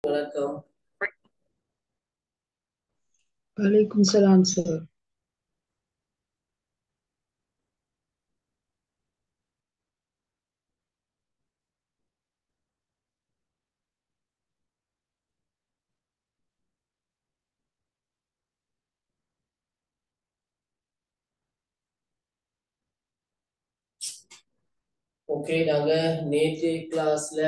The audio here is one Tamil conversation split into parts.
வணக்கம் வலைக்கும் சலாம் சார் ஓகே நாங்க நேற்று கிளாஸ்ல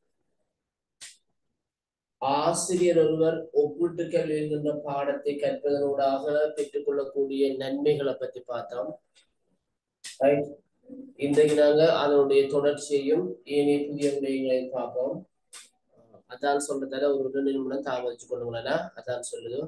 ஆசிரியர் ஒருவர் ஒப்பிட்டு கல்வி என்கின்ற பாடத்தை கற்பதனூடாக பெற்றுக்கொள்ளக்கூடிய நன்மைகளை பத்தி பார்த்தோம் ரைட் இன்றைக்கு நாங்க அதனுடைய தொடர்ச்சியையும் ஏனைய புதிய விடயங்களையும் பார்ப்போம் அதான் சொல்றதால ஒரு ரெண்டு நிமிடம் தாமதிச்சு கொள்ளுங்களா அதான் சொல்லுது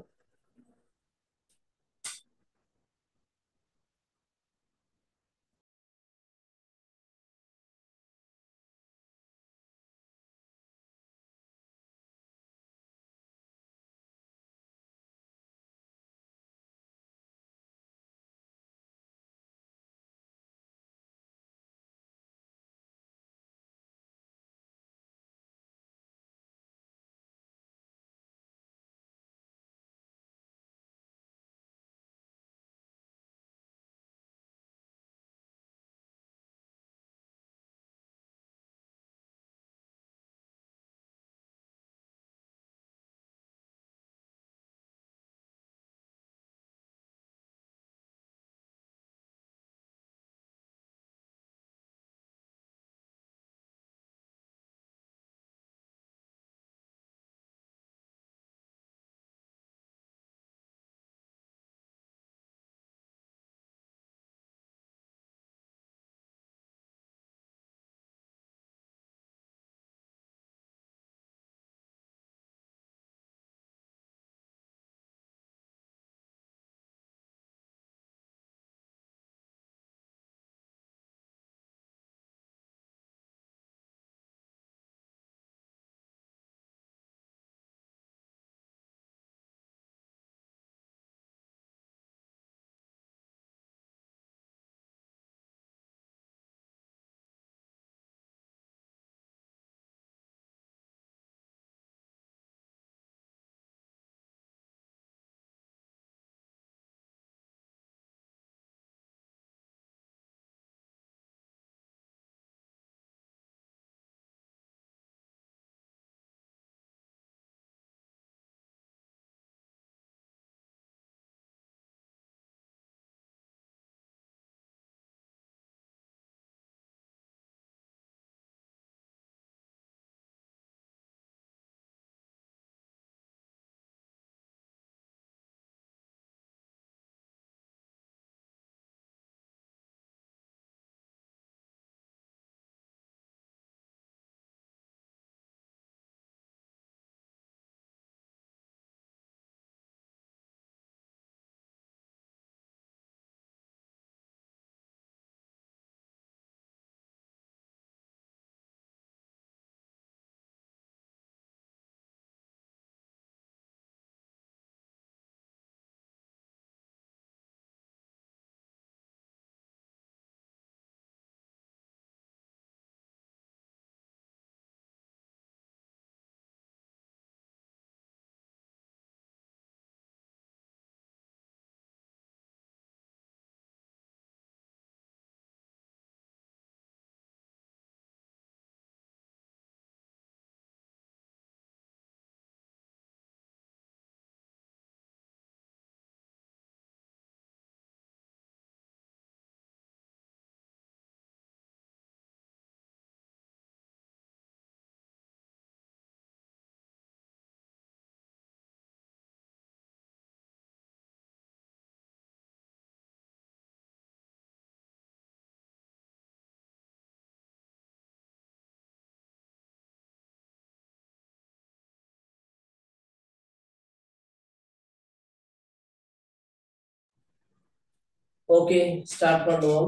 ஓகே ஸ்டார்ட் பண்ணுவோம்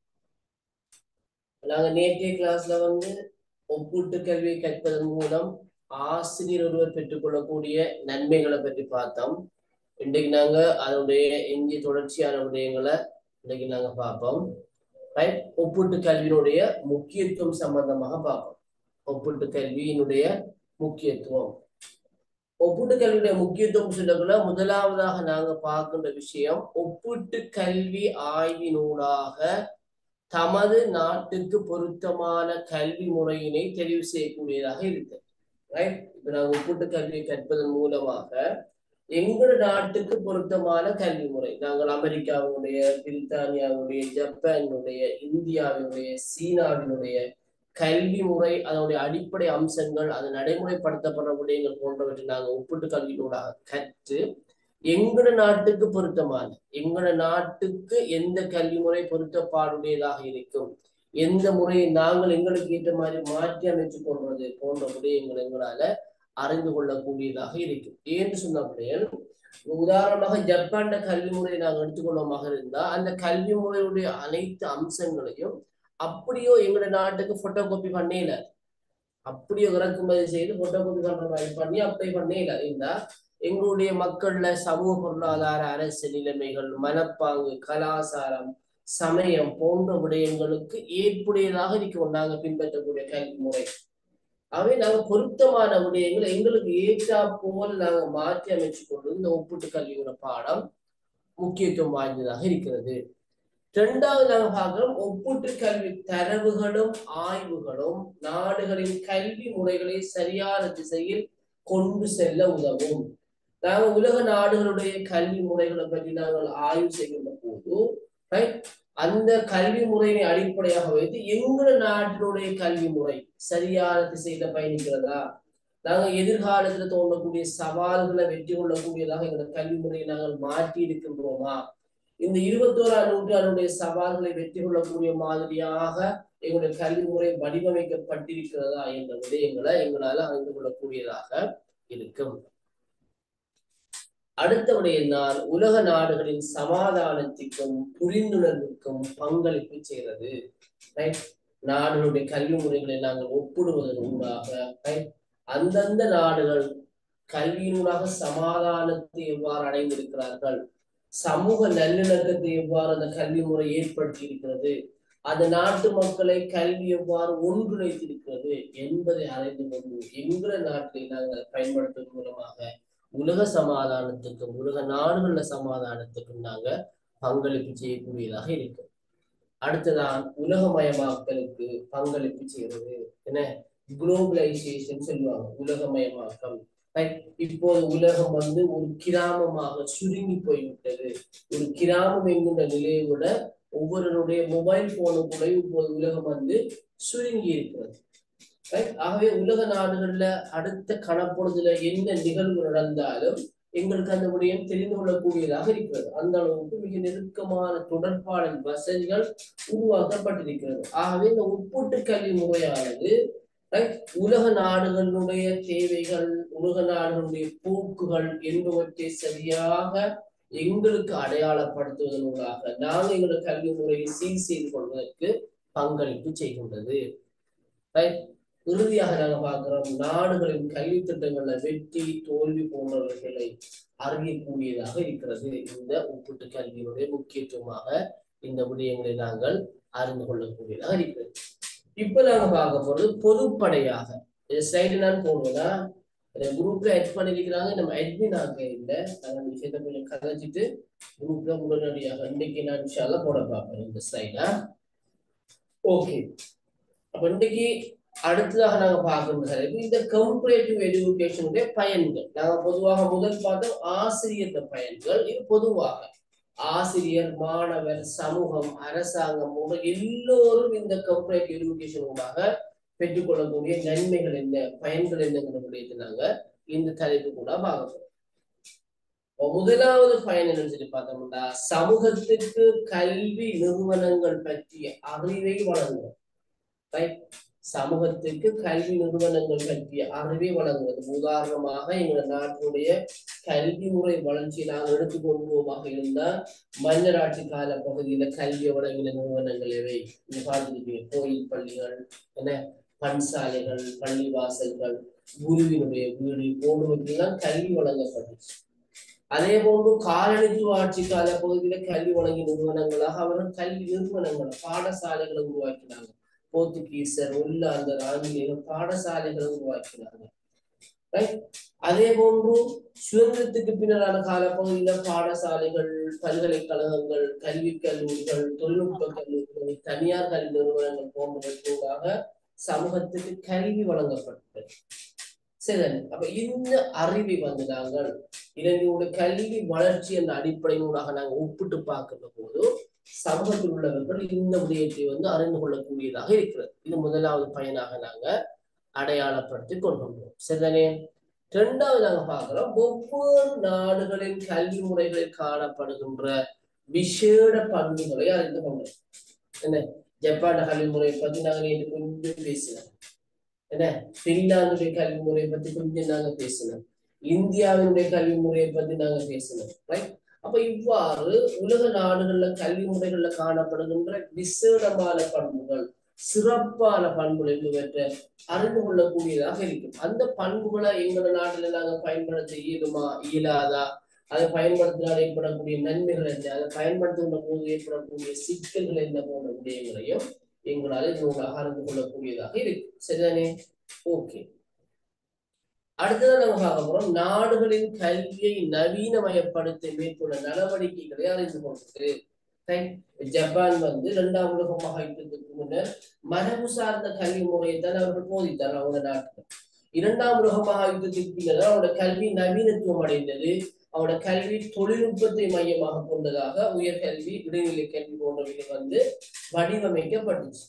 நாங்க நேற்றைய கிளாஸ்ல வந்து ஒப்பீட்டு கல்வி கற்பதன் மூலம் ஆசிரியர் ஒருவர் பெற்றுக்கொள்ளக்கூடிய நன்மைகளை பற்றி பார்த்தோம் இன்றைக்கு நாங்க அதனுடைய எஞ்சிய தொடர்ச்சியான விடயங்களை இன்னைக்கு நாங்க பார்ப்போம் ரைட் ஒப்பீட்டு கல்வியினுடைய முக்கியத்துவம் சம்பந்தமாக பார்ப்போம் ஒப்பீட்டு கல்வியினுடைய முக்கியத்துவம் ஒப்பீட்டு கல்வியுடைய முக்கியத்துவம் சொல்லக்குள்ள முதலாவதாக நாங்க பார்க்கின்ற விஷயம் ஒப்பீட்டு கல்வி ஆய்வினூடாக தமது நாட்டுக்கு பொருத்தமான கல்வி முறையினை தெரிவு செய்யக்கூடியதாக இருக்கு ரைட் இப்ப நாங்க ஒப்பீட்டு கல்வியை கற்பதன் மூலமாக எங்கள் நாட்டுக்கு பொருத்தமான கல்வி முறை நாங்கள் அமெரிக்காவினுடைய பிரித்தானியாவுடைய ஜப்பானுடைய இந்தியாவினுடைய சீனாவினுடைய கல்வி முறை அதனுடைய அடிப்படை அம்சங்கள் அது நடைமுறைப்படுத்தப்படுற விடயங்கள் போன்றவற்றை நாங்கள் ஒப்பிட்டு கல்வியினூடாக கற்று எங்கட நாட்டுக்கு பொருத்தமான எங்கட நாட்டுக்கு எந்த கல்வி முறை பொருத்தப்பாடுடையதாக இருக்கும் எந்த முறையை நாங்கள் எங்களுக்கு ஏற்ற மாதிரி மாற்றி அமைச்சு கொள்வது போன்ற விடயங்கள் எங்களால அறிந்து கொள்ளக்கூடியதாக இருக்கும் ஏன்னு சொன்ன உதாரணமாக ஜப்பான் கல்வி முறையை நாங்கள் எடுத்துக்கொள்ளமாக இருந்தா அந்த கல்வி முறையுடைய அனைத்து அம்சங்களையும் அப்படியோ எங்களோட நாட்டுக்கு போட்டோ காப்பி பண்ணல அப்படியோ இறக்குமதி செய்து போட்டோ காப்பி பண்ற மாதிரி பண்ணி அப்ளை பண்ணல இருந்தா எங்களுடைய மக்கள்ல சமூக பொருளாதார அரசு நிலைமைகள் மனப்பாங்கு கலாச்சாரம் சமயம் போன்ற விடயங்களுக்கு ஏற்புடையதாக இருக்கும் நாங்க பின்பற்றக்கூடிய கல்வி முறை அவை நாங்க பொருத்தமான விடயங்களை எங்களுக்கு ஏற்றா போல் நாங்க மாற்றி அமைச்சு கொண்டு இந்த ஒப்பிட்டு கல்வியோட பாடம் முக்கியத்துவம் வாய்ந்ததாக இருக்கிறது இரண்டாவது நாங்க பார்க்கிறோம் ஒப்பிட்டு கல்வி தரவுகளும் ஆய்வுகளும் நாடுகளின் கல்வி முறைகளை சரியான திசையில் கொண்டு செல்ல உதவும் நாங்க உலக நாடுகளுடைய கல்வி முறைகளை பற்றி நாங்கள் ஆய்வு செய்கின்ற போது அந்த கல்வி முறையை அடிப்படையாக வைத்து எங்களோட நாட்டினுடைய கல்வி முறை சரியான திசையில பயணிக்கிறதா நாங்க எதிர்காலத்துல தோன்றக்கூடிய சவால்களை வெற்றி கொள்ளக்கூடியதாக எங்களோட கல்வி முறையை நாங்கள் மாற்றி இருக்கின்றோமா இந்த இருபத்தோராம் நூற்றாண்டுடைய சவால்களை வெற்றி கொள்ளக்கூடிய மாதிரியாக எங்களுடைய கல்வி முறை வடிவமைக்கப்பட்டிருக்கிறதா என்ற விடயங்களை எங்களால அறிந்து கொள்ளக்கூடியதாக இருக்கும் அடுத்த விடயம்தான் உலக நாடுகளின் சமாதானத்திற்கும் புரிந்துணர்வுக்கும் பங்களிப்பு செய்கிறது ரைட் நாடுகளுடைய கல்வி முறைகளை நாங்கள் ஒப்பிடுவதன் ஊடாக அந்தந்த நாடுகள் கல்வியினூடாக சமாதானத்தை எவ்வாறு அடைந்திருக்கிறார்கள் சமூக நல்லிணக்கத்தை எவ்வாறு அந்த கல்வி முறை ஏற்படுத்தி இருக்கிறது அந்த நாட்டு மக்களை கல்வி எவ்வாறு ஒன்றிணைத்திருக்கிறது என்பதை அறிந்து கொண்டு எங்கிற நாட்டை நாங்கள் பயன்படுத்துவதன் மூலமாக உலக சமாதானத்துக்கும் உலக நாடுகள சமாதானத்துக்கும் நாங்க பங்களிப்பு செய்யக்கூடியதாக இருக்கு அடுத்ததான் உலகமயமாக்கலுக்கு பங்களிப்பு செய்யறது என்ன குளோபலைசேஷன் சொல்லுவாங்க உலகமயமாக்கம் இப்போது உலகம் வந்து ஒரு கிராமமாக சுருங்கி போய்விட்டது ஒரு கிராமம் என்கின்ற நிலையை விட ஒவ்வொருவருடைய மொபைல் போனுக்குள்ள இப்போது உலகம் வந்து சுருங்கி இருக்கிறது ஆகவே உலக நாடுகள்ல அடுத்த கணப்பொழுதுல என்ன நிகழ்வு நடந்தாலும் எங்களுக்கு அந்த விடயம் தெரிந்து கொள்ளக்கூடியதாக இருக்கிறது அந்த அளவுக்கு மிக நெருக்கமான தொடர்பாடல் வசதிகள் உருவாக்கப்பட்டிருக்கிறது ஆகவே இந்த உட்புட்டு கல்வி முறையானது உலக நாடுகளுடைய தேவைகள் உலக நாடுகளுடைய போக்குகள் என்பவற்றை சரியாக எங்களுக்கு அடையாளப்படுத்துவதனூடாக நாங்கள் எங்களோட கல்வி முறையை சீர் செய்து கொள்வதற்கு பங்களிப்பு செய்கின்றது இறுதியாக நாங்க பார்க்கிறோம் நாடுகளின் கல்வி திட்டங்கள்ல வெற்றி தோல்வி போன்றவர்களை அறியக்கூடியதாக இருக்கிறது இந்த ஒப்பிட்டு கல்வியினுடைய முக்கியத்துவமாக இந்த விடயங்களை நாங்கள் அறிந்து கொள்ளக்கூடியதாக இருக்கிறது இப்ப நாங்க பார்க்க போறது பொதுப்படையாக ஸ்லைடு நான் போடுவதா குரூப்ல எட் பண்ணிருக்கிறாங்க நம்ம அட்மின் ஆக இல்லை அந்த விஷயத்த கொஞ்சம் கதைச்சிட்டு குரூப்ல உடனடியாக இன்னைக்கு நான் விஷயம் போட பார்ப்பேன் இந்த ஸ்லைடா ஓகே அப்ப இன்னைக்கு அடுத்ததாக நாங்க பார்க்கின்ற இந்த கம்பரேட்டிவ் எஜுகேஷனுடைய பயன்கள் நாங்க பொதுவாக முதல் பார்த்தோம் ஆசிரியர் பயன்கள் இது பொதுவாக ஆசிரியர் மாணவர் சமூகம் அரசாங்கம் எல்லோரும் இந்த கம்பரேட்டிவ் எஜுகேஷன் ஊடாக பெற்றுக்கொள்ளக்கூடிய நன்மைகள் என்ன பயன்கள் என்னங்கிற விடயத்தை நாங்க இந்த தலைப்பு கூட பார்க்கிறோம் முதலாவது பயன் என்னன்னு சொல்லி பார்த்தோம்னா சமூகத்துக்கு கல்வி நிறுவனங்கள் பற்றிய அறிவை வழங்கும் சமூகத்துக்கு கல்வி நிறுவனங்கள் பற்றிய அறிவை வழங்குவது உதாரணமாக எங்கள் நாட்டினுடைய கல்வி முறை வளர்ச்சியை நாங்கள் எடுத்துக்கொள்வோமாக இருந்தால் மன்னர் ஆட்சி கால பகுதியில கல்வி வழங்கின நிறுவனங்கள் எவை இங்க பார்த்துருக்கீங்க கோயில் பள்ளிகள் என்ன பன்சாலைகள் பள்ளிவாசல்கள் குருவினுடைய வீடு போன்றவற்றெல்லாம் கல்வி வழங்கப்பட்டுச்சு அதே போன்று காலனித்துவ ஆட்சி கால பகுதியில கல்வி வழங்கிய நிறுவனங்களாக அவர்கள் கல்வி நிறுவனங்கள் பாடசாலைகளை உருவாக்கினாங்க போர்த்துகீசர் உள்ளாந்தர் ஆங்கிலேயர் பாடசாலைகளை உருவாக்கினாங்க அதே போன்று சுதந்திரத்துக்கு பின்னரான காலப்பகுதியில பாடசாலைகள் பல்கலைக்கழகங்கள் கல்வி கல்லூரிகள் தொழில்நுட்ப கல்லூரிகள் தனியார் கல்வி நிறுவனங்கள் போன்றவற்றுக்காக சமூகத்துக்கு கல்வி வழங்கப்பட்டது சரி அப்ப இந்த அறிவை வந்து நாங்கள் இலங்கையோட கல்வி வளர்ச்சி என்ற அடிப்படையினூடாக நாங்கள் ஒப்பிட்டு பார்க்கின்ற போது சமூகத்தில் உள்ளவர்கள் இந்த விடயத்தை வந்து அறிந்து கொள்ளக்கூடியதாக இருக்கிறது இது முதலாவது பயனாக நாங்க அடையாளப்படுத்தி கொண்டுள்ளோம் சரிதானே இரண்டாவது நாங்க பார்க்கிறோம் ஒவ்வொரு நாடுகளின் கல்வி முறைகளில் காணப்படுகின்ற விசேட பண்புகளை அறிந்து கொண்டோம் என்ன ஜப்பான் கல்வி முறையை பத்தி நாங்க நேற்று கொஞ்சம் பேசினோம் என்ன பின்லாந்துடைய கல்வி முறையை பத்தி கொஞ்சம் நாங்க பேசினோம் இந்தியாவினுடைய கல்வி முறையை பத்தி நாங்க பேசினோம் ரைட் அப்ப இவ்வாறு உலக நாடுகள்ல கல்வி முறைகள்ல காணப்படுகின்ற விசேடமான பண்புகள் சிறப்பான பண்புகள் என்பவற்றை அறிந்து கொள்ளக்கூடியதாக இருக்கும் அந்த பண்புகளை எங்களோட நாட்டுல நாங்க பயன்படுத்த இயலுமா இயலாதா அதை பயன்படுத்தினால் ஏற்படக்கூடிய நன்மைகள் என்ன அதை பயன்படுத்துகின்ற போது ஏற்படக்கூடிய சிக்கல்கள் என்ன போன்ற விடயங்களையும் எங்களால் இதனூடாக அறிந்து கொள்ளக்கூடியதாக இருக்கு சரிதானே ஓகே அடுத்ததான் நம்ம பார்க்க போறோம் நாடுகளின் கல்வியை நவீனமயப்படுத்த மேற்கொள்ள நடவடிக்கைகளை அறிந்து கொண்டது ஜப்பான் வந்து இரண்டாம் உலக மகாயுத்தத்துக்கு முன்னர் மரபு சார்ந்த கல்வி முறையை தான் அவர்கள் போதித்தார் அவங்க நாட்டுல இரண்டாம் உலக மகாயுத்தத்துக்கு பின்னர் அவரோட கல்வி நவீனத்துவம் அடைந்தது அவரோட கல்வி தொழில்நுட்பத்தை மையமாக கொண்டதாக உயர்கல்வி இடைநிலை கல்வி போன்றவைகள் வந்து வடிவமைக்கப்பட்டுச்சு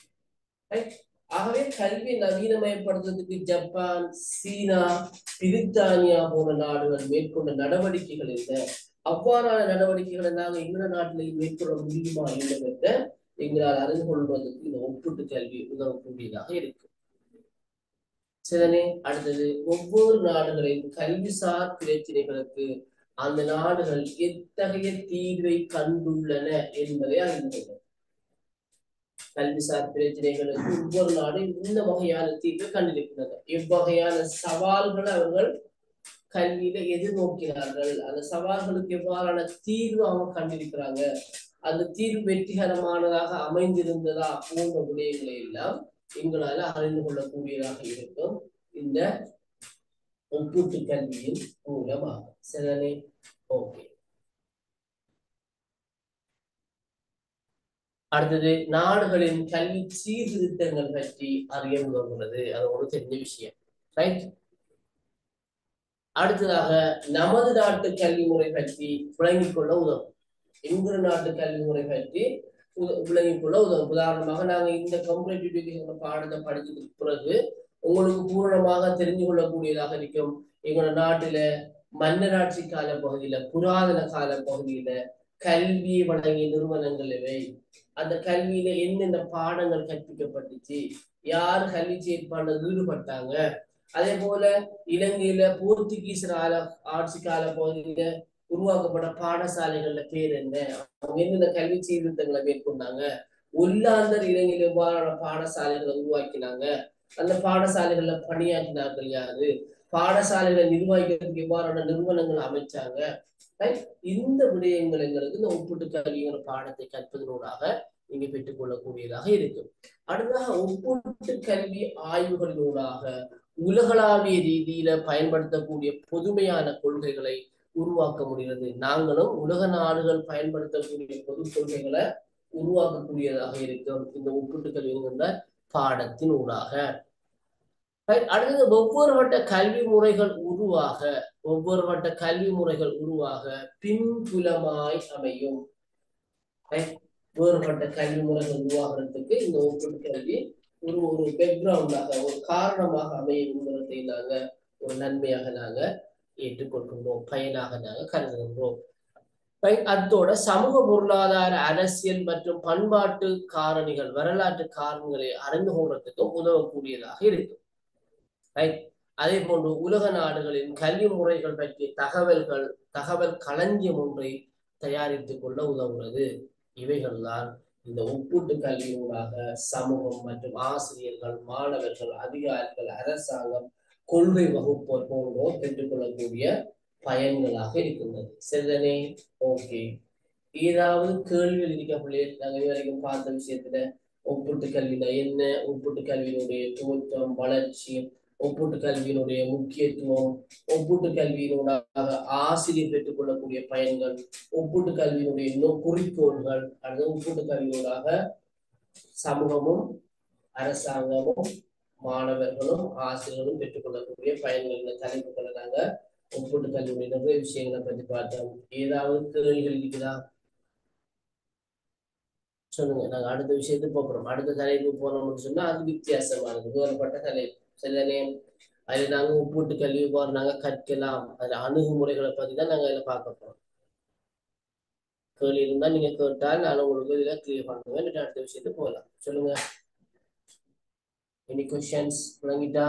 ஆகவே கல்வி நவீனமயப்படுத்துறதுக்கு ஜப்பான் சீனா பிரித்தானியா போன்ற நாடுகள் மேற்கொண்ட நடவடிக்கைகள் என்ன அவ்வாறான நடவடிக்கைகளை நாங்கள் எங்கள நாட்டிலேயே மேற்கொள்ள முடியுமா என்பதை எங்களால் அறிந்து கொள்வதற்கு இந்த ஒப்பிட்டு கல்வி உதவக்கூடியதாக இருக்கு சரிதானே அடுத்தது ஒவ்வொரு நாடுகளின் கல்விசார் பிரச்சனைகளுக்கு அந்த நாடுகள் எத்தகைய தீர்வை கண்டுள்ளன என்பதை அறிந்து கொள்ளும் கல்விசார் பிரச்சனைகளுக்கு ஒவ்வொரு நாடும் இந்த வகையான தீர்வை கண்டிருக்கின்றன இவ்வகையான சவால்களை அவர்கள் கல்வியில எதிர்நோக்கிறார்கள் அந்த சவால்களுக்கு எவ்வாறான தீர்வு அவங்க கண்டிருக்கிறாங்க அந்த தீர்வு வெற்றிகரமானதாக அமைந்திருந்ததா போன்ற விடயங்களை எல்லாம் எங்களால அறிந்து கொள்ளக்கூடியதாக இருக்கும் இந்த ஒப்பீட்டு கல்வியின் மூலமாக சரிதானே ஓகே அடுத்தது நாடுகளின் கல்வி சீர்திருத்தங்கள் பற்றி அறிய உதவுகிறது அது ஒரு தெரிஞ்ச விஷயம் ரைட் அடுத்ததாக நமது நாட்டு கல்வி முறை பற்றி விளங்கிக் கொள்ள உதவும் எங்கிற நாட்டு கல்வி முறை பற்றி விளங்கிக் கொள்ள உதவும் உதாரணமாக நாங்க இந்த கம்பரேட்டிவ் எஜுகேஷன் பாடத்தை படிச்சதுக்கு பிறகு உங்களுக்கு பூரணமாக தெரிஞ்சு கொள்ளக்கூடியதாக இருக்கும் எங்களோட நாட்டுல மன்னராட்சி கால பகுதியில புராதன கால பகுதியில கல்வியை வழங்கிய நிறுவனங்கள் இவை அந்த கல்வியில என்னென்ன பாடங்கள் கற்பிக்கப்பட்டுச்சு யார் கல்வி செயற்பாடுல ஈடுபட்டாங்க அதே போல இலங்கையில போர்த்துகீசர் ஆல ஆட்சி கால பகுதியில உருவாக்கப்பட்ட பாடசாலைகள்ல பேர் என்ன அவங்க என்னென்ன கல்வி சீர்திருத்தங்களை மேற்கொண்டாங்க ஒல்லாந்தர் இலங்கையில் எவ்வாறான பாடசாலைகளை உருவாக்கினாங்க அந்த பாடசாலைகள்ல பணியாற்றினார்கள் யாரு பாடசாலைகளை நிர்வகிக்கிறதுக்கு எவ்வாறான நிறுவனங்கள் அமைச்சாங்க இந்த விடயங்கள் எங்களுக்கு இந்த ஒப்பிட்டு கல்விங்கிற பாடத்தை கற்பதனூடாக நீங்க பெற்றுக்கொள்ளக்கூடியதாக இருக்கும் அடுத்ததாக ஒப்பிட்டு கல்வி ஆய்வுகளினூடாக உலகளாவிய ரீதியில பயன்படுத்தக்கூடிய பொதுமையான கொள்கைகளை உருவாக்க முடிகிறது நாங்களும் உலக நாடுகள் பயன்படுத்தக்கூடிய பொது கொள்கைகளை உருவாக்கக்கூடியதாக இருக்கும் இந்த ஒப்பிட்டு கல்விங்கிற பாடத்தின் ஊடாக அடுத்தது ஒவ்வொரு வட்ட கல்வி முறைகள் உருவாக ஒவ்வொரு வட்ட கல்வி முறைகள் உருவாக பின்புலமாய் அமையும் வேறுபட்ட கல்வி முறைகள் உருவாகிறதுக்கு இந்த ஒப்பிட்டு கல்வி ஒரு ஒரு பேக்ரவுண்டாக ஒரு காரணமாக அமையுங்கிறதை நாங்க ஒரு நன்மையாக நாங்க ஏற்றுக்கொள்கின்றோம் பயனாக நாங்க கருதுகின்றோம் அத்தோட சமூக பொருளாதார அரசியல் மற்றும் பண்பாட்டு காரணிகள் வரலாற்று காரணங்களை அறிந்து கொள்றதுக்கும் உதவக்கூடியதாக இருக்கும் அதே போன்று உலக நாடுகளின் கல்வி முறைகள் பற்றிய தகவல்கள் தகவல் களஞ்சியம் ஒன்றை தயாரித்துக் கொள்ள உதவுகிறது இவைகள்தான் இந்த ஒப்பீட்டு கல்வியூடாக சமூகம் மற்றும் ஆசிரியர்கள் மாணவர்கள் அதிகாரிகள் அரசாங்கம் கொள்கை வகுப்போர் போன்றோர் பெற்றுக்கொள்ளக்கூடிய பயன்களாக இருக்கின்றது சரிதானே ஓகே ஏதாவது கேள்விகள் இருக்க பிள்ளைகள் நாங்க இதுவரைக்கும் பார்த்த விஷயத்துல ஒப்பீட்டு கல்வினா என்ன ஒப்பீட்டு கல்வியினுடைய தோற்றம் வளர்ச்சி ஒப்பூட்டு கல்வியினுடைய முக்கியத்துவம் ஒப்பூட்டு கல்வியினூடாக ஆசிரியர் பெற்றுக்கொள்ளக்கூடிய பயன்கள் ஒப்பூட்டு கல்வியினுடைய இன்னும் குறிக்கோள்கள் அல்லது ஒப்பூட்டு கல்வியூடாக சமூகமும் அரசாங்கமும் மாணவர்களும் ஆசிரியர்களும் பெற்றுக்கொள்ளக்கூடிய பயன்கள் இந்த தலைப்புகளை நாங்க ஒப்பூட்டு கல்வியுடைய நிறைய விஷயங்களை பத்தி பார்த்தோம் ஏதாவது கேள்விகள் இருக்குதா சொல்லுங்க நாங்க அடுத்த விஷயத்துக்கு போறோம் அடுத்த தலைப்பு போனோம்னு சொன்னா அது வித்தியாசமானது வேறுபட்ட தலைப்பு சரிதானே அதுல நாங்க ஒப்பூட்டு கல்வி போற நாங்க கற்கலாம் அதுல அணுகுமுறைகளை பத்தி தான் நாங்க இதுல பார்க்க போறோம் கேள்வி இருந்தா நீங்க கேட்டால் நான் உங்களுக்கு இதுல கிளியர் பண்ணுவேன் இல்லாட்டி அடுத்த விஷயத்துக்கு போகலாம் சொல்லுங்க எனி கொஸ்டின்ஸ் விளங்கிட்டா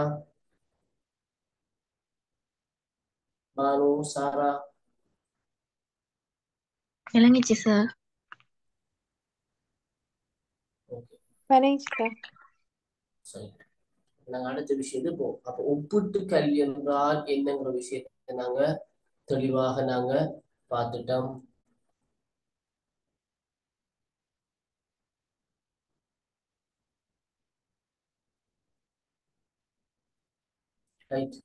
பானு சாரா விளங்கிச்சு சார் ஓகே விளங்கிச்சுக்கா சரி நாங்க அடுத்த விஷயத்துக்கு போவோம் அப்ப ஒப்பிட்டு கல்வி என்றால் என்னங்கிற விஷயத்தை நாங்க தெளிவாக நாங்க பார்த்துட்டோம் ரைட்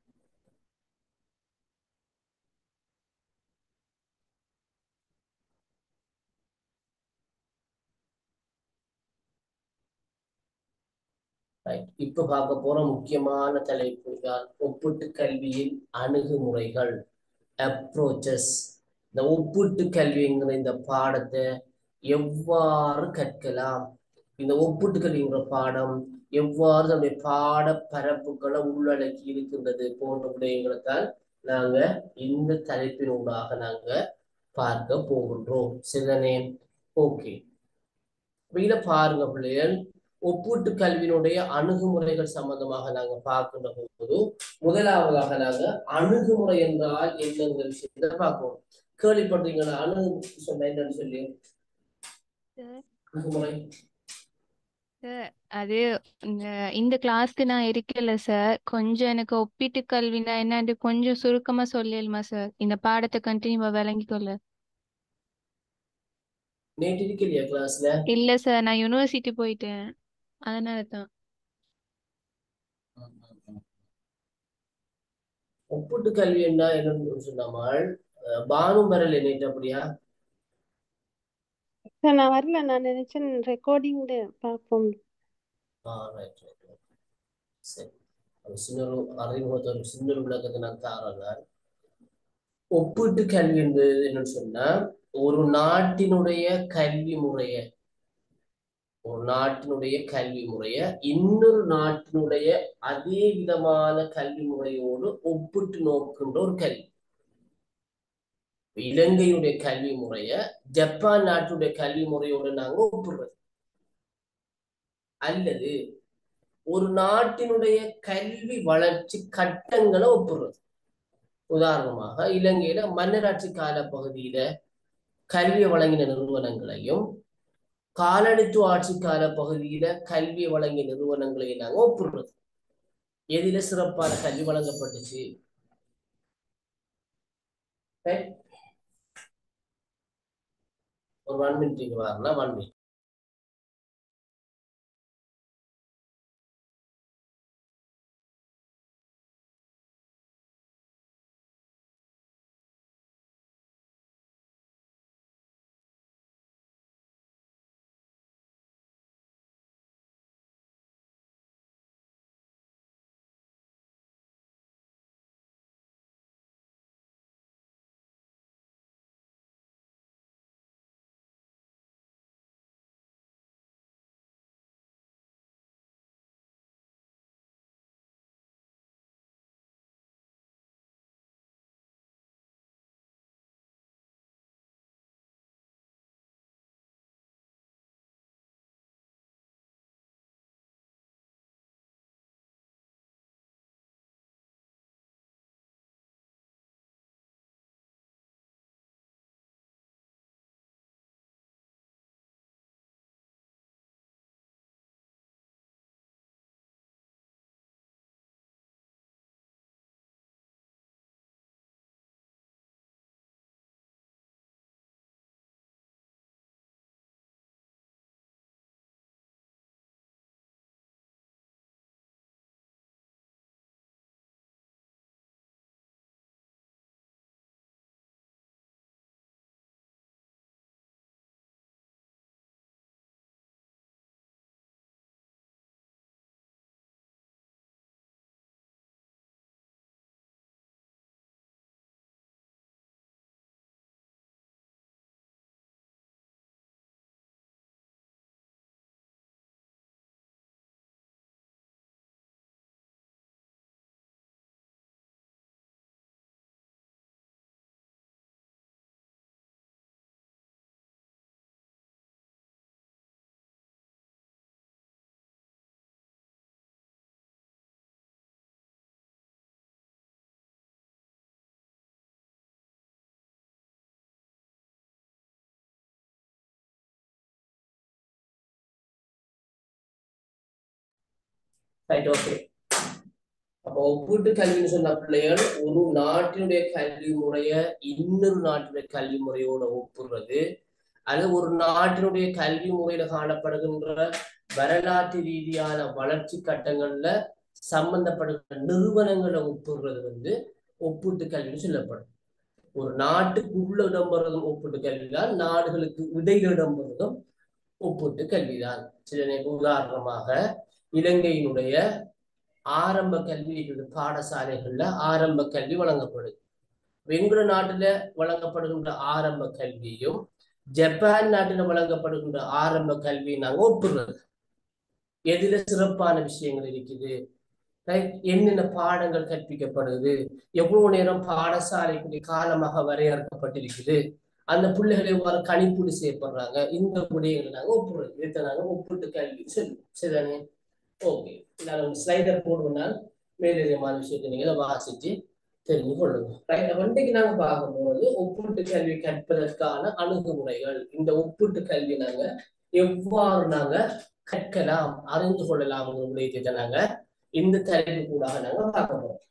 ரைட் இப்ப பார்க்க போற முக்கியமான தலைப்பு தான் ஒப்பிட்டு கல்வியின் அணுகுமுறைகள் அப்ரோச்சஸ் இந்த ஒப்பிட்டு கல்விங்கிற இந்த பாடத்தை எவ்வாறு கற்கலாம் இந்த ஒப்பிட்டு கல்விங்கிற பாடம் எவ்வாறு நம்முடைய பாட பரப்புகளை உள்ளடக்கி இருக்கின்றது போன்ற விடயங்களை தான் நாங்க இந்த தலைப்பினூடாக நாங்க பார்க்க போகின்றோம் சரிதானே ஓகே இதுல பாருங்க பிள்ளைகள் ஒப்பீட்டு கல்வியினுடைய அணுகுமுறைகள் சம்பந்தமாக நாங்க பார்க்கின்ற போது முதலாவதாக நாங்க அணுகுமுறை என்றால் என்னங்கிற விஷயத்தை பார்ப்போம் கேள்விப்பட்டீங்களா அணுகு சொன்ன என்னன்னு சொல்லி அணுகுமுறை அது இந்த இந்த கிளாஸ்க்கு நான் இருக்கல சார் கொஞ்சம் எனக்கு ஒப்பீட்டு கல்வினா என்னன்னு கொஞ்சம் சுருக்கமா சொல்லலுமா சார் இந்த பாடத்தை கண்டினியூவா விளங்கிக்கொள்ள நேற்று இருக்கலையா கிளாஸ்ல இல்ல சார் நான் யூனிவர்சிட்டி போயிட்டேன் அதனால தான் ஒப்பீட்டு கல்வி என்ன என்னன்னு சொன்னாமல் பானு மரல் என்னட்டு அப்படியா சார் நான் வரல நான் நினைச்சேன் ரெக்கார்டிங்ல பார்ப்போம் ஆ ரைட் ரைட் சரி ஒரு சின்ன ஒரு அறிமுகத்தை ஒரு சின்ன ஒரு விளக்கத்தை நான் தாரேன் ஒப்பீட்டு கல்வி என்பது என்னன்னு சொன்னா ஒரு நாட்டினுடைய கல்வி முறைய ஒரு நாட்டினுடைய கல்வி முறைய இன்னொரு நாட்டினுடைய அதே விதமான கல்வி முறையோடு ஒப்பிட்டு நோக்குகின்ற ஒரு கல்வி இலங்கையுடைய கல்வி முறைய ஜப்பான் நாட்டுடைய கல்வி முறையோடு நாங்க ஒப்பிடுறது அல்லது ஒரு நாட்டினுடைய கல்வி வளர்ச்சி கட்டங்களை ஒப்பிடுறது உதாரணமாக இலங்கையில மன்னராட்சி கால பகுதியில கல்வியை வழங்கின நிறுவனங்களையும் காலனித்துவ ஆட்சி கால பகுதியில கல்வியை வழங்கிய நிறுவனங்களையும் நாங்க ஒப்பிடுறது எதில சிறப்பான கல்வி வழங்கப்பட்டுச்சு ஒரு ஒன் மினிட் வரலாம் ஒன் மினிட் ரைட் ஓகே அப்போ ஒப்பீட்டு கல்வின்னு சொன்ன பிள்ளைகள் ஒரு நாட்டினுடைய கல்வி முறைய இன்னொரு நாட்டினுடைய கல்வி முறையோட ஒப்புறது அல்லது ஒரு நாட்டினுடைய கல்வி முறையில காணப்படுகின்ற வரலாற்று ரீதியான வளர்ச்சி கட்டங்கள்ல சம்பந்தப்படுகிற நிறுவனங்களை ஒப்புறது வந்து ஒப்பீட்டு கல்வின்னு சொல்லப்படும் ஒரு நாட்டுக்குள்ள இடம்பெறதும் ஒப்பீட்டு கல்விதான் நாடுகளுக்கு இடையில இடம்பெறதும் ஒப்பீட்டு கல்விதான் சில நே- உதாரணமாக இலங்கையினுடைய ஆரம்ப கல்வி இருக்குது. பாடசாலைகள்ல ஆரம்ப கல்வி வழங்கப்படுது எங்கள நாட்டுல வழங்கப்படுகின்ற ஆரம்ப கல்வியும் ஜப்பான் நாட்டில் வழங்கப்படுகின்ற ஆரம்ப கல்வியை நாங்க ஒப்புறது எதுல சிறப்பான விஷயங்கள் இருக்குது right? என்னென்ன பாடங்கள் கற்பிக்கப்படுது எவ்வளவு நேரம் பாடசாலைக்குரிய காலமாக வரையறுக்கப்பட்டிருக்குது அந்த பிள்ளைகளை எவ்வாறு கணிப்பீடு செய்யப்படுறாங்க இந்த விடயங்களை நாங்க ஒப்புறது இதை நாங்க ஒப்பிட்டு கல்வி சொல்லுவோம் சரிதானே ஓகே நான் ஒரு ஸ்லைடர் போடுவேனால் மேலதிகமான விஷயத்தை நீங்க இதை வாசிச்சு தெரிஞ்சு கொள்ளுங்க ரைட் அப்ப இன்றைக்கு நாங்க பார்க்க போறது ஒப்பீட்டு கல்வி கற்பதற்கான அணுகுமுறைகள் இந்த ஒப்பீட்டு கல்வி நாங்க எவ்வாறு நாங்க கற்கலாம் அறிந்து கொள்ளலாம் விடயத்தை நாங்க இந்த தலைப்பு கூட நாங்க பார்க்க போறோம்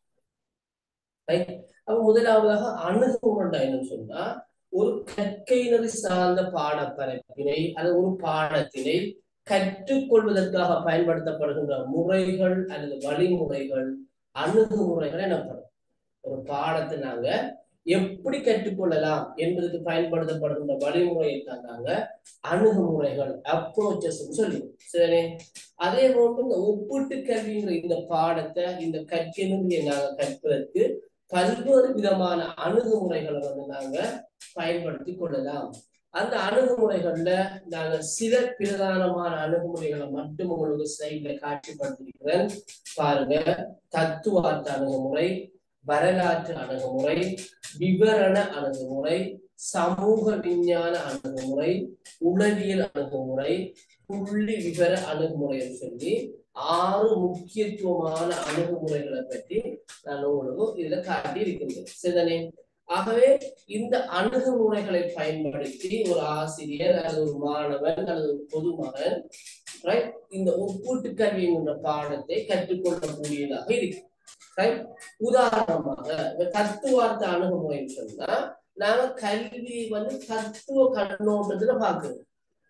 ரைட் அப்ப முதலாவதாக அணுகுமுறை என்னன்னு சொன்னா ஒரு கற்கை நெறி சார்ந்த பாடப்பரப்பினை அல்லது ஒரு பாடத்தினை கற்றுக்கொள்வதற்காக பயன்படுத்தப்படுகின்ற முறைகள் அல்லது வழிமுறைகள் அணுகுமுறைகள் எனப்படும் ஒரு பாடத்தை நாங்க எப்படி கற்றுக்கொள்ளலாம் என்பதற்கு பயன்படுத்தப்படுகின்ற வழிமுறையை தான் நாங்க அணுகுமுறைகள் அப்ரோச்சஸ் சொல்லுவோம் சரி அதே போன்று இந்த ஒப்பீட்டு கல்விங்கிற இந்த பாடத்தை இந்த கற்கை நாங்க கற்பதற்கு பல்வேறு விதமான அணுகுமுறைகளை வந்து நாங்க பயன்படுத்தி கொள்ளலாம் அந்த அணுகுமுறைகள்ல நாங்க சில பிரதானமான அணுகுமுறைகளை மட்டும் உங்களுக்கு ஸ்லைட்ல காட்சிப்படுத்திருக்கிறேன் பாருங்க தத்துவார்த்த அணுகுமுறை வரலாற்று அணுகுமுறை விவரண அணுகுமுறை சமூக விஞ்ஞான அணுகுமுறை உளவியல் அணுகுமுறை புள்ளி விவர அணுகுமுறைன்னு சொல்லி ஆறு முக்கியத்துவமான அணுகுமுறைகளை பற்றி நான் உங்களுக்கு இதுல காட்டி இருக்கின்றேன் சரிதானே ஆகவே இந்த அணுகுமுறைகளை பயன்படுத்தி ஒரு ஆசிரியர் அல்லது ஒரு மாணவன் அல்லது ஒரு பொதுமகன் ரைட் இந்த ஒப்பீட்டு கல்வி என்ற பாடத்தை கற்றுக்கொள்ளக்கூடியதாக இருக்கு ரைட் உதாரணமாக இப்ப தத்துவார்த்த அணுகுமுறைன்னு சொன்னா நாங்க கல்வி வந்து தத்துவ கண்ணோட்டத்துல பாக்குறோம்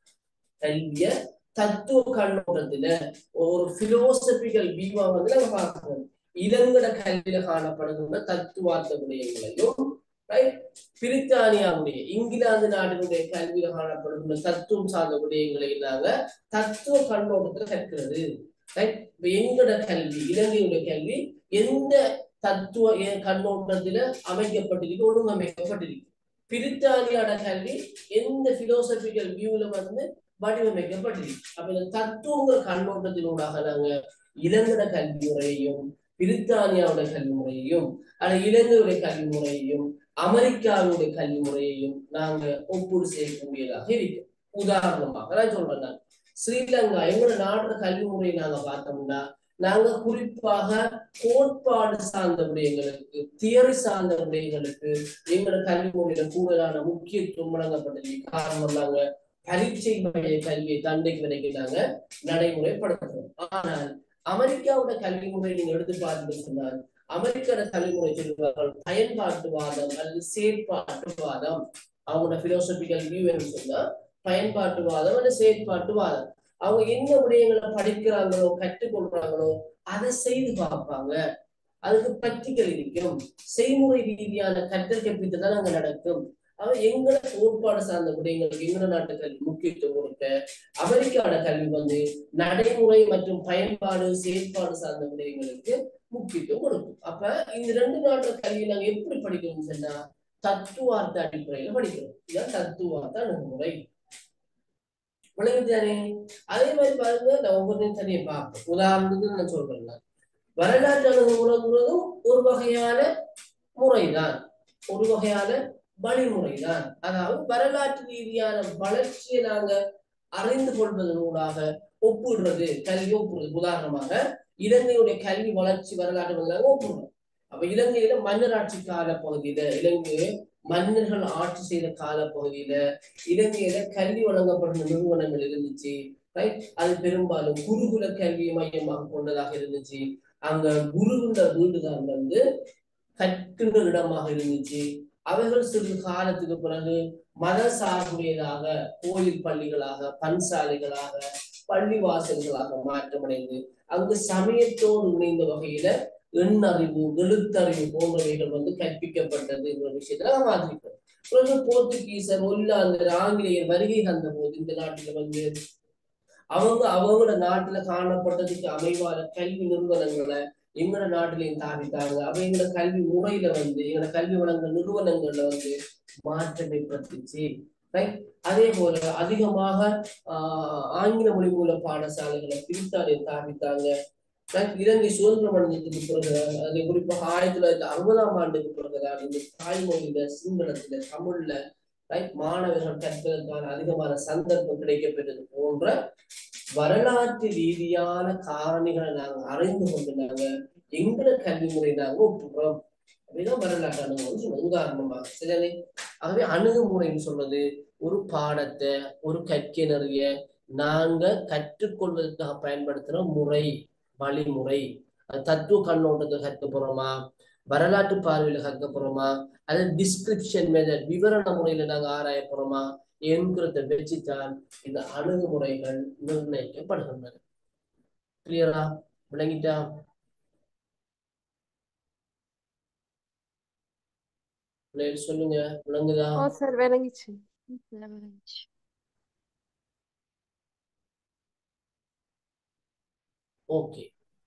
கல்விய தத்துவ கண்ணோட்டத்துல ஒரு பிலோசபிக்கல் வியூவா வந்து நாங்க பார்க்கிறோம் இளங்கட கல்வியில காணப்படுகின்ற தத்துவார்த்த விடயங்களையும் ரைட் பிரித்தானியாவுடைய இங்கிலாந்து நாட்டினுடைய கல்வியில காணப்படுகின்ற தத்துவம் சார்ந்த விடயங்களை நாங்க தத்துவ கண்ணோட்டத்துல கற்கிறது ரைட் இப்ப எங்கட கல்வி இலங்கையுடைய கல்வி எந்த தத்துவ எ- கண்ணோட்டத்துல அமைக்கப்பட்டிருக்கு ஒழுங்கமைக்கப்பட்டிருக்கு பிரித்தானியோட கல்வி எந்த பிலோசபிக்கல் வியூல வந்து வடிவமைக்கப்பட்டிருக்கு அப்ப இந்த தத்துவங்கள் கண்ணோட்டத்தினூடாக நாங்க இளங்கட கல்வி முறையையும் பிரித்தானியாவுடைய கல்வி முறையையும் அல்லது இலங்கையுடைய கல்வி முறையையும் அமெரிக்காவுடைய கல்வி முறையையும் நாங்க ஒப்பீடு செய்யக்கூடியதாக இருக்கு உதாரணமாக நான் சொல்றேன் நான் ஸ்ரீலங்கா எங்களோட நாட்டு கல்வி முறையை நாங்க பார்த்தோம்னா நாங்க குறிப்பாக கோட்பாடு சார்ந்த விடயங்களுக்கு தியரி சார்ந்த விடயங்களுக்கு எங்களோட கல்வி முறையில கூடுதலான முக்கியத்துவம் வழங்கப்பட்டது காரணம் நாங்க பரீட்சை மைய கல்வியை தந்தைக்கு வரைக்கும் நாங்க நடைமுறைப்படுத்துறோம் ஆனால் அமெரிக்காவோட கல்வி முறை நீங்க எடுத்து பார்த்துட்டு சொன்னால் அமெரிக்காவோட கல்வி முறை சொல்லுவார்கள் பயன்பாட்டுவாதம் அல்லது செயற்பாட்டுவாதம் அவங்களோட பிலோசபிக்கல் வியூ என்ன சொன்னா பயன்பாட்டுவாதம் அல்லது செயற்பாட்டுவாதம் அவங்க என்ன விடயங்களை படிக்கிறாங்களோ கற்றுக்கொள்றாங்களோ அதை செய்து பார்ப்பாங்க அதுக்கு பற்றிகள் இருக்கும் செய்முறை ரீதியான கற்றல் கற்பித்தல் தான் அங்க நடக்கும் அவ எங்களோட கோட்பாடு சார்ந்த விடயங்களுக்கு எங்களோட நாட்டு கல்வி முக்கியத்துவம் கொடுக்க அமெரிக்காவோட கல்வி வந்து நடைமுறை மற்றும் பயன்பாடு செயற்பாடு சார்ந்த விடயங்களுக்கு முக்கியத்துவம் கொடுக்கும் அப்ப இந்த ரெண்டு நாட்டு கல்வி நாங்க எப்படி படிக்கணும்னு சொன்னா தத்துவார்த்த அடிப்படையில படிக்கிறோம் இதுதான் தத்துவார்த்த அணுகுமுறை விளங்குதானே அதே மாதிரி பாருங்க நான் ஒவ்வொன்றையும் தனியை பார்ப்போம் உதாரணத்துக்கு நான் சொல்றேன் நான். வரலாற்று அணுகுமுறைங்கிறதும் ஒரு வகையான முறைதான் ஒரு வகையான வழிமுறைதான் அதாவது வரலாற்று ரீதியான வளர்ச்சியை நாங்க அறிந்து கொள்வதனூடாக ஒப்பிடுறது கல்வி ஒப்பிடுறது உதாரணமாக இலங்கையுடைய கல்வி வளர்ச்சி வரலாற்று வந்து ஒப்பிடுறோம் அப்ப இலங்கையில மன்னராட்சி கால பகுதியில இலங்கையை மன்னர்கள் ஆட்சி செய்த கால பகுதியில இலங்கையில கல்வி வழங்கப்படும் நிறுவனங்கள் இருந்துச்சு ரைட் அது பெரும்பாலும் குருகுல கல்வியை மையமாக கொண்டதாக இருந்துச்சு அங்க குருவின்ற வீடுதான் வந்து கற்கின்ற இடமாக இருந்துச்சு அவர்கள் சிறிது காலத்துக்கு பிறகு மத சார்புடையதாக கோயில் பள்ளிகளாக பன்சாலைகளாக பள்ளி வாசல்களாக மாற்றமடைந்து அங்கு சமயத்தோடு இணைந்த வகையில எண்ணறிவு எழுத்தறிவு போன்றவைகள் வந்து கற்பிக்கப்பட்டது என்ற விஷயத்துல நம்ம மாதிரிக்கிறோம் பிறகு போர்த்துகீசர் ஒல்லாந்தர் ஆங்கிலேயர் வருகை தந்த போது இந்த நாட்டில வந்து அவங்க அவங்களோட நாட்டுல காணப்பட்டதுக்கு அமைவான கல்வி நிறுவனங்களை எங்களோட நாட்டிலையும் தாவிட்டாங்க அப்ப எங்களோட கல்வி முறையில வந்து எங்களோட கல்வி வழங்குற நிறுவனங்கள்ல வந்து மாற்றம் ஏற்பட்டுச்சு ரைட் அதே போல அதிகமாக ஆஹ் ஆங்கில மொழி மூல பாடசாலைகளை பிரித்தானியம் தாவித்தாங்க ரைட் இலங்கை சுதந்திரம் அடைஞ்சதுக்கு பிறகு அது குறிப்பாக ஆயிரத்தி தொள்ளாயிரத்தி அறுபதாம் ஆண்டுக்கு பிறகுதான் இந்த தாய்மொழியில சிங்களத்துல தமிழ்ல ரைட் மாணவர்கள் கற்பதற்கான அதிகமான சந்தர்ப்பம் கிடைக்கப்பெற்றது போன்ற வரலாற்று ரீதியான காரணிகளை நாங்க அறிந்து கொண்டு நாங்க எங்களை கல்வி முறை நாங்க ஒப்புக்கிறோம் அப்படிதான் வரலாற்று அணுகுமுறை சொல்லுவோம் உதாரணமாக சரியானே ஆகவே அணுகுமுறைன்னு சொல்றது ஒரு பாடத்தை ஒரு கற்கிணறிய நாங்க கற்றுக்கொள்வதற்காக பயன்படுத்துற முறை வழிமுறை அது தத்துவ கண்ணோட்டத்தை கற்க போறோமா வரலாற்று பார்வையில கற்க போறோமா அது டிஸ்கிரிப்ஷன் மெத்தட் விவரண முறையில நாங்க ஆராய போறோமா என்கிறத வச்சுதான் இந்த அணுகுமுறைகள் நிர்ணயிக்கப்படுகின்றன கிளியரா விளங்கிட்டா பிள்ளைகள் சொல்லுங்க விளங்குதா ஓ சார் விளங்கிச்சு ஓகே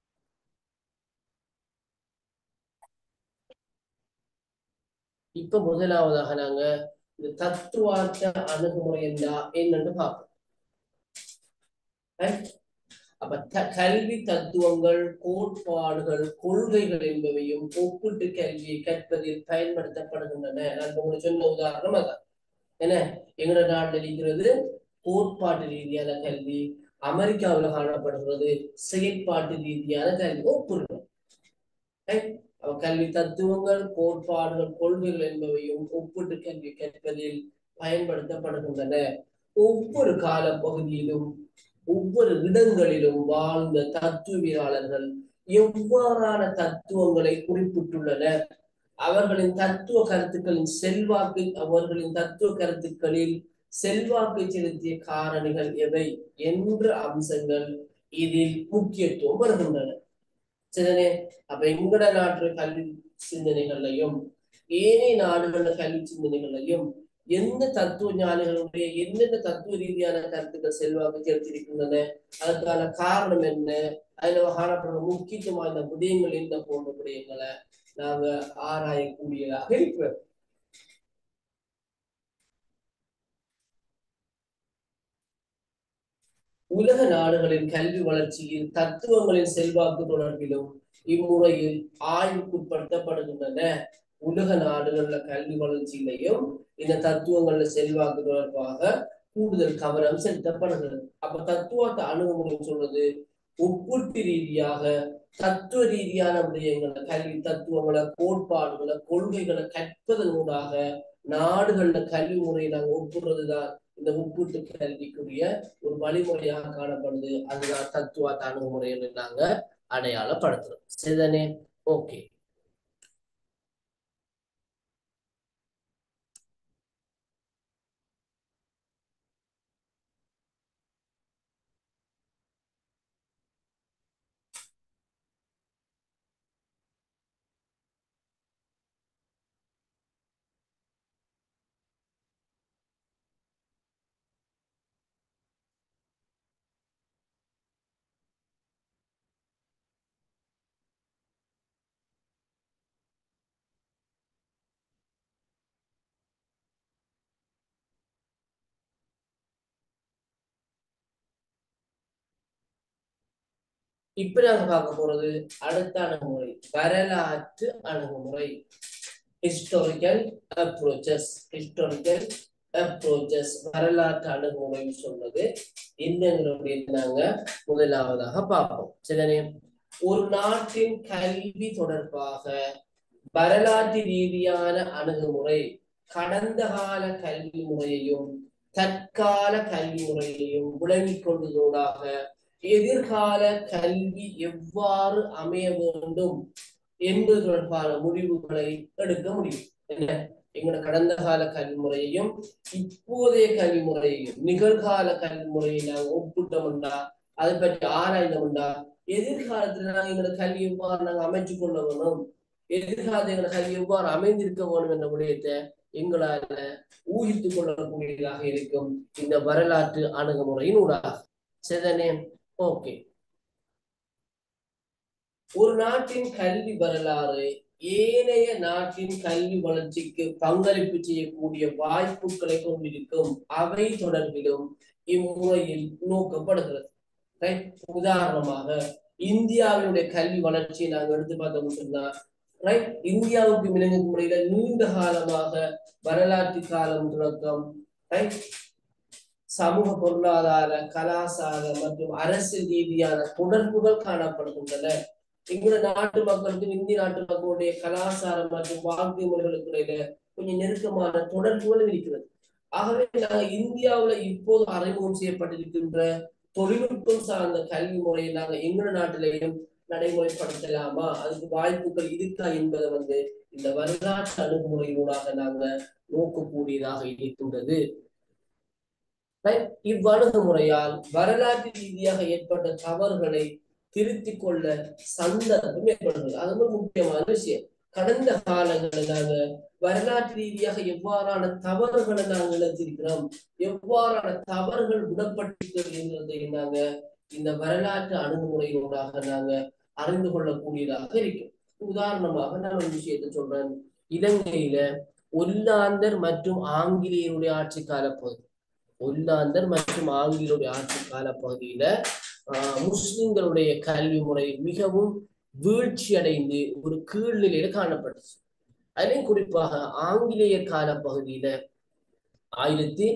இப்ப முதலாவதாக நாங்க இந்த தத்துவார்த்த அணுகுமுறை என்றா என்னன்னு பார்ப்போம் Right? அப்ப த- கல்வி தத்துவங்கள் கோட்பாடுகள் கொள்கைகள் என்பவையும் ஒப்பிட்டு கல்வியை கற்பதில் பயன்படுத்தப்படுகின்றன நான் இப்ப உங்களுக்கு சொன்ன உதாரணம் அதான் என்ன எங்களோட நாட்டில் இருக்கிறது கோட்பாட்டு ரீதியான கல்வி அமெரிக்காவில் காணப்படுகிறது செயற்பாட்டு ரீதியான கல்வி ஒப்புடுறோம் Right? அப்ப கல்வி தத்துவங்கள் கோட்பாடுகள் கொள்கைகள் என்பவையும் ஒப்பிட்டு கல்வி கற்பதில் பயன்படுத்தப்படுகின்றன ஒவ்வொரு கால பகுதியிலும் ஒவ்வொரு இடங்களிலும் வாழ்ந்த தத்துவியலாளர்கள் எவ்வாறான தத்துவங்களை குறிப்பிட்டுள்ளனர் அவர்களின் தத்துவ கருத்துக்களின் செல்வாக்கு அவர்களின் தத்துவ கருத்துக்களில் செல்வாக்கு செலுத்திய காரணிகள் எவை என்ற அம்சங்கள் இதில் முக்கியத்துவம் வருகின்றன சரிதானே அப்ப எங்கட நாட்டு கல்வி சிந்தனைகள்லையும் ஏனைய நாடுகள கல்வி சிந்தனைகள்லையும் எந்த தத்துவ ஞானிகளுடைய எந்தெந்த தத்துவ ரீதியான கருத்துக்கள் செல்வாக்கு செலுத்தியிருக்கின்றன அதுக்கான காரணம் என்ன அதுல காணப்படுற முக்கியத்துவம் வாய்ந்த விடயங்கள் என்ன போன்ற விடயங்களை நாங்க ஆராயக்கூடியதாக இருக்கிறோம் உலக நாடுகளின் கல்வி வளர்ச்சியில் தத்துவங்களின் செல்வாக்கு தொடர்பிலும் இம்முறையில் ஆய்வுக்குட்படுத்தப்படுகின்றன உலக நாடுகள்ல கல்வி வளர்ச்சியிலையும் இந்த தத்துவங்கள்ல செல்வாக்கு தொடர்பாக கூடுதல் கவனம் செலுத்தப்படுகிறது அப்ப தத்துவத்தை அணுகுமுறை சொல்றது ஒப்பீட்டு ரீதியாக தத்துவ ரீதியான விடயங்களை கல்வி தத்துவங்களை கோட்பாடுகளை கொள்கைகளை கற்பதனூடாக நாடுகள்ல கல்வி முறையை நாங்க ஒப்புறதுதான் இந்த ஒப்பீட்டு கல்விக்குரிய ஒரு வழிமுறையாக காணப்படுது அதுதான் தத்துவாத்த அணுகுமுறைன்னு நாங்க அடையாளப்படுத்துறோம் சரிதானே ஓகே இப்ப நாங்க பார்க்க போறது அடுத்த அணுகுமுறை வரலாற்று அணுகுமுறை ஹிஸ்டாரிக்கல் அப்ரோச்சஸ் ஹிஸ்டாரிக்கல் அப்ரோச்சஸ் வரலாற்று அணுகுமுறை சொல்றது என்னங்கிறோடைய நாங்க முதலாவதாக பார்ப்போம் சரிதானே ஒரு நாட்டின் கல்வி தொடர்பாக வரலாற்று ரீதியான அணுகுமுறை கடந்த கால கல்வி முறையையும் தற்கால கல்வி முறையையும் விளங்கிக் கொண்டதோடாக எதிர்கால கல்வி எவ்வாறு அமைய வேண்டும் என்பது தொடர்பான முடிவுகளை எடுக்க முடியும் என்ன எங்களோட கடந்த கால கல்வி முறையையும் இப்போதைய கல்வி முறையையும் நிகழ்கால கல்வி முறையை நாங்கள் ஒப்பிட்டோம்னா அதை பற்றி ஆராய்ந்தோம்னா எதிர்காலத்துல நாங்கள் எங்களோட கல்வி எவ்வாறு நாங்கள் அமைச்சு கொள்ள வேணும் எதிர்காலத்தில் எங்களோட கல்வி எவ்வாறு அமைந்திருக்க வேணும் என்ற விடயத்தை எங்களால ஊகித்துக் கொள்ளக்கூடியதாக இருக்கும் இந்த வரலாற்று அணுகுமுறையின் ஊடாக சரிதானே ஓகே ஒரு நாட்டின் கல்வி வரலாறு ஏனைய நாட்டின் கல்வி வளர்ச்சிக்கு பங்களிப்பு செய்யக்கூடிய வாய்ப்புகளை கொண்டிருக்கும் அவை தொடர்பிலும் இம்முறையில் நோக்கப்படுகிறது ரைட் உதாரணமாக இந்தியாவினுடைய கல்வி வளர்ச்சியை நாங்கள் எடுத்து பார்த்தோம் சொன்னா ரைட் இந்தியாவுக்கு விளங்கும் முறையில நீண்ட காலமாக வரலாற்று காலம் தொடக்கம் ரைட் சமூக பொருளாதார கலாசார மற்றும் அரசியல் ரீதியான தொடர்புகள் காணப்படுகின்றன எங்களோட நாட்டு மக்களுக்கும் இந்திய நாட்டு மக்களுடைய கலாச்சாரம் மற்றும் வாழ்க்கை முறைகளுக்கு இடையில கொஞ்சம் நெருக்கமான தொடர்புகளும் இருக்கிறது ஆகவே நாங்கள் இந்தியாவுல இப்போது அறிமுகம் செய்யப்பட்டிருக்கின்ற தொழில்நுட்பம் சார்ந்த கல்வி முறையை நாங்கள் எங்களோட நாட்டிலேயும் நடைமுறைப்படுத்தலாமா அதுக்கு வாய்ப்புகள் இருக்கா என்பதை வந்து இந்த வரலாற்று அணுகுமுறையினூடாக நாங்க நோக்கக்கூடியதாக இருக்கின்றது இவ்வணுகுமுறையால் வரலாற்று ரீதியாக ஏற்பட்ட தவறுகளை திருத்திக் கொள்ள சந்தர்ப்பம் ஏற்படுகிறது அது ரொம்ப முக்கியமான விஷயம் கடந்த காலங்களில் நாங்க வரலாற்று ரீதியாக எவ்வாறான தவறுகளை நாங்கள் இழந்திருக்கிறோம் எவ்வாறான தவறுகள் விடப்பட்டிருக்கிறது என்றதை நாங்க இந்த வரலாற்று அணுகுமுறையோடாக நாங்க அறிந்து கொள்ளக்கூடியதாக இருக்கும் உதாரணமாக நான் ஒரு விஷயத்தை சொல்றேன் இலங்கையில ஒல்லாந்தர் மற்றும் ஆங்கிலேயருடைய ஆட்சி கால பகுதி ஒல்லாந்தர் மற்றும் ஆங்கிலேயருடைய ஆட்சி கால பகுதியில ஆஹ் முஸ்லிம்களுடைய கல்வி முறை மிகவும் வீழ்ச்சி அடைந்து ஒரு கீழ்நிலையில காணப்பட்டுச்சு அதிலையும் குறிப்பாக ஆங்கிலேயர் கால பகுதியில ஆயிரத்தி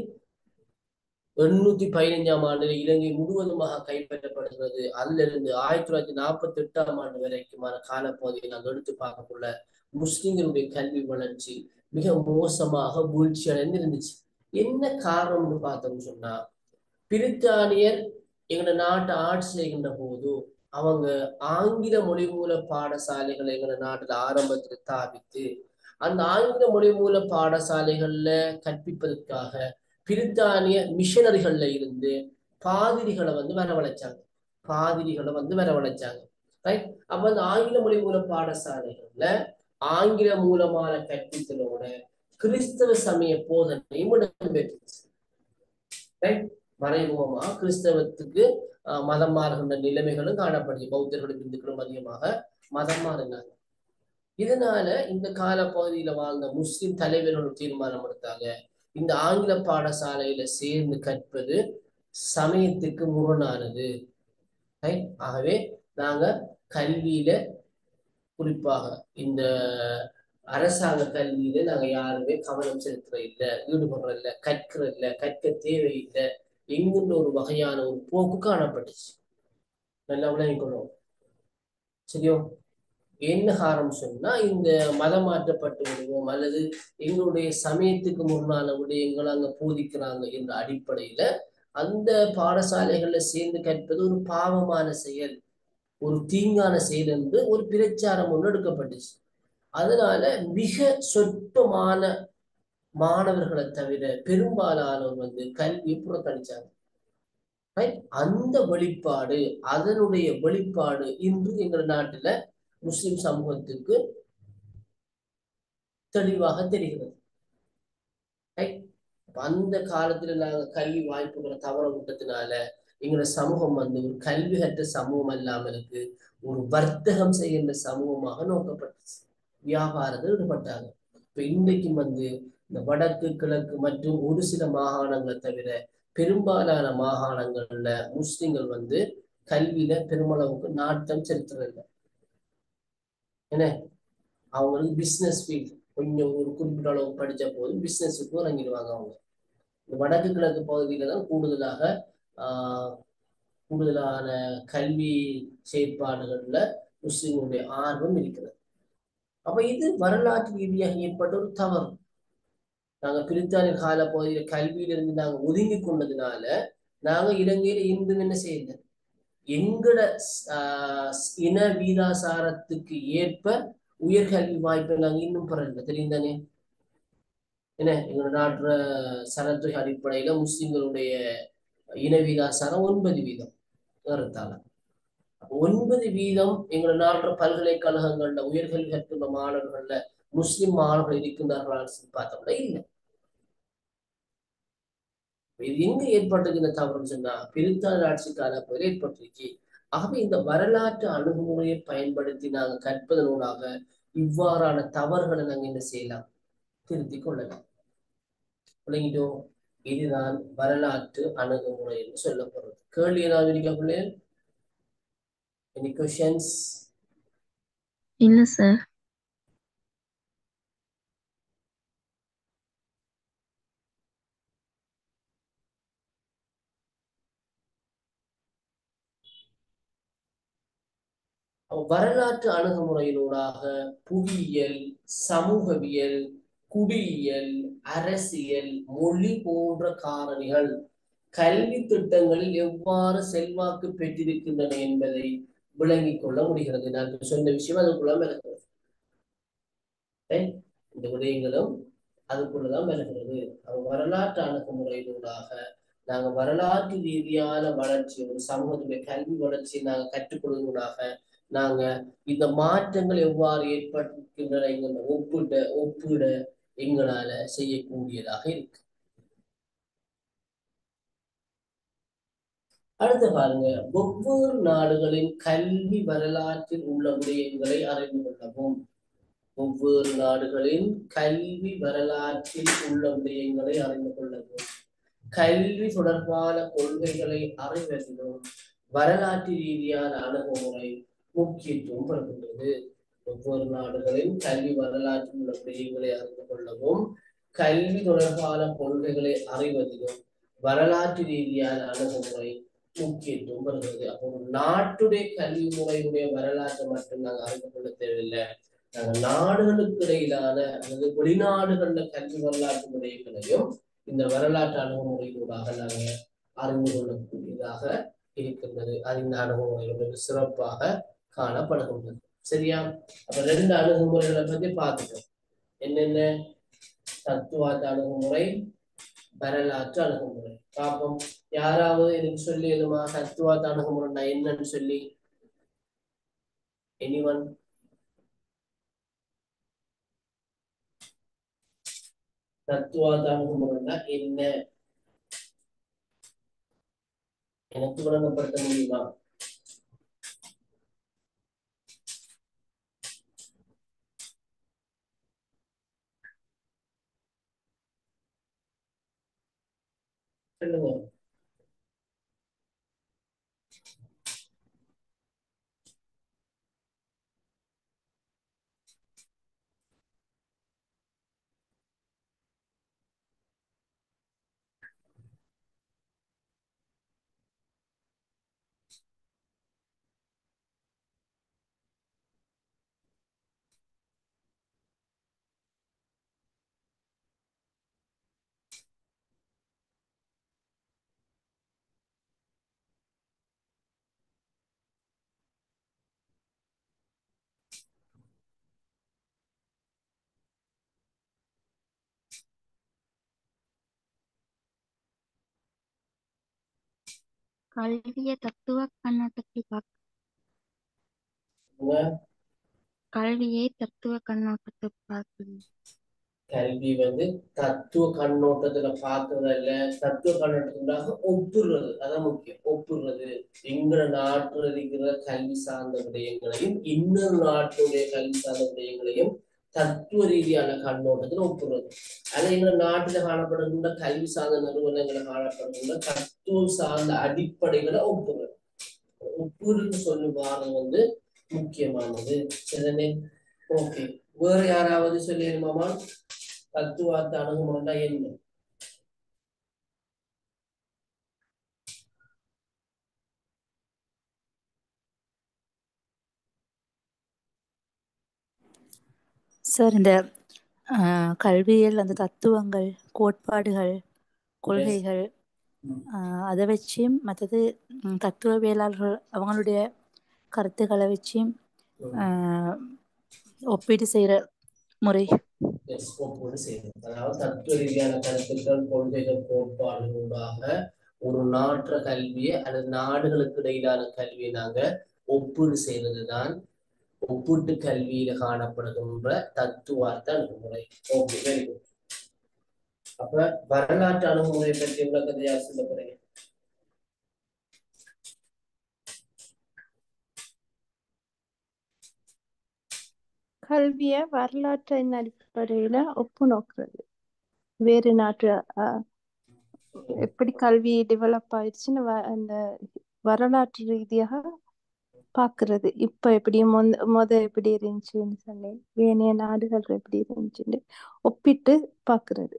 எண்ணூத்தி பதினைஞ்சாம் ஆண்டு இலங்கை முழுவதுமாக கைப்பற்றப்படுகிறது அதுல இருந்து ஆயிரத்தி தொள்ளாயிரத்தி நாற்பத்தி எட்டாம் ஆண்டு வரைக்குமான காலப்பகுதியை நாங்கள் எடுத்து பார்க்கக்குள்ள முஸ்லிம்களுடைய கல்வி வளர்ச்சி மிக மோசமாக வீழ்ச்சி அடைந்து இருந்துச்சு என்ன காரணம்னு பார்த்தோம்னு சொன்னா பிரித்தானியர் எங்களோட நாட்டை ஆட்சி செய்கின்ற போது அவங்க ஆங்கில மொழி மூல பாடசாலைகளை எங்களோட நாட்டுல ஆரம்பத்துல ஸ்தாபித்து அந்த ஆங்கில மொழி மூல பாடசாலைகள்ல கற்பிப்பதற்காக பிரித்தானிய மிஷனரிகள்ல இருந்து பாதிரிகளை வந்து வரவழைச்சாங்க பாதிரிகளை வந்து வரவழைச்சாங்க ரைட் அப்ப அந்த ஆங்கில மொழி மூல பாடசாலைகள்ல ஆங்கில மூலமான கற்பித்தலோட கிறிஸ்தவ சமய போதனையும் இடம்பெற்றுச்சு ரைட் மறைமுகமா கிறிஸ்தவத்துக்கு மதம் மாறுகின்ற நிலைமைகளும் காணப்படுது பௌத்தர்களும் இந்துக்களும் அதிகமாக மதம் மாறினாங்க இதனால இந்த கால பகுதியில வாழ்ந்த முஸ்லிம் தலைவர்கள் தீர்மானம் எடுத்தாங்க இந்த ஆங்கில பாடசாலையில சேர்ந்து கற்பது சமயத்துக்கு முரணானது ஆகவே நாங்க கல்வியில குறிப்பாக இந்த அரசாங்க கல்வியில நாங்க யாருமே கவனம் செலுத்துற இல்ல ஈடுபடுற இல்ல கற்கிற இல்ல கற்க தேவையில்லை என்கின்ற ஒரு வகையான ஒரு போக்கு காணப்பட்டுச்சு நல்லா விளங்கிக்கணும் சரியோ என்ன காரணம் சொன்னா இந்த மதம் மாற்றப்பட்டு விடுவோம் அல்லது எங்களுடைய சமயத்துக்கு முன்னால விடயங்கள் அங்க போதிக்கிறாங்க என்ற அடிப்படையில அந்த பாடசாலைகள்ல சேர்ந்து கற்பது ஒரு பாவமான செயல் ஒரு தீங்கான செயல் என்று ஒரு பிரச்சாரம் ஒன்று எடுக்கப்பட்டுச்சு அதனால மிக சொற்பமான மாணவர்களை தவிர பெரும்பாலானோர் வந்து கல்வியை புறக்கணிச்சாங்க அந்த வெளிப்பாடு அதனுடைய வெளிப்பாடு இன்று எங்கள் நாட்டுல முஸ்லிம் சமூகத்துக்கு தெளிவாக தெரிகிறது அந்த காலத்துல நாங்க கல்வி வாய்ப்புகளை தவற விட்டதுனால எங்களோட சமூகம் வந்து ஒரு கல்வி கற்ற சமூகம் அல்லாம இருக்கு ஒரு வர்த்தகம் செய்கின்ற சமூகமாக நோக்கப்பட்டுச்சு வியாபாரத்தில் ஈடுபட்டாங்க இப்ப இன்றைக்கும் வந்து இந்த வடக்கு கிழக்கு மற்றும் ஒரு சில மாகாணங்களை தவிர பெரும்பாலான மாகாணங்கள்ல முஸ்லிம்கள் வந்து கல்வியில பெருமளவுக்கு நாட்டம் செலுத்துறதில்லை என்ன அவங்களுக்கு பிசினஸ் ஃபீல்ட் கொஞ்சம் ஒரு குறிப்பிட்ட அளவு படிச்ச போது பிசினஸுக்கு இறங்கிடுவாங்க அவங்க இந்த வடக்கு கிழக்கு பகுதியில தான் கூடுதலாக ஆஹ் கூடுதலான கல்வி செயற்பாடுகள்ல முஸ்லிம்களுடைய ஆர்வம் இருக்கிறது அப்ப இது வரலாற்று ரீதியாக ஏற்பட்ட ஒரு தவறு நாங்க பிரித்தானிய கால பகுதியில கல்வியிலிருந்து நாங்க ஒதுங்கி கொண்டதுனால நாங்க இலங்கையில இன்னும் என்ன செய்யல எங்கட ஆஹ் இன வீதாசாரத்துக்கு ஏற்ப உயர்கல்வி வாய்ப்பை நாங்க இன்னும் பெறல தெரியும் தானே என்ன எங்களோட நாட்டுல சனத்தொகை அடிப்படையில முஸ்லிம்களுடைய இன வீதாசாரம் ஒன்பது வீதம் ஏறத்தாழ ஒன்பது வீதம் எங்களோட நாட்டு பல்கலைக்கழகங்கள்ல உயர்கல்வி கற்கின்ற மாணவர்கள்ல முஸ்லிம் மாணவர்கள் இருக்கின்றார்களான்னு சொல்லி பார்த்தோம்னா இல்லை இது எங்க ஏற்பட்டது இந்த தவறுன்னு சொன்னா பிரித்தாள் ஆட்சி காலப்போது ஏற்பட்டிருக்கு ஆகவே இந்த வரலாற்று அணுகுமுறையை பயன்படுத்தி நாங்க கற்பதனூடாக இவ்வாறான தவறுகளை நாங்க என்ன செய்யலாம் திருத்திக் கொள்ளலாம் விளங்கிட்டோம் இதுதான் வரலாற்று அணுகுமுறை என்று சொல்லப்படுறது கேள்வி ஏதாவது இருக்கா பிள்ளைகள் எனி கொஷன்ஸ் இல்ல சார் வரலாற்று அணுகுமுறையினூடாக புவியியல் சமூகவியல் குடியியல் அரசியல் மொழி போன்ற காரணிகள் கல்வி திட்டங்களில் எவ்வாறு செல்வாக்கு பெற்றிருக்கின்றன என்பதை விளங்கிக் கொள்ள முடிகிறது நான் சொன்ன விஷயம் அதுக்குள்ள விளக்குறது இந்த விடயங்களும் அதுக்குள்ளதான் விளக்குறது அது வரலாற்று அணுகுமுறையினூடாக நாங்க வரலாற்று ரீதியான வளர்ச்சி ஒரு சமூகத்துடைய கல்வி வளர்ச்சியை நாங்க கற்றுக்கொள்வதற்காக நாங்க இந்த மாற்றங்கள் எவ்வாறு ஏற்பட்டிருக்கின்றன எங்களை ஒப்பிட ஒப்பிட எங்களால செய்யக்கூடியதாக இருக்கு அடுத்து பாருங்க ஒவ்வொரு நாடுகளின் கல்வி வரலாற்றில் உள்ள விடயங்களை அறிந்து கொள்ளவும் ஒவ்வொரு நாடுகளின் கல்வி வரலாற்றில் உள்ள விடயங்களை அறிந்து கொள்ளவும் கல்வி தொடர்பான கொள்கைகளை அறிவதிலும் வரலாற்று ரீதியான அணுகுமுறை முக்கியத்துவம் பெறுகின்றது ஒவ்வொரு நாடுகளின் கல்வி வரலாற்றில் உள்ள விடயங்களை அறிந்து கொள்ளவும் கல்வி தொடர்பான கொள்கைகளை அறிவதிலும் வரலாற்று ரீதியான அணுகுமுறை முக்கியத்துவம் பெறுகிறது அப்போ ஒரு நாட்டுடைய கல்வி முறையுடைய வரலாற்றை மட்டும் நாங்கள் அறிந்து கொள்ள தேவையில்லை நாங்கள் நாடுகளுக்கு இடையிலான அல்லது வெளிநாடுகள்ல கல்வி வரலாற்று முறைகளையும் இந்த வரலாற்று அணுகுமுறையினூடாக நாங்கள் அறிந்து கொள்ளக்கூடியதாக இருக்கின்றது அது இந்த அணுகுமுறைகள் சிறப்பாக காணப்படுகின்றது சரியா அப்ப ரெண்டு அணுகுமுறைகளை பத்தி பார்த்துட்டோம் என்னென்ன தத்துவார்த்த அணுகுமுறை வரலாற்று அணுகுமுறை பார்ப்போம் யாராவது எனக்கு சொல்லி எதுமா தத்துவார்த்த அணுகுமுறைனா என்னன்னு சொல்லி எனிவன் தத்துவார்த்த அணுகுமுறைனா என்ன எனக்கு விளங்கப்படுத்த முடியுமா சொல்லுங்க கல்விய தத்துவ கண்ணோட்டத்தில் பார்க்க உங்க கல்வியை தத்துவ கண்ணோட்டத்தில் பார்க்கணும் கல்வி வந்து தத்துவ கண்ணோட்டத்துல பாக்குறதல்ல தத்துவ கண்ணோட்டத்துக்காக ஒப்புடுறது அதான் முக்கியம் ஒப்புடுறது எங்க நாட்டுல இருக்கிற கல்வி சார்ந்த விடயங்களையும் இன்னொரு நாட்டுடைய கல்வி சார்ந்த விடயங்களையும் தத்துவ ரீதியான கண்ணோட்டத்துல ஒப்புடுறது ஆனா எங்க நாட்டுல காணப்படுகின்ற கல்வி சார்ந்த நிறுவனங்களை காணப்படுகின்ற தத்துவம் சார்ந்த அடிப்படைகளை ஒப்புடுறது ஒப்புடுன்னு சொல்லி வாரம் வந்து முக்கியமானது சரிதானே ஓகே வேற யாராவது சொல்லிடுமாமா தத்துவார்த்த அணுகுமுறைனா என்ன சார் இந்த ஆஹ் கல்வியியல் அந்த தத்துவங்கள் கோட்பாடுகள் கொள்கைகள் ம். ஆஹ் அதை வச்சு மற்றது ம், தத்துவவியலாளர்கள் அவங்களுடைய கருத்துக்களை வச்சு ம். ஆஹ் ஒப்பீடு செய்கிற முறை எஸ் ஒப்புன்னு செய்யுது அதாவது தத்துவ ரீதியான கருத்துக்கள் கொள்கைகள் கோட்பாடுகளாக ஒரு நாற்ற கல்வியை அல்லது நாடுகளுக்கு இடையிலான கல்வியை நாங்க ஒப்பீடு செய்யறது தான் ஒப்பீட்டு கல்வியில காணப்படுகின்ற தத்துவார்த்த அணுகுமுறை ஓகே வெரி குட் அப்ப வரலாற்று அணுகுமுறை பற்றி விளக்கத்தை யார் சொல்ல போறீங்க கல்விய வரலாற்றின் அடிப்படையில ஒப்பு நோக்குறது வேறு நாட்டு அஹ், எப்படி கல்வி டெவலப் ஆயிடுச்சுன்னு வ- அந்த வரலாற்று ரீதியாக பாக்குறது இப்ப எப்படி மொந்த மொத எப்படி இருந்துச்சுன்னு சொல்லி வேணைய நாடுகள் எப்படி இருந்துச்சுன்னு ஒப்பிட்டு பாக்குறது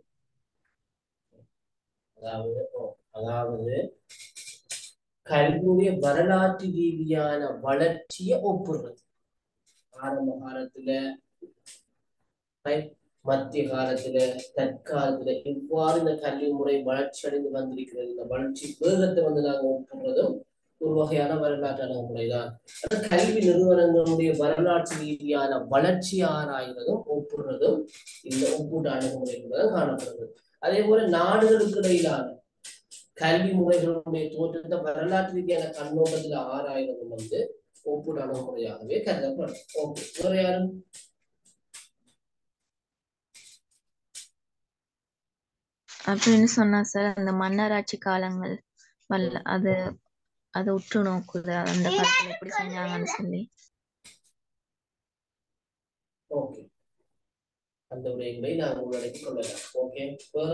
அதாவது ஓ, அதாவது கல்வியுடைய வரலாற்று ரீதியான வளர்ச்சியை ஒப்புடுறது ஆரம்ப காலத்துல right, மத்திய காலத்துல தற்காலத்துல இவ்வாறு இந்த கல்வி முறை வளர்ச்சி அடைந்து வந்திருக்கிறது இந்த வளர்ச்சி வேகத்தை வந்து நாங்க ஒப்புடுறதும் ஒரு வகையான வரலாற்று அணுகுமுறை தான் கல்வி நிறுவனங்களுடைய வரலாற்று ரீதியான வளர்ச்சி ஆராய்வதும் ஒப்புடுறதும் இந்த ஒப்பீட்டு அணுகுமுறைகள் தான் காணப்படுது அதே போல நாடுகளுக்கு இடையிலான கல்வி முறைகளுடைய தோற்றத்தை வரலாற்று ரீதியான கண்ணோட்டத்துல ஆராய்வதும் வந்து ஒப்பீடு அணுகுமுறையாகவே கருதப்படும் ஓகே வேற யாரும் அப்படின்னு சொன்னா சார் அந்த மன்னராட்சி காலங்கள் வல்ல அது அதை உற்று நோக்குது அந்த காலத்துல எப்படி செஞ்சாங்கன்னு சொல்லி ஓகே அந்த விடயங்களை நாங்கள் உள்ளடக்கி கொள்ளலாம் ஓகே வேற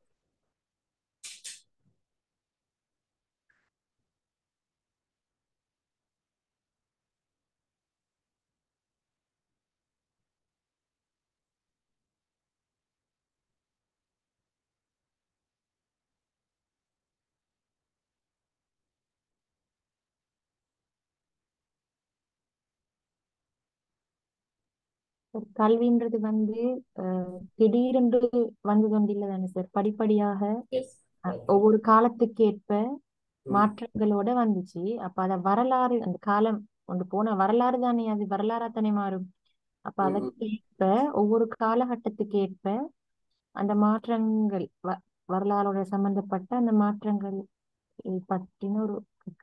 சார் கல்வின்றது வந்து அஹ், திடீரென்று வந்து கொண்டில்லை தானே சார் படிப்படியாக எஸ் அஹ், ஒவ்வொரு காலத்துக்கேற்ப மாற்றங்களோட வந்துச்சு அப்ப அத வரலாறு அந்த காலம் கொண்டு போன வரலாறு தானே அது வரலாறா தானே மாறும் அப்ப ம். அதற்கேற்ப ஒவ்வொரு காலகட்டத்துக்கு ஏற்ப அந்த மாற்றங்கள் வ- வரலாறோட சம்பந்தப்பட்ட அந்த மாற்றங்கள் பற்றின ஒரு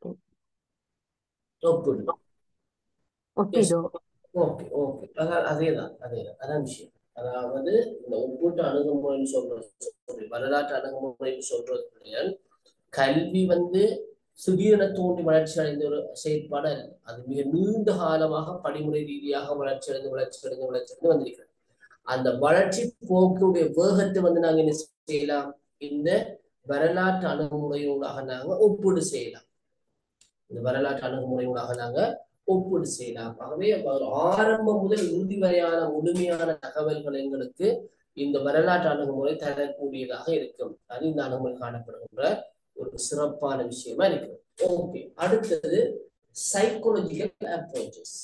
ஒப்பீடு ஒப்பிடோ ஓகே ஓகே அதான் அதேதான் அதேதான் அதான் விஷயம் அதாவது இந்த ஒப்பீட்டு அணுகுமுறைன்னு சொல்றது sorry, வரலாற்று அணுகுமுறைன்னு சொல்றது கல்வி வந்து திடீரென தோன்றி வளர்ச்சி அடைந்த ஒரு செயற்பாடு அல்ல அது மிக நீண்ட காலமாக படிமுறை ரீதியாக வளர்ச்சி அடைந்து வளர்ச்சி அடைந்து வளர்ச்சி அடைந்து வந்திருக்கிறது அந்த வளர்ச்சி போக்கினுடைய வேகத்தை வந்து நாங்க என்ன செய்யலாம் இந்த வரலாற்று அணுகுமுறையூடாக நாங்க ஒப்பீடு செய்யலாம் இந்த வரலாற்று அணுகுமுறையூடாக நாங்க ஒப்பீடு செய்யலாம் ஆகவே ஒரு ஆரம்பம் முதல் இறுதி வரையான முழுமையான தகவல்கள் எங்களுக்கு இந்த வரலாற்று அணுகுமுறை தரக்கூடியதாக இருக்கும் அது இந்த அணுகுமுறை காணப்படுகின்ற ஒரு சிறப்பான விஷயமா இருக்கு ஓகே அடுத்தது சைக்கோலஜிக்கல் அப்ரோச்சஸ்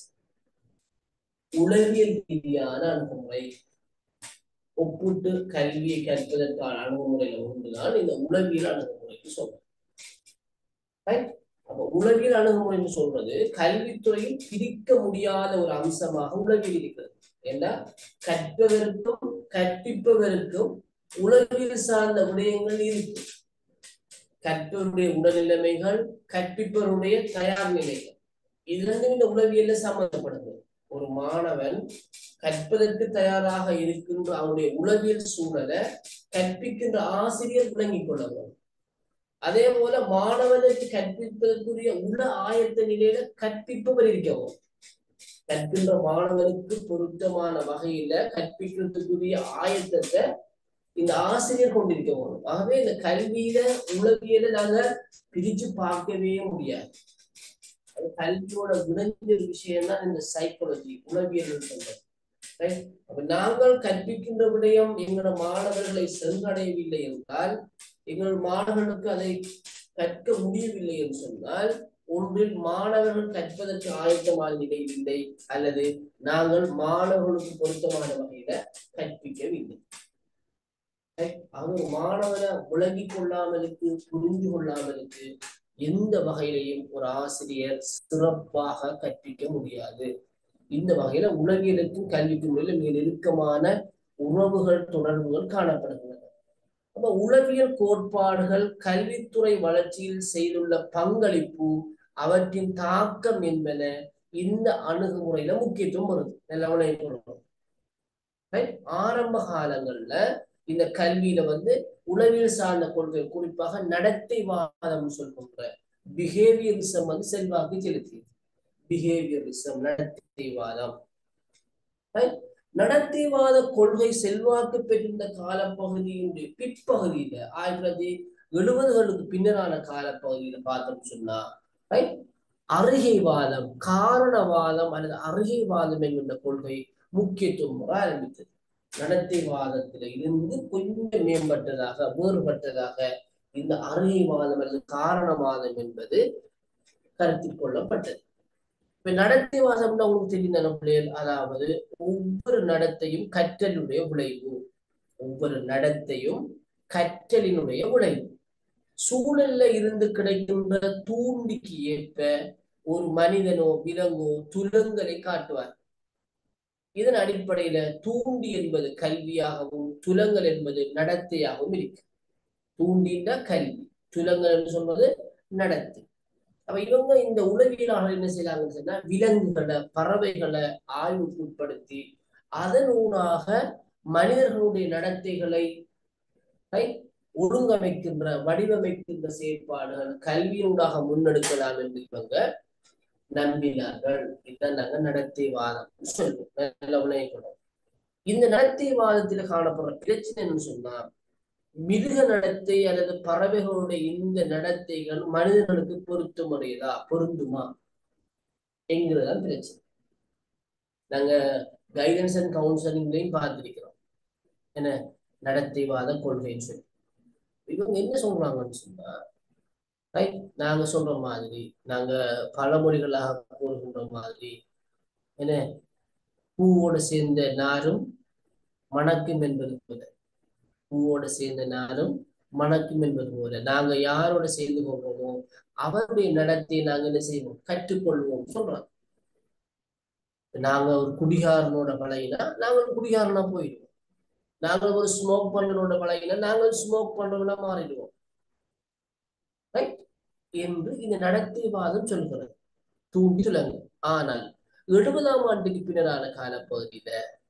உளவியல் ரீதியான அணுகுமுறை ஒப்பிட்டு கல்வியை கற்பதற்கான அணுகுமுறையில ஒன்றுதான் இந்த உளவியல் அணுகுமுறைன்னு சொல்றோம் Right? அப்ப உளவியல் அணுகுமுறைன்னு சொல்றது கல்வித்துறையில் பிரிக்க முடியாத ஒரு அம்சமாக உளவியல் இருக்கிறது ஏன்னா கற்பவருக்கும் கற்பிப்பவருக்கும் உளவியல் சார்ந்த விடயங்கள் இருக்கு கற்பவருடைய உடல்நிலைமைகள் கற்பிப்பவருடைய தயார் நிலைகள் இது ரெண்டும் இந்த உளவியல்ல சம்பந்தப்படுது ஒரு மாணவன் கற்பதற்கு தயாராக இருக்கின்ற அவனுடைய உளவியல் சூழலை கற்பிக்கின்ற ஆசிரியர் விளங்கிக் கொள்ள வேண்டும் அதே போல மாணவனுக்கு கற்பிப்பதற்குரிய உள ஆயத்த நிலையில கற்பிப்பவர் இருக்கவும் கற்கின்ற மாணவனுக்கு பொருத்தமான வகையில கற்பிக்கிறதுக்குரிய ஆயத்தத்தை இந்த ஆசிரியர் கொண்டிருக்க வேணும் ஆகவே இந்த கல்வியில உளவியல நாங்க பிரிச்சு பார்க்கவே முடியாது அது கல்வியோட விளைஞ்ச ஒரு விஷயம் தான் இந்த சைக்காலஜி உளவியல் சொல்றது Right? அப்ப நாங்கள் கற்பிக்கின்ற விடயம் எங்களோட மாணவர்களை சென்றடையவில்லை என்றால் எங்கள் மாணவர்களுக்கு அதை கற்க முடியவில்லை என்று சொன்னால் ஒன்றில் மாணவர்கள் கற்பதற்கு ஆயத்தமான நிலையில் இல்லை அல்லது நாங்கள் மாணவர்களுக்கு பொருத்தமான வகையில கற்பிக்கவில்லை அவர் மாணவனை விளங்கிக் கொள்ளாமலுக்கு புரிந்து கொள்ளாமலுக்கு எந்த வகையிலையும் ஒரு ஆசிரியர் சிறப்பாக கற்பிக்க முடியாது இந்த வகையில உளவியலுக்கும் கல்விக்கும் இடையில மிக நெருக்கமான உறவுகள் தொடர்புகள் காணப்படுகின்றன அப்ப உளவியல் கோட்பாடுகள் கல்வித்துறை வளர்ச்சியில் செய்துள்ள பங்களிப்பு அவற்றின் தாக்கம் என்பன இந்த அணுகுமுறையில முக்கியத்துவம் வருது நல்ல ஆரம்ப காலங்கள்ல இந்த கல்வியில வந்து உளவியல் சார்ந்த கொள்கை குறிப்பாக நடத்தைவாதம் சொல்கின்ற பிஹேவியரிசம் வந்து செல்வாக்கு செலுத்தியது பிஹேவியரிசம் நடத்தைவாதம் நடத்தைவாத கொள்கை செல்வாக்கு பெற்றிருந்த காலப்பகுதியினுடைய பிற்பகுதியில ஆயிரத்தி தொள்ளாயிரத்தி எழுபதுகளுக்கு பின்னரான காலப்பகுதியில பார்த்தோம் சொன்னா அருகைவாதம் காரணவாதம் அல்லது அருகைவாதம் என்கின்ற கொள்கை முக்கியத்துவம் ஆரம்பித்தது நடத்தைவாதத்தில இருந்து கொஞ்சம் மேம்பட்டதாக வேறுபட்டதாக இந்த அருகைவாதம் அல்லது காரணவாதம் என்பது கருத்தில் கொள்ளப்பட்டது இப்ப நடத்தைவாதம்னா உங்களுக்கு தெரியும் பிள்ளைகள் அதாவது ஒவ்வொரு நடத்தையும் கற்றலுடைய விளைவு ஒவ்வொரு நடத்தையும் கற்றலினுடைய விளைவு சூழல்ல இருந்து கிடைக்கின்ற தூண்டிக்கு ஏற்ப ஒரு மனிதனோ விலங்கோ துலங்கலை காட்டுவார் இதன் அடிப்படையில தூண்டி என்பது கல்வியாகவும் துலங்கல் என்பது நடத்தையாகவும் இருக்கு தூண்டின்ற கல்வி துலங்கல் என்று சொல்வது நடத்தை அப்ப இவங்க இந்த உளவியலாளர் என்ன செய்யறாங்கன்னு சொன்னா விலங்குகளை பறவைகளை ஆய்வுக்கு உட்படுத்தி அதனூடாக மனிதர்களுடைய நடத்தைகளை ஒழுங்கமைக்கின்ற வடிவமைக்கின்ற செயற்பாடுகள் கல்வியூடாக முன்னெடுக்கலாம் என்று இவங்க நம்பினார்கள் இதுதான் நாங்க நடத்தைவாதம் சொல்லுவோம் நல்ல உலகம் இந்த நடத்தைவாதத்துல காணப்படுற பிரச்சனை என்னன்னு சொன்னா மிருக நடத்தை அல்லது பறவைகளுடைய இந்த நடத்தைகள் மனிதர்களுக்கு பொருத்தமுடையதா பொருந்துமா என்கிறதான் பிரச்சனை நாங்க கைடன்ஸ் அண்ட் கவுன்சிலிங்லையும் பார்த்திருக்கிறோம் என்ன நடத்தைவாத கொள்கைன்னு சொல்லி இவங்க என்ன சொல்றாங்கன்னு சொன்னா ரைட் நாங்க சொல்ற மாதிரி நாங்க பழமொழிகளாக கூறுகின்ற மாதிரி என்ன பூவோட சேர்ந்த நாரும் மணக்கும் என்பது போல பூவோட சேர்ந்த நாரும் மணக்கும் என்பது போல நாங்க யாரோட சேர்ந்து கொள்றோமோ அவருடைய நடத்தையை நாங்க என்ன செய்வோம் கற்றுக்கொள்வோம் சொல்றோம் நாங்க ஒரு குடிகாரனோட பழகினா நாங்க ஒரு குடிகாரனா போயிடுவோம் நாங்கள் ஒரு ஸ்மோக் பண்றனோட பழகினா நாங்கள் ஸ்மோக் பண்றவனா மாறிடுவோம் ரைட் என்று இந்த நடத்தைவாதம் சொல்கிறது தூண்டி சொல்லுங்க ஆனால் எழுபதாம் ஆண்டுக்கு பின்னரான காலப்பகுதியில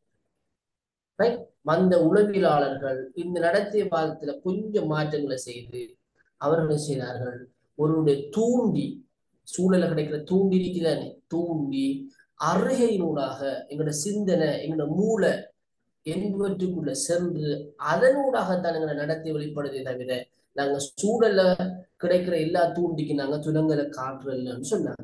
வந்த உளவியலாளர்கள் இந்த நடத்தைவாதத்துல கொஞ்சம் மாற்றங்களை செய்து அவர்கள் செய்தார்கள் ஒருவருடைய தூண்டி சூழல கிடைக்கிற தூண்டி இருக்குதானே தூண்டி அருகையினூடாக எங்களோட சிந்தனை எங்களோட மூளை என்பவற்றுக்குள்ள சென்று அதனூடாகத்தான் எங்களை நடத்தி வெளிப்படுதே தவிர நாங்க சூழல்ல கிடைக்கிற எல்லா தூண்டிக்கு நாங்க துலங்கலை காட்டுறோம்னு சொன்னாங்க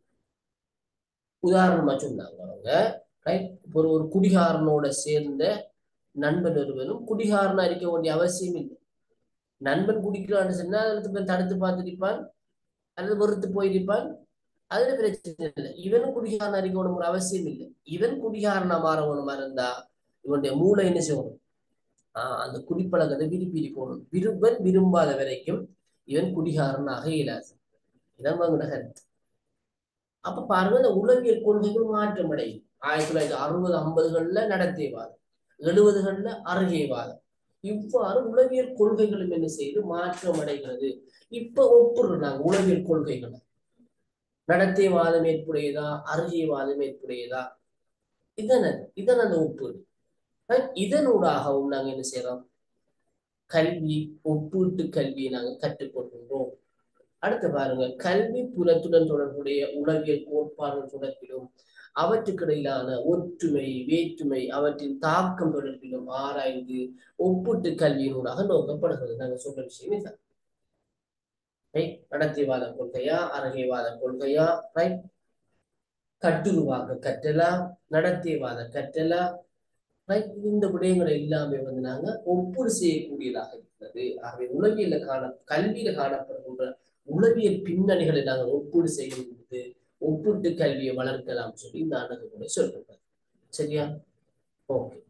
உதாரணமா சொன்னாங்க அவங்க ரைட் ஒரு ஒரு குடிகாரனோட சேர்ந்த நண்பன் ஒருவனும் குடிகாரனா இருக்க வேண்டிய அவசியம் இல்லை நண்பன் குடிக்கிறான்னு சொன்னா அதுல தடுத்து பார்த்துருப்பான் அல்லது வெறுத்து போயிருப்பான் அதுல பிரச்சனை இல்லை இவனும் குடிகாரனா இருக்க வேணும் ஒரு அவசியம் இல்லை இவன் குடிகாரனா மாறவனுமா இருந்தா இவனுடைய மூளை என்ன செய்யணும் ஆஹ் அந்த குடிப்பழக்கத்தை விரும்பி இருக்கணும் விரும்பன் விரும்பாத வரைக்கும் இவன் குடிகாரனாக இயலாது இதான் அவங்களோட கருத்து அப்ப பாருங்க இந்த உளவியல் கொள்கைகள் மாற்றம் அடையும் ஆயிரத்தி தொள்ளாயிரத்தி அறுபது ஐம்பதுகள்ல நடத்தைவாதம் எழுபதுகள்ல அருகைவாதம் இவ்வாறு உளவியல் கொள்கைகளும் என்ன செய்து மாற்றம் அடைகிறது இப்ப ஒப்புடுறாங்க உளவியல் கொள்கைகளை நடத்தைவாதம் ஏற்புடையதா அருகைவாதம் ஏற்புடையதா இதன இதன் அந்த ஒப்புடு இதனூடாகவும் நாங்க என்ன செய்யறோம் கல்வி ஒப்பீட்டு கல்வியை நாங்க கற்றுக்கொள்கின்றோம் அடுத்து பாருங்க கல்வி புலத்துடன் தொடர்புடைய உளவியல் கோட்பாடுகள் தொடர்பிலும் அவற்றுக்கிடையிலான ஒற்றுமை வேற்றுமை அவற்றின் தாக்கம் தொடர்பிலும் ஆராய்ந்து ஒப்பீட்டு கல்வியினூடாக நோக்கப்படுகிறது நாங்க சொல்ற விஷயம் இதுதான் ரைட் நடத்தைவாத கொள்கையா அறகைவாத கொள்கையா ரைட் கட்டுருவாக கற்றலா நடத்தைவாத கற்றலா ரைட் இந்த விடயங்கள் எல்லாமே வந்து நாங்க ஒப்புடு செய்யக்கூடியதாக இருக்கிறது ஆகவே உளவியல காண கல்வியில காணப்படுகின்ற உளவியல் பின்னணிகளை நாங்கள் ஒப்பீடு செய்யும் போது ஒப்பிட்டு கல்வியை வளர்க்கலாம் சொல்லி இந்த அணுகுமுறை சொல்றாங்க சரியா ஓகே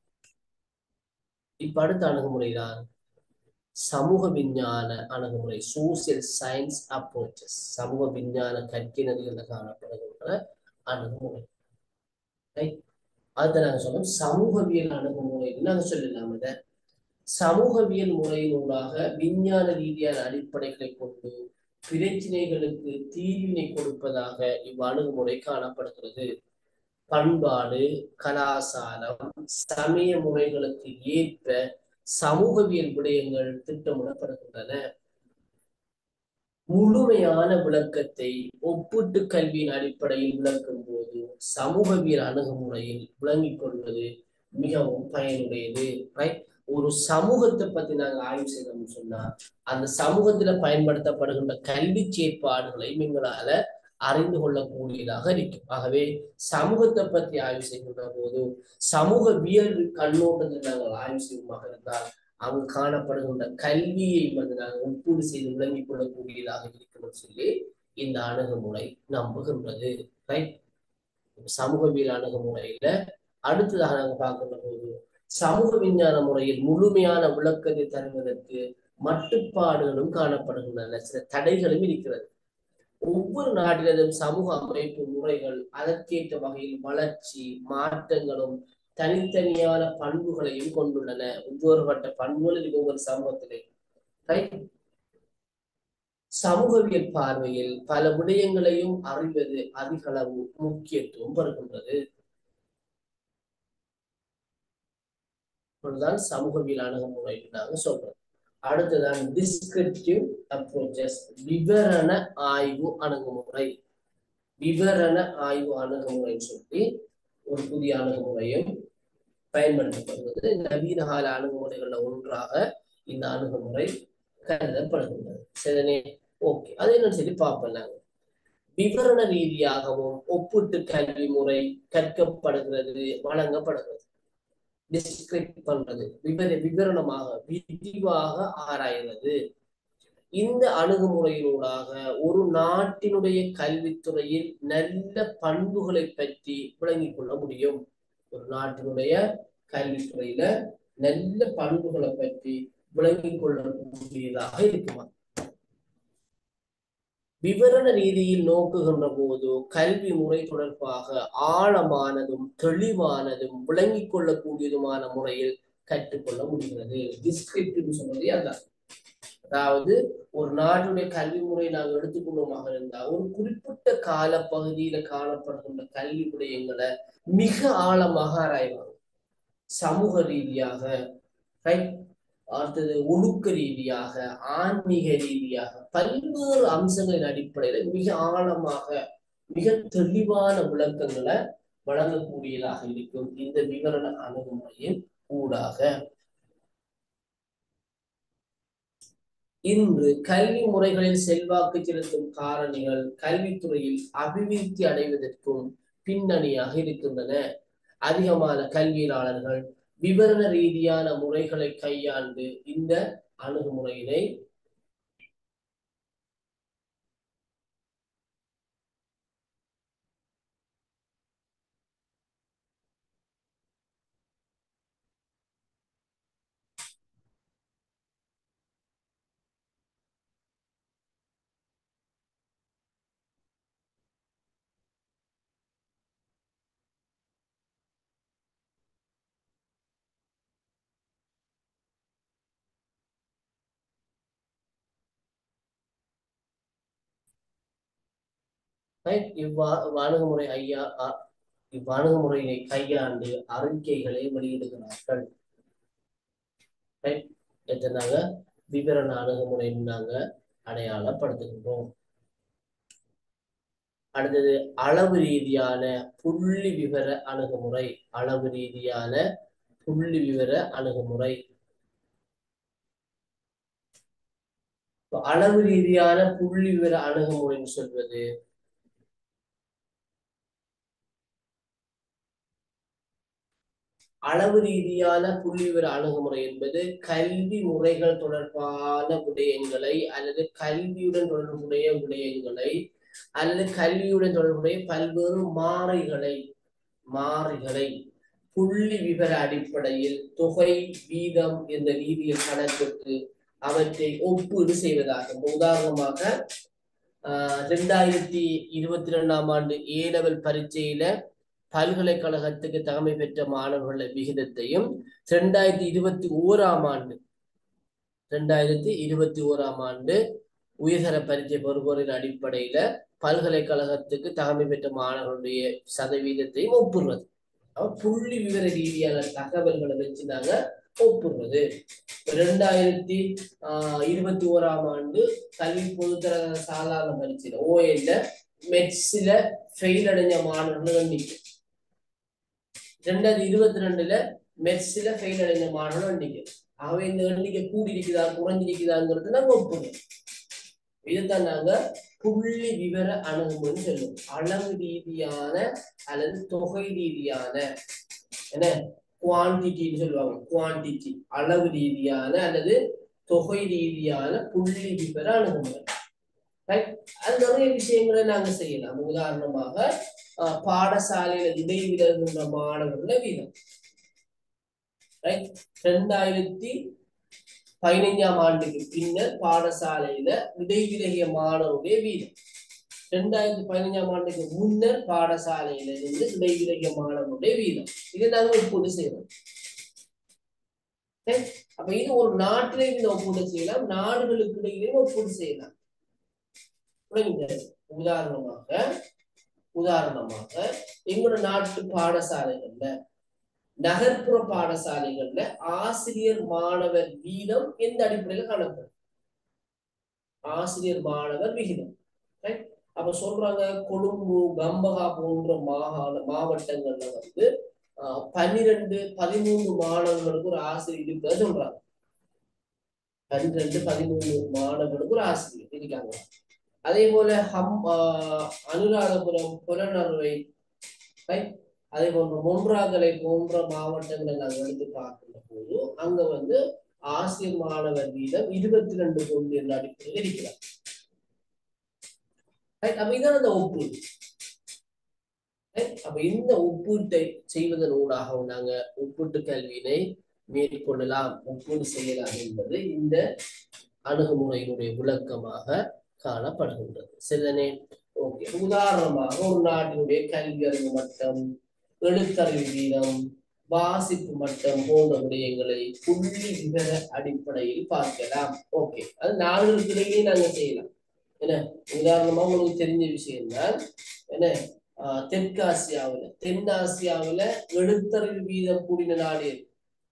இப்ப அடுத்த அணுகுமுறை தான் சமூக விஞ்ஞான அணுகுமுறை சோசியல் சயின்ஸ் அப்ரோச்சஸ் சமூக விஞ்ஞான கற்கை நெறிகளில் காணப்படுகின்ற அணுகுமுறை ரைட் அதை நாங்க சொன்னோம் சமூகவியல் அணுகுமுறை நாங்க சொல்லலாம் இதை சமூகவியல் முறையினூடாக விஞ்ஞான ரீதியான அடிப்படைகளை கொண்டு பிரச்சனைகளுக்கு தீர்வினை கொடுப்பதாக இவ் அணுகுமுறை காணப்படுகிறது பண்பாடு கலாசாரம் சமய முறைகளுக்கு ஏற்ப சமூகவியல் விடயங்கள் திட்டமிடப்படுகின்றன முழுமையான விளக்கத்தை ஒப்பீட்டு கல்வியின் அடிப்படையில் விளக்கும் போது சமூகவியல் அணுகுமுறையில் விளங்கிக் கொள்வது மிகவும் பயனுடையது ரைட் ஒரு சமூகத்தை பத்தி நாங்க ஆய்வு செய்யணும்னு சொன்னா அந்த சமூகத்துல பயன்படுத்தப்படுகின்ற கல்வி செயற்பாடுகளை எங்களால அறிந்து கொள்ளக்கூடியதாக இருக்கும் ஆகவே சமூகத்தை பற்றி ஆய்வு செய்கின்ற போது சமூகவியல் கண்ணோட்டத்தில் நாங்கள் ஆய்வு செய்யுமாக இருந்தால் அங்கு காணப்படுகின்ற கல்வியை வந்து நாங்கள் ஒப்பீடு செய்து விளங்கிக் கொள்ளக்கூடியதாக இருக்கணும்னு சொல்லி இந்த அணுகுமுறை நம்புகின்றது ரைட் சமூகவியல் அணுகுமுறையில அடுத்ததாக நாங்கள் பார்க்கின்ற போது சமூக விஞ்ஞான முறையில் முழுமையான விளக்கத்தை தருவதற்கு மட்டுப்பாடுகளும் காணப்படுகின்றன சில தடைகளும் இருக்கிறது ஒவ்வொரு நாட்டினதும் சமூக அமைப்பு முறைகள் அதற்கேற்ற வகையில் வளர்ச்சி மாற்றங்களும் தனித்தனியான பண்புகளையும் கொண்டுள்ளன ஒவ்வொருபட்ட பண்புகளில் ஒவ்வொரு சமூகத்திலே ரைட் சமூகவியல் பார்வையில் பல விடயங்களையும் அறிவது அதிக அளவு முக்கியத்துவம் பெறுகின்றது தான் சமூகவியல் அணுகுமுறை நாங்க சொல்றோம் அடுத்ததான் டிஸ்கிரிப்டிவ் அப்ரோச்சஸ் விவரண ஆய்வு அணுகுமுறை விவரண ஆய்வு அணுகுமுறைன்னு சொல்லி ஒரு புதிய அணுகுமுறையும் பயன்படுத்தப்படுவது நவீன கால அணுகுமுறைகள்ல ஒன்றாக இந்த அணுகுமுறை கருதப்படுகின்றது சரிதானே ஓகே அது என்னன்னு சொல்லி பார்ப்போம் நாங்க விவரண ரீதியாகவும் ஒப்பிட்டு கல்வி முறை கற்கப்படுகிறது வழங்கப்படுகிறது டிஸ்கிரைப் பண்றது விவர விவரணமாக விரிவாக ஆராய்கிறது இந்த அணுகுமுறையினூடாக ஒரு நாட்டினுடைய கல்வித்துறையில் நல்ல பண்புகளை பற்றி விளங்கிக் கொள்ள முடியும் ஒரு நாட்டினுடைய கல்வித்துறையில நல்ல பண்புகளை பற்றி விளங்கிக் கொள்ளக்கூடியதாக இருக்குமா விவரண ரீதியில் நோக்குகின்ற போது கல்வி முறை தொடர்பாக ஆழமானதும் தெளிவானதும் விளங்கிக் கொள்ளக்கூடியதுமான முறையில் கற்றுக்கொள்ள முடிகிறது டிஸ்கிரிப்டிவ் சொன்னதே அதான் அதாவது ஒரு நாட்டுடைய கல்வி முறை நாங்கள் எடுத்துக்கொள்வோமாக இருந்தால் ஒரு குறிப்பிட்ட கால பகுதியில காணப்படுகின்ற கல்வி விடயங்களை மிக ஆழமாக ஆராய்வாங்க சமூக ரீதியாக ரைட் அடுத்தது ஒழுக்க ரீதியாக ஆன்மீக ரீதியாக பல்வேறு அம்சங்களின் அடிப்படையில மிக ஆழமாக மிக தெளிவான விளக்கங்களை வழங்கக்கூடியதாக இருக்கும் இந்த விவரண அணுகுமுறையின் ஊடாக இன்று கல்வி முறைகளில் செல்வாக்கு செலுத்தும் காரணிகள் கல்வித்துறையில் அபிவிருத்தி அடைவதற்கும் பின்னணியாக இருக்கின்றன அதிகமான கல்வியாளர்கள் விவரண ரீதியான முறைகளை கையாண்டு இந்த அணுகுமுறையினை ரைட் இவ்வா அணுகுமுறை ஐயா அ- இவ்வணுகுமுறையை கையாண்டு அறிக்கைகளை வெளியிடுகிறார்கள் ரைட் இதை நாங்க விவரண அணுகுமுறை நாங்க அடையாளப்படுத்துகின்றோம் அடுத்தது அளவு ரீதியான புள்ளி விவர அணுகுமுறை அளவு ரீதியான புள்ளி விவர அணுகுமுறை இப்ப அளவு ரீதியான புள்ளி விவர அணுகுமுறைன்னு சொல்வது அளவு ரீதியான புள்ளிவிவர அணுகுமுறை என்பது கல்வி முறைகள் தொடர்பான விடயங்களை அல்லது கல்வியுடன் தொடர்புடைய விடயங்களை அல்லது கல்வியுடன் தொடர்புடைய பல்வேறு மாறிகளை மாறிகளை புள்ளி விவர அடிப்படையில் தொகை வீதம் என்ற ரீதியில் கணக்கிட்டு அவற்றை ஒப்பீடு செய்வதாகும் உதாரணமாக ஆஹ் ரெண்டாயிரத்தி இருபத்தி ரெண்டாம் ஆண்டு ஏ லெவல் பரீட்சையில பல்கலைக்கழகத்துக்கு தகமை பெற்ற மாணவர்கள் விகிதத்தையும் ரெண்டாயிரத்தி இருபத்தி ஓராம் ஆண்டு ரெண்டாயிரத்தி இருபத்தி ஓராம் ஆண்டு உயர்தர பரீட்சை பெறுவோரின் அடிப்படையில பல்கலைக்கழகத்துக்கு தகமை பெற்ற மாணவர்களுடைய சதவீதத்தையும் ஒப்புறது அப்ப புள்ளி விவர ரீதியான தகவல்களை வச்சு நாங்க ஒப்புறது ரெண்டாயிரத்தி ஆஹ் இருபத்தி ஓராம் ஆண்டு கல்வி பொதுத்தர சாதாரண பரீட்சையில ஓஎல்ல மெட்ஸ்ல ஃபெயில் அடைஞ்ச மாணவர்கள் எண்ணிக்கை ரெண்டாயிரத்தி இருபத்தி ரெண்டுல மெட்ஸ்ல ஃபெயில் அடைஞ்ச மாணவர்கள் எண்ணிக்கை ஆகவே இந்த எண்ணிக்கை கூடி இருக்குதா குறைஞ்சிருக்குதாங்கிறது நாங்க ஒப்புறோம் இதைத்தான் நாங்க புள்ளி விவர அணுகுமுறைன்னு சொல்லுவோம் அளவு ரீதியான அல்லது தொகை ரீதியான என்ன குவான்டிட்டின்னு சொல்லுவாங்க குவான்டிட்டி அளவு ரீதியான அல்லது தொகை ரீதியான புள்ளி விவர அணுகுமுறை Right? அது நிறைய விஷயங்களை நாங்க செய்யலாம் உதாரணமாக அஹ், பாடசாலையில இடைவிலகுகின்ற மாணவர்கள வீதம் ரைட் ரெண்டாயிரத்தி பதினைஞ்சாம் ஆண்டுக்கு பின்னர் பாடசாலையில இடைவிலகிய மாணவருடைய வீதம் ரெண்டாயிரத்தி பதினைஞ்சாம் ஆண்டுக்கு முன்னர் பாடசாலையில இருந்து இடைவிலகிய மாணவருடைய வீதம் இதை நாங்க ஒப்புண்டு செய்யறோம் Right? அப்ப இது ஒரு நாட்டிலே இந்த ஒப்புண்டு செய்யலாம் நாடுகளுக்கு இடையிலே ஒப்புண்டு செய்யலாம் புரியுது? உதாரணமாக உதாரணமாக எங்களோட நாட்டு பாடசாலைகள்ல நகர்ப்புற பாடசாலைகள்ல ஆசிரியர் மாணவர் வீதம் எந்த அடிப்படையில காணப்படும் ஆசிரியர் மாணவர் விகிதம் Right? அப்ப சொல்றாங்க கொழும்பு கம்பகா போன்ற மாகாண மாவட்டங்கள்ல வந்து ஆஹ், பன்னிரெண்டு பதிமூணு மாணவர்களுக்கு ஒரு ஆசிரியர் இருப்பதை சொல்றாங்க பன்னிரெண்டு பதிமூணு மாணவர்களுக்கு ஒரு ஆசிரியர் இருக்காங்க அதே போல ஹம் ஆஹ், அனுராதபுரம் புலனறுவை right? அதே போன்ற மொன்றாகலை போன்ற மாவட்டங்களை நாங்கள் எடுத்து பார்க்கின்ற போது அங்க வந்து ஆசிரியர் மாணவர் வீதம் இருபத்தி ரெண்டு கொண்டு என்ற அடிப்படையில் இருக்கிறார் Right? அப்ப இதான் அந்த ஒப்பீடு Right? அப்ப இந்த ஒப்பீட்டை செய்வதன் ஊடாக நாங்க ஒப்பீட்டு கல்வியினை மேற்கொள்ளலாம் ஒப்பீடு செய்யலாம் என்பது இந்த அணுகுமுறையினுடைய விளக்கமாக காணப்படுகின்றது சரிதானே ஓகே உதாரணமாக ஒரு நாட்டினுடைய கல்வி அறிவு மட்டம் எழுத்தறிவு வீதம் வாசிப்பு மட்டம் போன்ற விடயங்களை புள்ளி விவர அடிப்படையில் பார்க்கலாம் ஓகே அது நாடுகளுக்கு இடையே நாங்க செய்யலாம் என்ன உதாரணமா உங்களுக்கு தெரிஞ்ச விஷயம்தான் என்ன ஆஹ் தெற்காசியாவுல தென்னாசியாவுல எழுத்தறிவு வீதம் கூடின நாடு எது?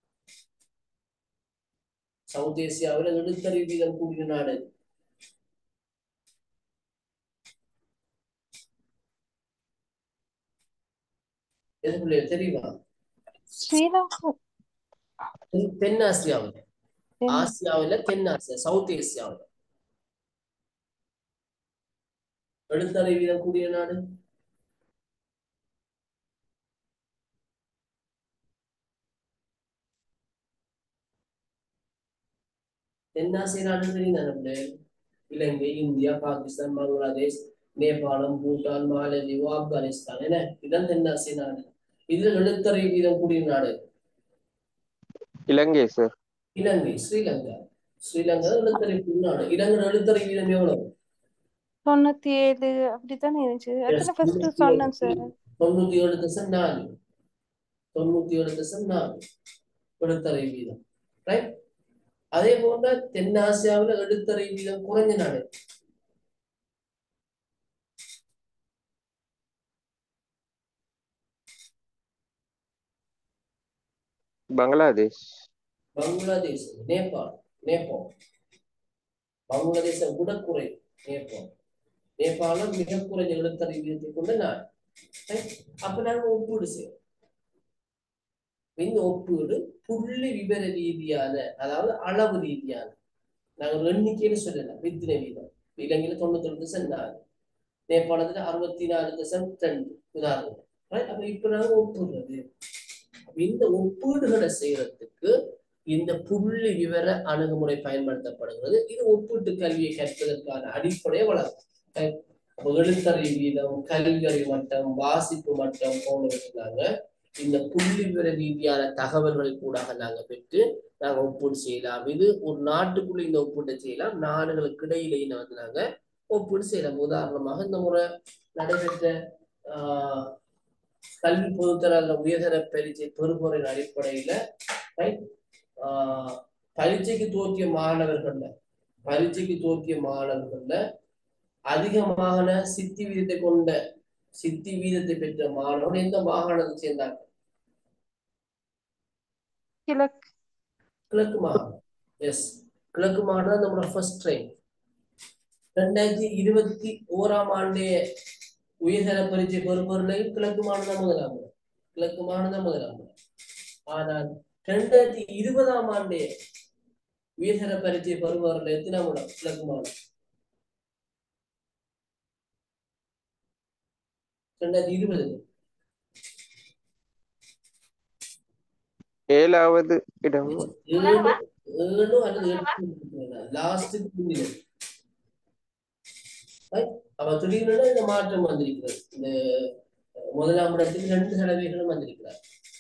சவுத் ஏசியாவுல எழுத்தறிவு வீதம் கூடின நாடு எது? எது பிள்ளைகள் தெரியுமா ஸ்ரீலங்கா தென்- தென்னாசியாவுல தென்- ஆசியாவுல தென்னாசியா சவுத் ஏசியாவுல எழுத்தறிவு வீதம் கூடிய நாடு தென்னாசிய நாடு தெரியும் தானே இலங்கை இந்தியா பாகிஸ்தான் பங்களாதேஷ் நேபாளம் பூட்டான் மாலத்தீவு ஆப்கானிஸ்தான் என்ன இதான் தென்னாசிய நாடு இதுல எழுத்தறிவு வீதம் கூடிய நாடு இலங்கை சார் இலங்கை ஸ்ரீலங்கா ஸ்ரீலங்கா எழுத்தறிவு நாடு இலங்கை எழுத்தறிவு வீதம் எவ்வளவு தொண்ணூத்தி ஏழு அப்படித்தானே இருந்துச்சு அதான ஃபர்ஸ்ட் சொன்னேன் சார் தொண்ணூத்தி ஏழு தசம் நாலு தொண்ணூத்தி ஏழு தசம் நாலு எழுத்தறை வீதம் ரைட் அதே போல தென்னாசியாவுல எழுத்தறை வீதம் குறைஞ்ச நாடு பங்களாதேஷ் பங்களாதேஷ் நேபாள் நேபாள் பங்களாதேசம் கூட குறை நேபாள் நேபாளம் மிக குறைஞ்ச எழுத்தறை வீதத்தை கொண்ட நாடு Right? அப்ப நாங்க ஒப்பீடு செய்வோம் இந்த ஒப்பீடு புள்ளி விவர ரீதியான அதாவது அளவு ரீதியான நாங்க ஒரு எண்ணிக்கையில சொல்லலாம் வித்தினை வீதம் இலங்கையில தொண்ணூத்தி ரெண்டு தசம் நாலு நேபாளத்துல அறுபத்தி நாலு தசம் ரெண்டு உதாரணம் Right? அப்ப இப்ப நாங்க ஒப்புடுறது இந்த ஒப்பீடுகளை செய்யறதுக்கு இந்த புள்ளி விவர அணுகுமுறை பயன்படுத்தப்படுகிறது இது ஒப்பீட்டு கல்வியை கற்பதற்கான அடிப்படையை வளர்க்கும் அப்ப எழுத்தறி வீதம் கல்வியறி மட்டம் வாசிப்பு மட்டம் போன்றவற்றாங்க இந்த புள்ளி விவர ரீதியான தகவல்களை கூட நாங்க பெற்று நாங்க ஒப்பீடு செய்யலாம் இது ஒரு நாட்டுக்குள்ள இந்த ஒப்பீட்டை செய்யலாம் நாடுகளுக்கு இடையிலேயே வந்து நாங்க ஒப்பீடு செய்யலாம் உதாரணமாக இந்த முறை நடைபெற்ற ஆஹ் கல்வி பொதுத்தர உயர்தர பரீட்சை பெறுபவரின் அடிப்படையில right, ஆஹ் பரீட்சைக்கு தோற்றிய மாணவர்கள்ல பரீட்சைக்கு தோற்றிய மாணவர்கள்ல அதிகமான சித்தி வீதத்தை கொண்ட சித்தி வீதத்தை பெற்ற மாணவர்கள் எந்த மாகாணத்தை சேர்ந்தாங்க கிழக்கு கிழக்கு மாகாணம் எஸ் கிழக்கு மாகாணம் தான் நம்மளோட ஃபர்ஸ்ட் ட்ரெயின் ரெண்டாயிரத்தி இருபத்தி ஓராம் ஆண்டு உயர்தர பரீட்சை பெறுபவர்களையும் கிழக்கு மாநிலம் முதலாம் இடம். கிழக்கு மாநிலம் முதலாம் இடம். ஆனால் ரெண்டாயிரத்தி இருபதாம் ஆண்டு உயர்தர பரீட்சை பெறுபவர்கள் எத்தனாம் இடம் கிழக்கு மாநிலம் ரெண்டாயிரத்தி இருபது ஏழாவது இடம் ஏழு ஏழு அல்லது எட்டு லாஸ்ட் முன்னிலை Right? அப்ப திடீர்னு இந்த மாற்றம் வந்திருக்கிறது இந்த முதலாம் இடத்துக்கு ரெண்டு சதவீதம் வந்திருக்கிறார்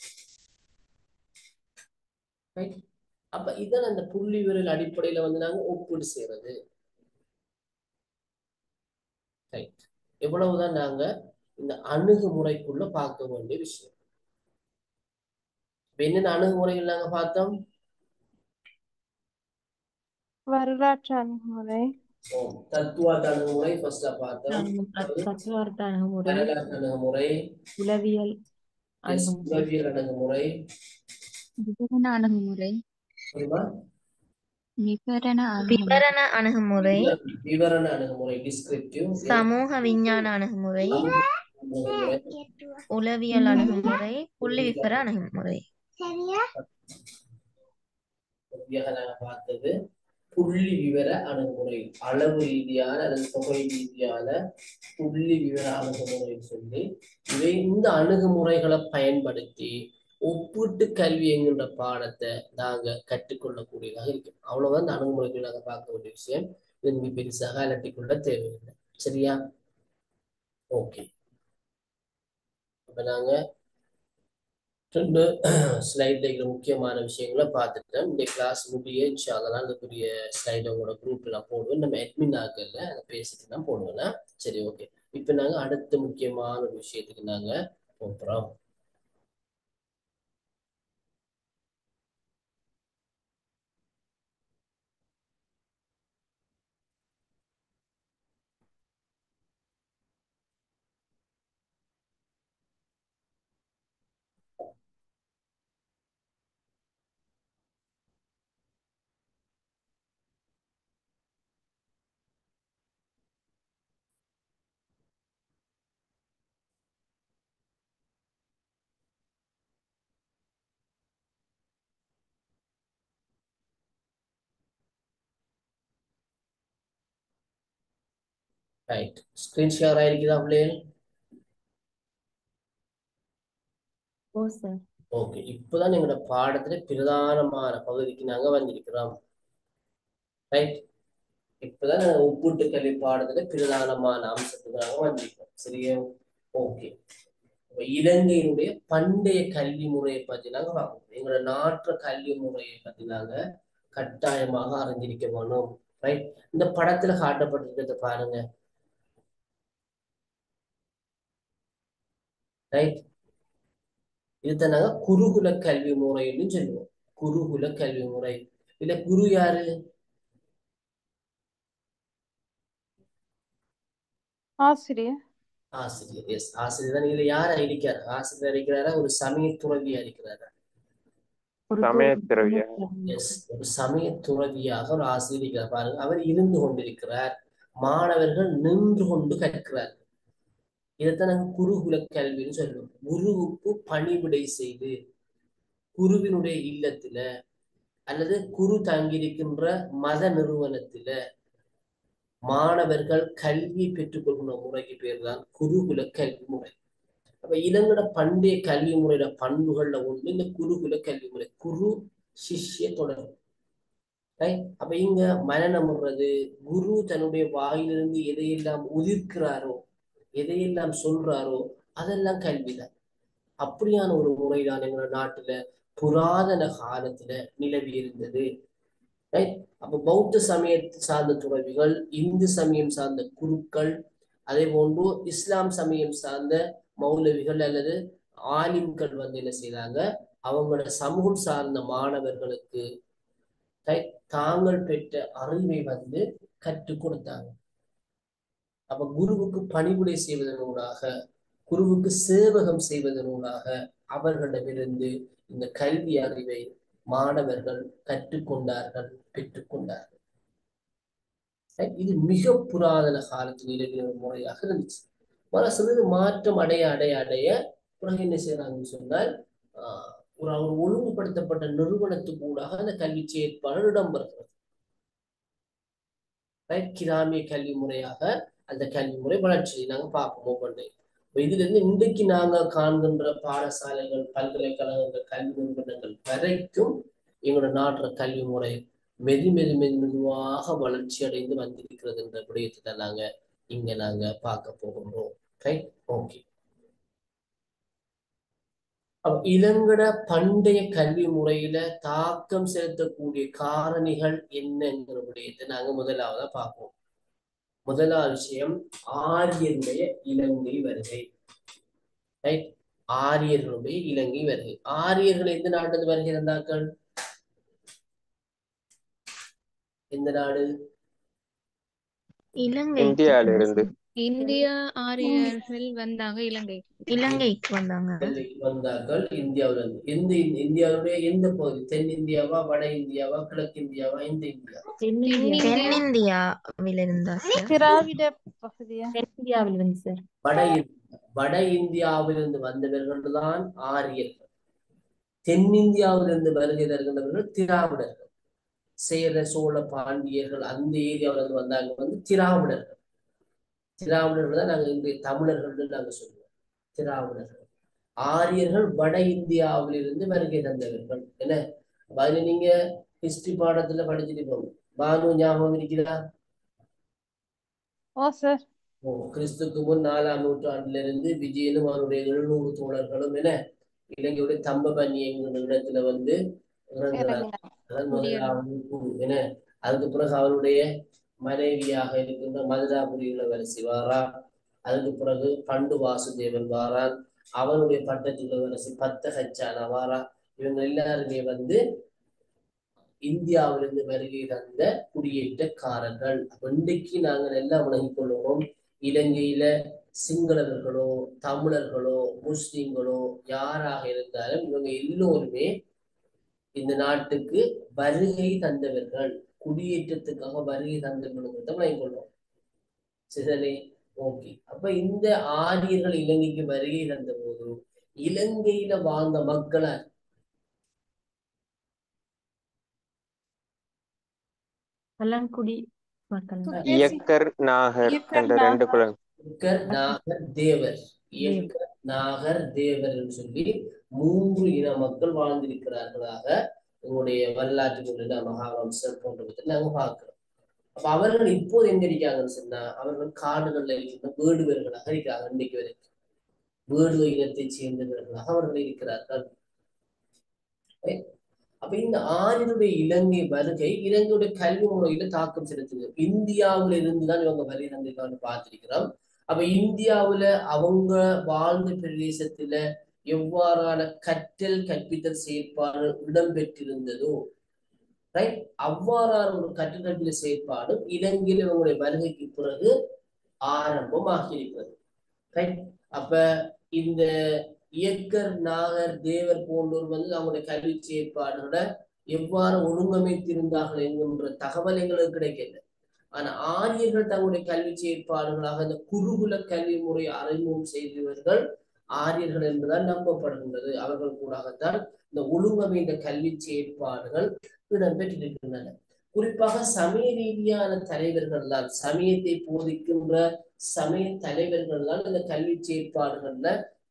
Right? அப்ப இதான் அந்த புள்ளி விவரல் அடிப்படையில வந்து நாங்க ஒப்பீடு செய்யறது ரைட் எவ்வளவுதான் நாங்க இந்த அணுகுமுறைக்குள்ள பார்க்க வேண்டிய விஷயம் இப்ப என்னென்ன அணுகுமுறைகள் நாங்க பார்த்தோம் வரலாற்று அணுகுமுறை ஓ, தத்துவார்த்த அணுகுமுறை ஃபர்ஸ்டா பார்த்தோம் தத்துவார்த்த அணுகுமுறை வரலாற்று அணுகுமுறை உளவியல் yes, அணுகுமுறை உளவியல் அணுகுமுறை விவரண அணுகுமுறை புரியுமா? விவரண அணுகுமுறை விவரண அணுகுமுறை விவரண அணுகுமுறை டிஸ்கிரிப்டிவ் சமூக விஞ்ஞான அணுகுமுறை அணுகுமுறை உளவியல் அணுகுமுறை புள்ளி விவர அணுகுமுறை சரியாக நாங்க பார்த்தது புள்ளி விவர அணுகுமுறை அளவு ரீதியான அல்லது தொகை ரீதியான புள்ளி விவர அணுகுமுறை சொல்லி இவை இந்த அணுகுமுறைகளை பயன்படுத்தி ஒப்பீட்டு கல்வி என்கின்ற பாடத்தை நாங்க கற்றுக்கொள்ளக்கூடியதாக இருக்கு அவ்வளவுதான் இந்த அணுகுமுறைகள் நாங்க பார்க்க வேண்டிய விஷயம் இது நீங்க பெருசாக அலட்டிக்கொள்ள தேவையில்லை சரியா ஓகே அப்ப நாங்க ரெண்டு ஸ்லைட்ல இருக்கிற முக்கியமான விஷயங்களை பார்த்துட்டேன் இந்த கிளாஸ் முடிய இன்ஷால்லா அதுக்குரிய ஸ்லைட் உங்களோட குரூப்ல நான் போடுவேன் நம்ம அட்மின் ஆக்கல அதை பேசிட்டு தான் போடுவேன்னா சரி ஓகே இப்போ நாங்க அடுத்த முக்கியமான ஒரு விஷயத்துக்கு நாங்க போகிறோம் ரைட் ஸ்கிரீன் ஷேர் ஆயிருக்குதா பிள்ளைகள் ஓ சார் ஓகே இப்போதான் எங்களோட பாடத்துல பிரதானமான பகுதிக்கு நாங்க வந்திருக்கிறோம் ரைட் இப்பதான் நாங்க ஒப்பீட்டு கல்வி பாடத்துல பிரதானமான அம்சத்துக்கு நாங்க வந்திருக்கிறோம் சரியா ஓகே இப்ப இலங்கையினுடைய பண்டைய கல்வி முறையை பத்தி நாங்க பார்க்கணும் எங்களோட நாட்டு கல்வி முறையை பத்தி நாங்க கட்டாயமாக அறிஞ்சிருக்க வேணும் ரைட் இந்த படத்துல காட்டப்பட்டிருக்கிறத பாருங்க ரைட் இதுதான் நாங்க குருகுல கல்வி முறைன்னு சொல்லுவோம் குருகுல கல்வி முறை இல்ல குரு யாரு ஆசிரியர் ஆசிரியர் எஸ் ஆசிரியர் தான் இதுல யார் அடிக்கிறார் ஆசிரியர் அடிக்கிறாரா ஒரு சமய துறவி அடிக்கிறாரா ஒரு சமயத் துறவியா? எஸ் ஒரு சமய துறவியாக ஒரு ஆசிரியர் இருக்கிறார் பாருங்க அவர் இருந்து கொண்டிருக்கிறார் மாணவர்கள் நின்று கொண்டு கற்கிறார் இதைத்தான் நாங்க குருகுல கல்வின்னு சொல்லுவோம் குருவுக்கு பணிவிடை செய்து குருவினுடைய இல்லத்துல அல்லது குரு தங்கியிருக்கின்ற மத நிறுவனத்துல மாணவர்கள் கல்வி பெற்றுக்கொள்கின்ற முறைக்கு பேர் தான் குருகுல கல்வி முறை அப்ப இலங்கட பண்டைய கல்வி முறையோட பண்புகள்ல ஒண்ணு இந்த குருகுல கல்வி முறை குரு சிஷ்ய தொடர்பு ரைட் அப்ப இங்க மனநம் விடுறது குரு தன்னுடைய வாயிலிருந்து எதையெல்லாம் உதிர்க்கிறாரோ எதையெல்லாம் சொல்றாரோ அதெல்லாம் கல்விதான் அப்படியான ஒரு முறைதான் எங்களோட நாட்டுல புராதன காலத்துல நிலவி இருந்தது ரைட் அப்ப பௌத்த சமயத்தை சார்ந்த துறவிகள் இந்து சமயம் சார்ந்த குருக்கள் அதே போன்று இஸ்லாம் சமயம் சார்ந்த மௌலவிகள் அல்லது ஆலிம்கள் வந்து என்ன செய்தாங்க அவங்களோட சமூகம் சார்ந்த மாணவர்களுக்கு ரைட் தாங்கள் பெற்ற அறிவை வந்து கற்றுக் கொடுத்தாங்க அப்ப குருவுக்கு பணிபுரை செய்வதனூடாக குருவுக்கு சேவகம் செய்வதனூடாக அவர்களிடமிருந்து இந்த கல்வி அறிவை மாணவர்கள் கற்றுக்கொண்டார்கள் பெற்றுக்கொண்டார்கள் Right? இது மிக புராதன காலத்தில் நிலவிய ஒரு முறையாக இருந்துச்சு வர சிறிது மாற்றம் அடைய அடைய அடைய பிறகு என்ன செய்யறாங்கன்னு சொன்னால் ஆஹ் ஒரு ஒரு ஒழுங்குபடுத்தப்பட்ட நிறுவனத்துக்கு ஊடாக அந்த கல்வி செயற்பாடு இடம்பெறுகிறது Right? கிராமிய கல்வி முறையாக அந்த கல்வி முறை வளர்ச்சியை நாங்க பார்ப்போம் ஒவ்வொன்றையும் இப்ப இதுல இருந்து இன்றைக்கு நாங்க காண்கின்ற பாடசாலைகள் பல்கலைக்கழகங்கள் கல்வி நிறுவனங்கள் வரைக்கும் எங்களோட நாட்டுற கல்வி முறை மெது மெது மெது மெதுவாக வளர்ச்சி அடைந்து வந்திருக்கிறது என்ற விடயத்தை தான் நாங்க இங்க நாங்க பார்க்க போகின்றோம் ரைட் ஓகே அப்ப இளங்கட பண்டைய கல்வி முறையில தாக்கம் செலுத்தக்கூடிய காரணிகள் என்னங்கிற விடயத்தை நாங்க முதலாவதா பார்ப்போம் முதலாவது விஷயம் ஆரியருடைய இலங்கை வருகை ரைட் ஆரியர்களுடைய இலங்கை வருகை ஆரியர்கள் எந்த நாட்டிலிருந்து வருகிறார்கள் எந்த நாடு இலங்கை இந்தியால இருந்து இந்தியா ஆரியர்கள் வந்தாங்க இலங்கை இலங்கைக்கு வந்தாங்க இலங்கைக்கு வந்தார்கள் இந்தியாவிலிருந்து எந்த இந்தியாவுடைய எந்த பகுதி தென் இந்தியாவா வட இந்தியாவா கிழக்கு இந்தியாவா எந்த இந்தியா தென்னிந்தியா தென்னிந்தியாவில் இருந்தா சார் திராவிட பகுதியா தென்னிந்தியாவில் இருந்து சார் வட இந்தியா வட இந்தியாவிலிருந்து வந்தவர்கள் தான் ஆரியர்கள் தென்னிந்தியாவிலிருந்து வருகை தருகின்றவர்கள் திராவிடர்கள் சேர சோழ பாண்டியர்கள் அந்த ஏரியாவிலிருந்து வந்தாங்க வந்து திராவிடர்கள் திராவிடர்கள் தான் நாங்க இன்றைய தமிழர்கள் நாங்க சொல்லுவோம் திராவிடர்கள் ஆரியர்கள் வட இந்தியாவிலிருந்து வருகை தந்தவர்கள் என்ன அப்ப அதுல நீங்க ஹிஸ்டரி பாடத்துல படிச்சுட்டு போங்க பானு ஞாபகம் இருக்கிறதா ஓ சார் ஓ கிறிஸ்துக்கு முன் நாலாம் நூற்றாண்டிலிருந்து விஜயனும் அவருடைய எழுநூறு தோழர்களும் என இலங்கையுடைய தம்பபன்னி என்கிற இடத்துல வந்து இறங்குறார் அதான் முதலாவது குரு என அதுக்கு பிறகு அவருடைய மனைவியாக இருக்கின்ற மதுராபுரி இளவரசி வாரா அதுக்கு பிறகு பண்டு வாசுதேவன் வாரான் அவனுடைய பட்டத்து இளவரசி பத்த ஹச்சானா வாரா இவங்க எல்லாருமே வந்து இந்தியாவிலிருந்து வருகை தந்த குடியேற்றக்காரர்கள் அப்ப இன்றைக்கு நாங்கள் எல்லாம் விளங்கிக் கொள்வோம் இலங்கையில சிங்களவர்களோ தமிழர்களோ முஸ்லிம்களோ யாராக இருந்தாலும் இவங்க எல்லோருமே இந்த நாட்டுக்கு வருகை தந்தவர்கள் குடியேற்றத்துக்காக வருகை தந்தவர்கள் விளங்கிக் கொள்வோம் சிதனை ஓகே அப்ப இந்த ஆரியர்கள் இலங்கைக்கு வருகை தந்த போது இலங்கையில வாழ்ந்த மக்களா பல்லாங்குடி மக்கள் இயக்கர் நாகர் என்ற ரெண்டு குலம் இயக்கர் நாகர் தேவர் இயக்கர் நாகர் தேவர் என்று சொல்லி மூன்று இன மக்கள் வாழ்ந்திருக்கிறார்களாக எங்களுடைய வரலாற்று மகாவம்சம் போன்றவற்றை நாங்க பார்க்கிறோம் அப்ப அவர்கள் இப்போது எங்க இருக்காங்கன்னு சொன்னா அவர்கள் காடுகள்ல இருக்கின்ற வேடுவர்களாக இருக்கிறாங்க இன்னைக்கு வரைக்கும் வேடுவ இனத்தை சேர்ந்தவர்களாக அவர்கள் இருக்கிறார்கள் Right? அப்ப இந்த ஆரியனுடைய இலங்கை வருகை இலங்கையுடைய கல்வி முறையில தாக்கம் செலுத்துது இந்தியாவுல இருந்துதான் இவங்க வருகை தந்திருக்காங்க பார்த்திருக்கிறோம் அப்ப இந்தியாவுல அவங்க வாழ்ந்த பிரதேசத்துல எவ்வாறான கற்றல் கற்பித்தல் செயற்பாடு இடம்பெற்றிருந்ததோ ரைட் அவ்வாறான ஒரு கற்றல் கற்பித்தல் செயற்பாடு இலங்கையில் இவங்களுடைய வருகைக்கு பிறகு ஆரம்பமாகி இருக்கிறது ரைட் அப்ப இந்த இயக்கர் நாகர் தேவர் போன்றோர் வந்து அவங்களுடைய கல்வி செயற்பாடுகளை எவ்வாறு ஒழுங்கமைத்திருந்தார்கள் என்கின்ற தகவல் எங்களுக்கு கிடைக்கல ஆனா ஆரியர்கள் தங்களுடைய கல்வி செயற்பாடுகளாக இந்த குருகுல கல்வி முறை அறிமுகம் செய்தவர்கள் ஆரியர்கள் என்பதால் நம்பப்படுகின்றது அவர்கள் கூடாகத்தான் இந்த ஒழுங்கமைந்த கல்வி செயற்பாடுகள் இடம்பெற்றிருக்கின்றன குறிப்பாக சமய ரீதியான தலைவர்கள் தான் சமயத்தை போதிக்கின்ற சமய தலைவர்கள் தான் இந்த கல்வி செயற்பாடுகள்ல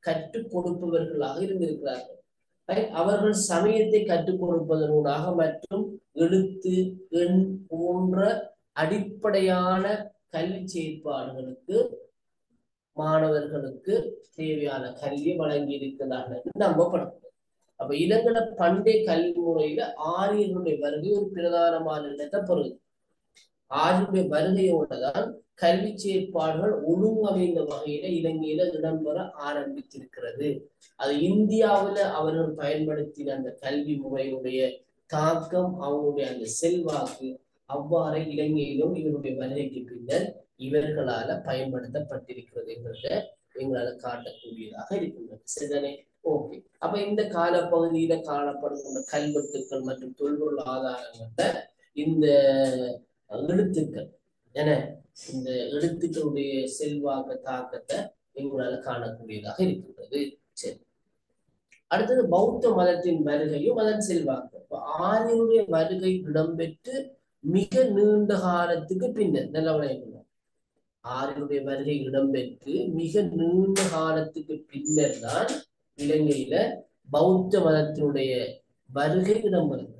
கற்றுக் கொடுப்பவர்களாக இருந்திருக்கிறார்கள் Right? அவர்கள் சமயத்தை கற்றுக் கொடுப்பதனூடாக மற்றும் எழுத்து எண் போன்ற அடிப்படையான கல்வி செயற்பாடுகளுக்கு மாணவர்களுக்கு தேவையான கல்வி வழங்கி இருக்கிறார்கள் என்று நம்பப்படுகிறது அப்ப இலங்கட பண்டைய கல்வி முறையில ஆரியர்களுடைய வருகை ஒரு பிரதானமான இடத்தை பெறுது ஆரியருடைய வருகையோட தான் கல்வி செயற்பாடுகள் ஒழுங்கமைந்த வகையில இலங்கையில இடம்பெற ஆரம்பித்திருக்கிறது அது இந்தியாவுல அவர்கள் பயன்படுத்தின அந்த கல்வி முறையுடைய தாக்கம் அவங்களுடைய அந்த செல்வாக்கு அவ்வாறு இலங்கையிலும் இவருடைய வருகைக்கு பின்னர் இவர்களால பயன்படுத்தப்பட்டிருக்கிறது என்கிறத எங்களால காட்டக்கூடியதாக இருக்கின்றது சரிதானே ஓகே அப்ப இந்த காலப்பகுதியில காணப்படுகின்ற கல்வெட்டுக்கள் மற்றும் தொல்பொருள் ஆதாரங்கள்ல இந்த எழுத்துக்கள் என இந்த எழுத்துக்களுடைய செல்வாக்க தாக்கத்தை எங்களால காணக்கூடியதாக இருக்கின்றது சரி அடுத்தது பௌத்த மதத்தின் வருகையும் அதன் செல்வாக்கு இப்ப ஆரியனுடைய வருகை இடம்பெற்று மிக நீண்ட காலத்துக்கு பின்னர் நல்ல விளையாடணும் ஆரியனுடைய வருகை இடம்பெற்று மிக நீண்ட காலத்துக்கு பின்னர் தான் இலங்கையில பௌத்த மதத்தினுடைய வருகை இடம்பெறுகிறது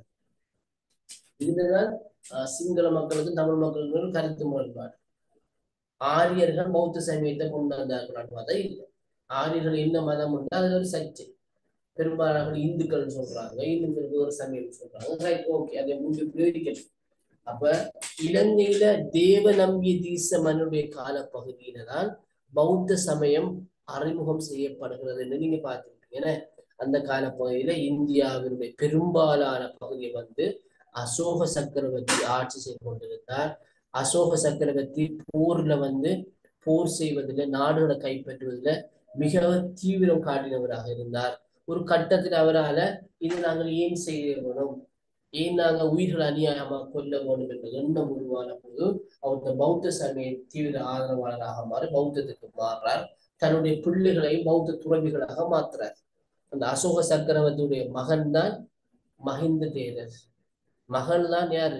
இதுதான் அஹ், சிங்கள மக்களுக்கும் தமிழ் மக்களுக்கும் ஒரு கருத்து முரண்பாடு ஆரியர்கள் பௌத்த சமயத்தை கொண்டு வந்தார்கள் மதம் இல்லை ஆரியர்கள் என்ன மதம் உண்டு அது ஒரு சர்ச்சை பெரும்பாலான இந்துக்கள் சொல்றாங்க இந்துக்களுக்கு ஒரு சமயம் சொல்றாங்க ரைட் ஓகே அதை முன்பு பிரயோகிக்கணும் அப்ப இலங்கையில தேவ நம்பிய தீசமனுடைய காலப்பகுதியில தான் பௌத்த சமயம் அறிமுகம் செய்யப்படுகிறது என்று நீங்க பார்த்திருக்கீங்க ஏன்னா அந்த காலப்பகுதியில இந்தியாவினுடைய பெரும்பாலான பகுதியை வந்து அசோக சக்கரவர்த்தி ஆட்சி செய்து கொண்டிருந்தார் அசோக சக்கரவர்த்தி போர்ல வந்து போர் செய்வதில் நாடுகளை கைப்பற்றுவதில் மிக தீவிரம் காட்டினவராக இருந்தார் ஒரு கட்டத்தில் அவரால இது நாங்கள் ஏன் செய்ய வேணும் ஏன் நாங்கள் உயிர்கள் அநியாயமா கொல்ல வேணும் என்ற எண்ணம் உருவான போது அவர் இந்த பௌத்த சமய தீவிர ஆதரவாளராக மாறி பௌத்தத்துக்கு மாறுறார் தன்னுடைய பிள்ளைகளையும் பௌத்த துறவிகளாக மாத்துறார் அந்த அசோக சக்கரவர்த்தியுடைய மகன் தான் மஹிந்த தேரர் மகன் தான் யாரு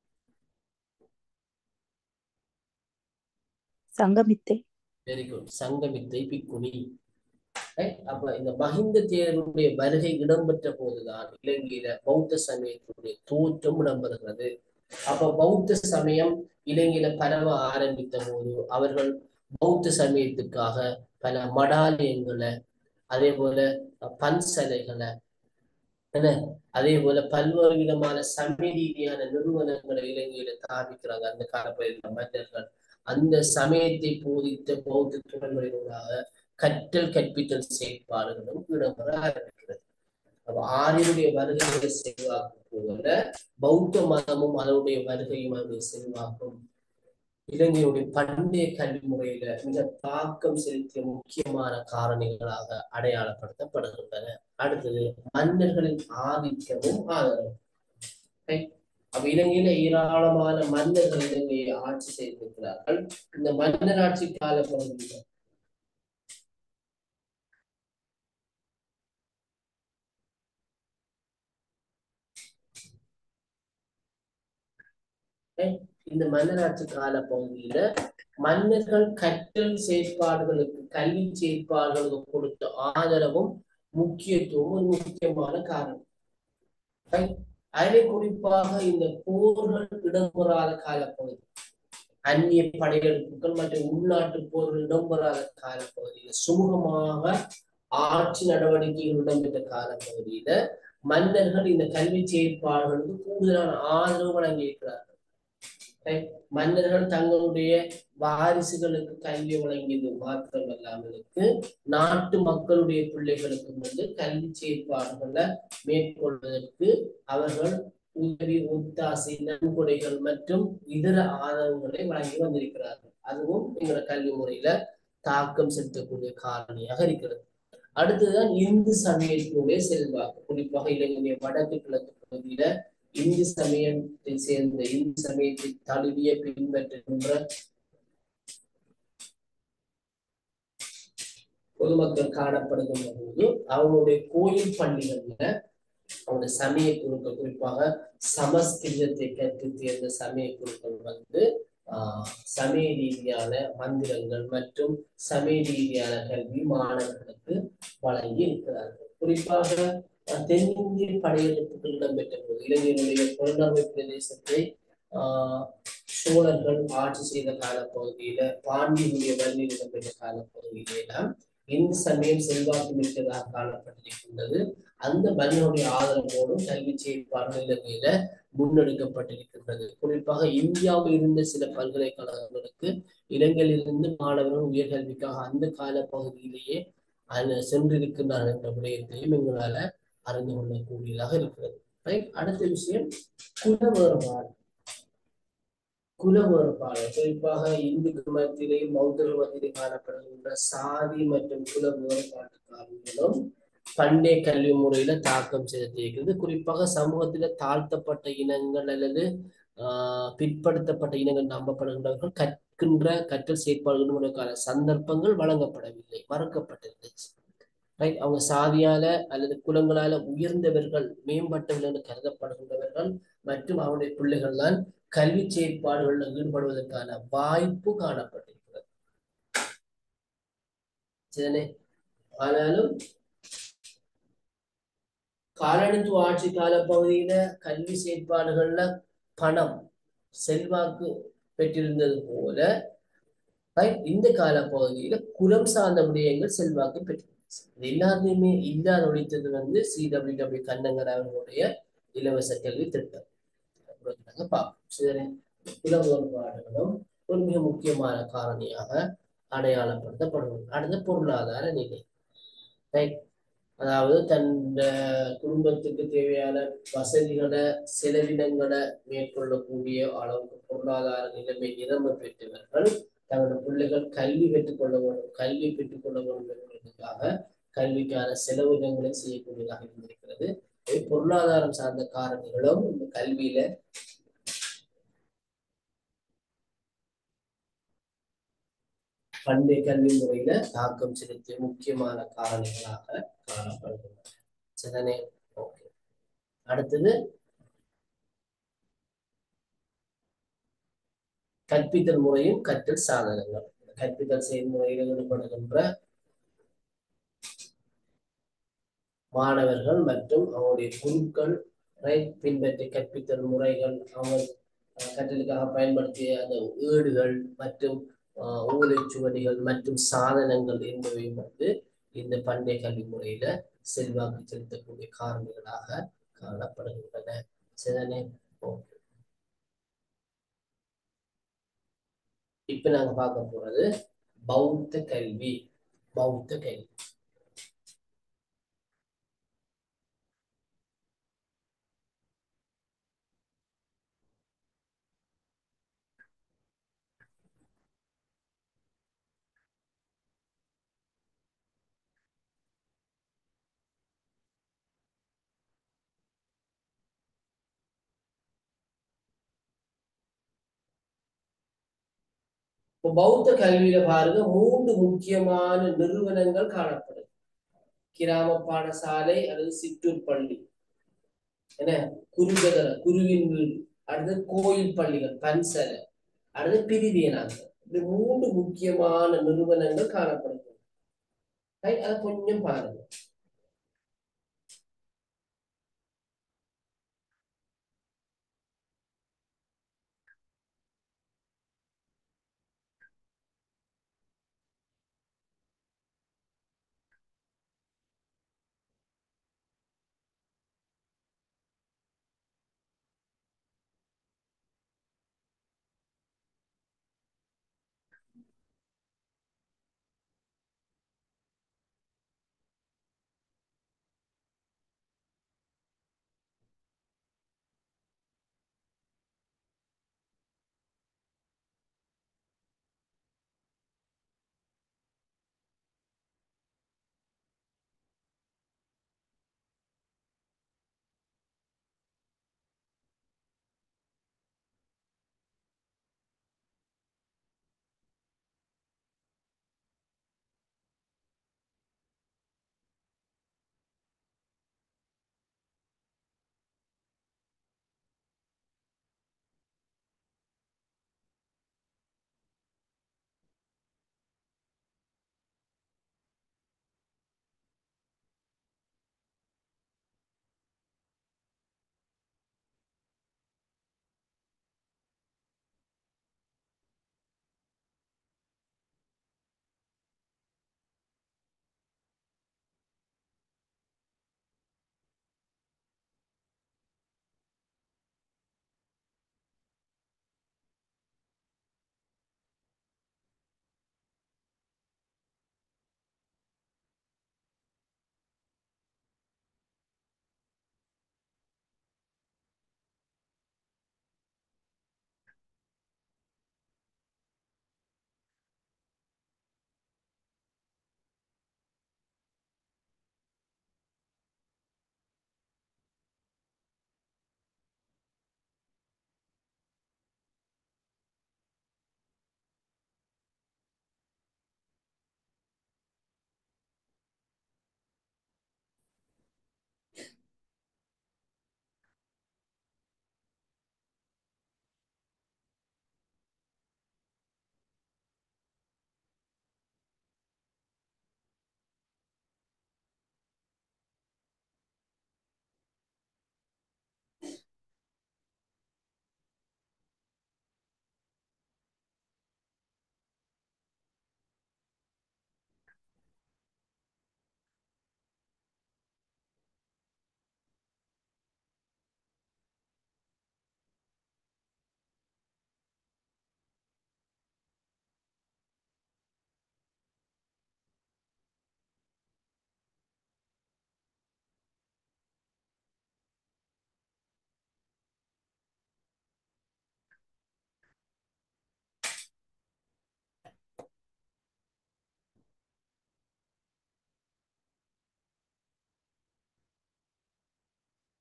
சங்கமித்தை வெரி குட் சங்கமித்தை பிக்குனி Right? அப்ப இந்த மஹிந்த தேரருடைய வருகை இடம்பெற்ற போதுதான் இலங்கையில பௌத்த சமயத்தினுடைய தோற்றம் இடம்பெறுகிறது அப்ப பௌத்த சமயம் இலங்கையில பரவ ஆரம்பித்த போது அவர்கள் பௌத்த சமயத்துக்காக பல மடாலயங்களை அதே போல பன்சலைகளை என்ன அதே போல பல்வேறு விதமான சமய ரீதியான நிறுவனங்களை இலங்கையில ஸ்தாபிக்கிறாங்க அந்த காலப்பகுதியில் மன்னர்கள் அந்த சமயத்தை போதித்த பௌத்த துறைகளினூடாக கற்றல் கற்பித்தல் செயற்பாடுகளும் இடம்பெற ஆரம்பிக்கிறது அப்ப ஆரியனுடைய வருகையுடைய செல்வாக்கு போல பௌத்த மதமும் அதனுடைய வருகையும் அதனுடைய செல்வாக்கும் இலங்கையுடைய பண்டைய கல்வி முறையில மிக தாக்கம் செலுத்திய முக்கியமான காரணிகளாக அடையாளப்படுத்தப்படுகின்றன அடுத்தது மன்னர்களின் ஆதிக்கமும் ஆதரவும் Right? அப்ப இலங்கையில ஏராளமான மன்னர்கள் இலங்கையை ஆட்சி செய்திருக்கிறார்கள் இந்த மன்னர் ஆட்சி கால பகுதியில் இந்த மன்னராட்சி கால பகுதியில மன்னர்கள் கற்றல் செயற்பாடுகளுக்கு கல்வி செயற்பாடுகளுக்கு கொடுத்த ஆதரவும் முக்கியத்துவம் ஒரு முக்கியமான காரணம் Right? அதிலே குறிப்பாக இந்த போர்கள் இடம்பெறாத காலப்பகுதி அந்நிய படையெடுப்புகள் மற்றும் உள்நாட்டு போர்கள் இடம்பெறாத காலப்பகுதியில சுமூகமாக ஆட்சி நடவடிக்கைகள் இடம்பெற்ற காலப்பகுதியில மன்னர்கள் இந்த கல்வி செயற்பாடுகளுக்கு கூடுதலான ஆதரவு வழங்கியிருக்கிறார்கள் Right? மன்னர்கள் தங்களுடைய வாரிசுகளுக்கு கல்வி வழங்கியது மாத்திரமல்லாமலுக்கு நாட்டு மக்களுடைய பிள்ளைகளுக்கு வந்து கல்வி செயற்பாடுகளை மேற்கொள்வதற்கு அவர்கள் உதவி ஒத்தாசை நன்கொடைகள் மற்றும் இதர ஆதரவுகளை வழங்கி வந்திருக்கிறார்கள் அதுவும் எங்களோட கல்வி முறையில தாக்கம் செலுத்தக்கூடிய காரணியாக இருக்கிறது அடுத்ததுதான் இந்து சமயத்தினுடைய செல்வாக்கு குறிப்பாக இலங்கையுடைய வடக்கு கிழக்கு பகுதியில இந்து சமயத்தை சேர்ந்த இந்து சமயத்தை தழுவிய பின்பற்றுகின்ற பொதுமக்கள் காணப்படுகின்ற போது அவங்களுடைய கோயில் பள்ளிகள்ல அவங்க சமய குழுக்கள் குறிப்பாக சமஸ்கிருதத்தை கற்று தேர்ந்த சமய குழுக்கள் வந்து ஆஹ் சமய ரீதியான மந்திரங்கள் மற்றும் சமய ரீதியான கல்வி மாணவர்களுக்கு வழங்கி இருக்கிறார்கள் குறிப்பாக அஹ், தென்னிந்திய படையெடுப்புகள் இடம்பெற்ற போது இலங்கையினுடைய புலனமை பிரதேசத்தை ஆஹ் சோழர்கள் ஆட்சி செய்த காலப்பகுதியில பாண்டியனுடைய வள்ளியில் இடம்பெற்ற காலப்பகுதியில எல்லாம் இந்து சமயம் செல்வாக்கு மிக்கதாக காணப்பட்டிருக்கின்றது அந்த மன்னனுடைய ஆதரவோடும் கல்வி செயற்பாடுகள் இலங்கையில முன்னெடுக்கப்பட்டிருக்கின்றது குறிப்பாக இந்தியாவில் இருந்த சில பல்கலைக்கழகங்களுக்கு இலங்கையிலிருந்து மாணவர்கள் உயர்கல்விக்காக அந்த கால பகுதியிலேயே அது சென்றிருக்கின்றார் என்ற விடயத்தையும் எங்களால அறிந்து கொள்ளக்கூடியதாக இருக்கிறது ரைட் அடுத்த விஷயம் குல வேறுபாடு குல வேறுபாடு குறிப்பாக இந்து மதத்திலே பௌத்த மதத்திலே காணப்படுகின்ற சாதி மற்றும் குல வேறுபாட்டு காரணங்களும் பண்டைய கல்வி முறையில தாக்கம் செலுத்தியிருக்கிறது குறிப்பாக சமூகத்தில தாழ்த்தப்பட்ட இனங்கள் அல்லது ஆஹ் பிற்படுத்தப்பட்ட இனங்கள் நம்பப்படுகின்றவர்கள் கற்கின்ற கற்றல் செயற்பாடுகளுக்கான சந்தர்ப்பங்கள் வழங்கப்படவில்லை மறுக்கப்பட்டிருந்துச்சு ரைட் அவங்க சாதியால அல்லது குலங்களால உயர்ந்தவர்கள் மேம்பட்டவர்கள் என்று கருதப்படுகின்றவர்கள் மற்றும் அவருடைய பிள்ளைகள் தான் கல்வி செயற்பாடுகளில் ஈடுபடுவதற்கான வாய்ப்பு காணப்பட்டிருக்கிறது சரிதானே ஆனாலும் காலனித்துவ ஆட்சி கால பகுதியில கல்வி செயற்பாடுகள்ல பணம் செல்வாக்கு பெற்றிருந்தது போல right, இந்த கால பகுதியில குலம் சார்ந்த விடயங்கள் செல்வாக்கு பெற்றிருந்தது இது எல்லாத்தையுமே இல்லாத ஒழித்தது வந்து சிடபிள்யூ டபிள்யூ கண்ணங்கர் அவர்களுடைய இலவச கல்வி திட்டம் அப்புறம் நாங்க பார்ப்போம் சரி குல வேறுபாடுகளும் ஒரு மிக முக்கியமான காரணியாக அடையாளப்படுத்தப்படுவது அடுத்த பொருளாதார நிலை ரைட் அதாவது தன் குடும்பத்துக்கு தேவையான வசதிகளை செலவினங்களை மேற்கொள்ளக்கூடிய அளவுக்கு பொருளாதார நிலைமை நிரம்ப பெற்றவர்கள் தங்களோட பிள்ளைகள் கல்வி பெற்றுக்கொள்ள வேண்டும் கல்வி பெற்றுக்கொள்ள வேண்டும் என்பதற்காக கல்விக்கான செலவினங்களை செய்யக்கூடியதாக இருந்திருக்கிறது இவை பொருளாதாரம் சார்ந்த காரணிகளும் இந்த கல்வியில பண்டைய கல்வி முறையில தாக்கம் செலுத்திய முக்கியமான காரணிகளாக காணப்படுகின்றன சரிதானே ஓகே அடுத்தது கற்பித்தல் முறையும் கற்றல் சாதனங்கள் கற்பித்தல் செயல்முறையில் ஈடுபடுகின்ற மாணவர்கள் மற்றும் அவருடைய குருக்கள் ரைட் பின்பற்றிய கற்பித்தல் முறைகள் அவங்க அஹ், கற்றலுக்காக பயன்படுத்திய அந்த ஏடுகள் மற்றும் ஆஹ், ஓலைச்சுவடிகள் மற்றும் சாதனங்கள் என்பவையும் வந்து இந்த பண்டைய கல்வி முறையில செல்வாக்கு செலுத்தக்கூடிய காரணிகளாக காணப்படுகின்றன சரிதானே ஓகே இப்ப நாங்க பார்க்க போறது பௌத்த கல்வி பௌத்த கல்வி இப்போ பௌத்த கல்வியில பாருங்க மூன்று முக்கியமான நிறுவனங்கள் காணப்படுது கிராம பாடசாலை அல்லது சிற்றூர் பள்ளி என்ன குருகதர குருவின் வீடு அடுத்து கோயில் பள்ளிகள் பன்சலை அடுத்து பிரிவியனாங்க இப்படி மூன்று முக்கியமான நிறுவனங்கள் காணப்படுது Right? அதை கொஞ்சம் பாருங்க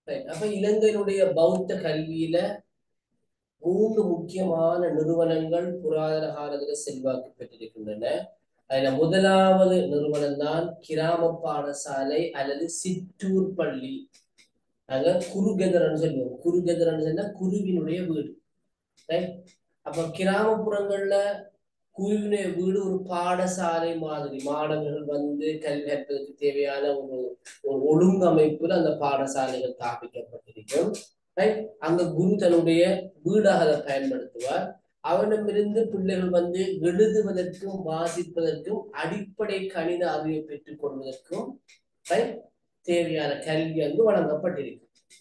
Right. அப்ப இலங்கையினுடைய பௌத்த கல்வியில மூன்று முக்கியமான நிறுவனங்கள் புராதன காலத்துல செல்வாக்கு பெற்றிருக்கின்றன அதுல முதலாவது நிறுவனம் தான் கிராம பாடசாலை அல்லது சிற்றூர் பள்ளி நாங்க குருகெதரன்னு சொல்லுவோம் குருகெதரன்னு சொன்னா குருவினுடைய வீடு ரைட் அப்ப கிராமப்புறங்கள்ல குருவினுடைய வீடு ஒரு பாடசாலை மாதிரி மாணவர்கள் வந்து கல்வி கற்பதற்கு தேவையான ஒரு ஒரு ஒழுங்கமைப்புல அந்த பாடசாலைகள் ஸ்தாபிக்கப்பட்டிருக்கும் ரைட் அங்க குரு தன்னுடைய வீடாக அதை பயன்படுத்துவார் அவனிடமிருந்து பிள்ளைகள் வந்து எழுதுவதற்கும் வாசிப்பதற்கும் அடிப்படை கணித அறிவை பெற்றுக் கொள்வதற்கும் ரைட் தேவையான கல்வி வந்து வழங்கப்பட்டிருக்கு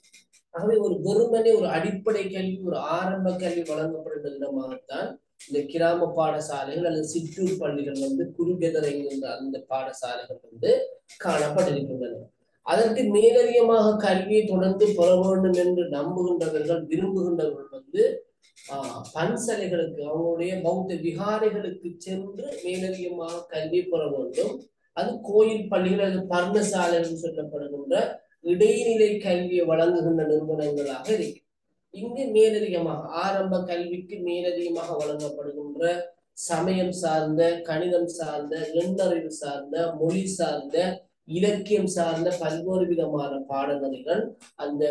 ஆகவே ஒரு வெறுமனே ஒரு அடிப்படை கல்வி ஒரு ஆரம்ப கல்வி வழங்கப்படுகிற இடமாகத்தான் இந்த கிராம பாடசாலைகள் அல்லது சிற்றூர் பள்ளிகள் வந்து குறுகெதர் என்கின்ற அந்த பாடசாலைகள் வந்து காணப்பட்டிருக்கின்றன அதற்கு மேலதிகமாக கல்வியை தொடர்ந்து பெற வேண்டும் என்று நம்புகின்றவர்கள் விரும்புகின்றவர்கள் வந்து ஆஹ் பன்சலைகளுக்கு அவங்களுடைய பௌத்த விகாரைகளுக்கு சென்று மேலதிகமாக கல்வி பெற வேண்டும் அது கோயில் பள்ளிகள் அல்லது பர்ணசாலைகள் சொல்லப்படுகின்ற இடைநிலை கல்வியை வழங்குகின்ற நிறுவனங்களாக இருக்கு இங்கு மேலதிகமாக ஆரம்ப கல்விக்கு மேலதிகமாக வழங்கப்படுகின்ற சமயம் சார்ந்த கணிதம் சார்ந்த எண்ணறிவு சார்ந்த மொழி சார்ந்த இலக்கியம் சார்ந்த பல்வேறு விதமான பாடநெறிகள் அந்த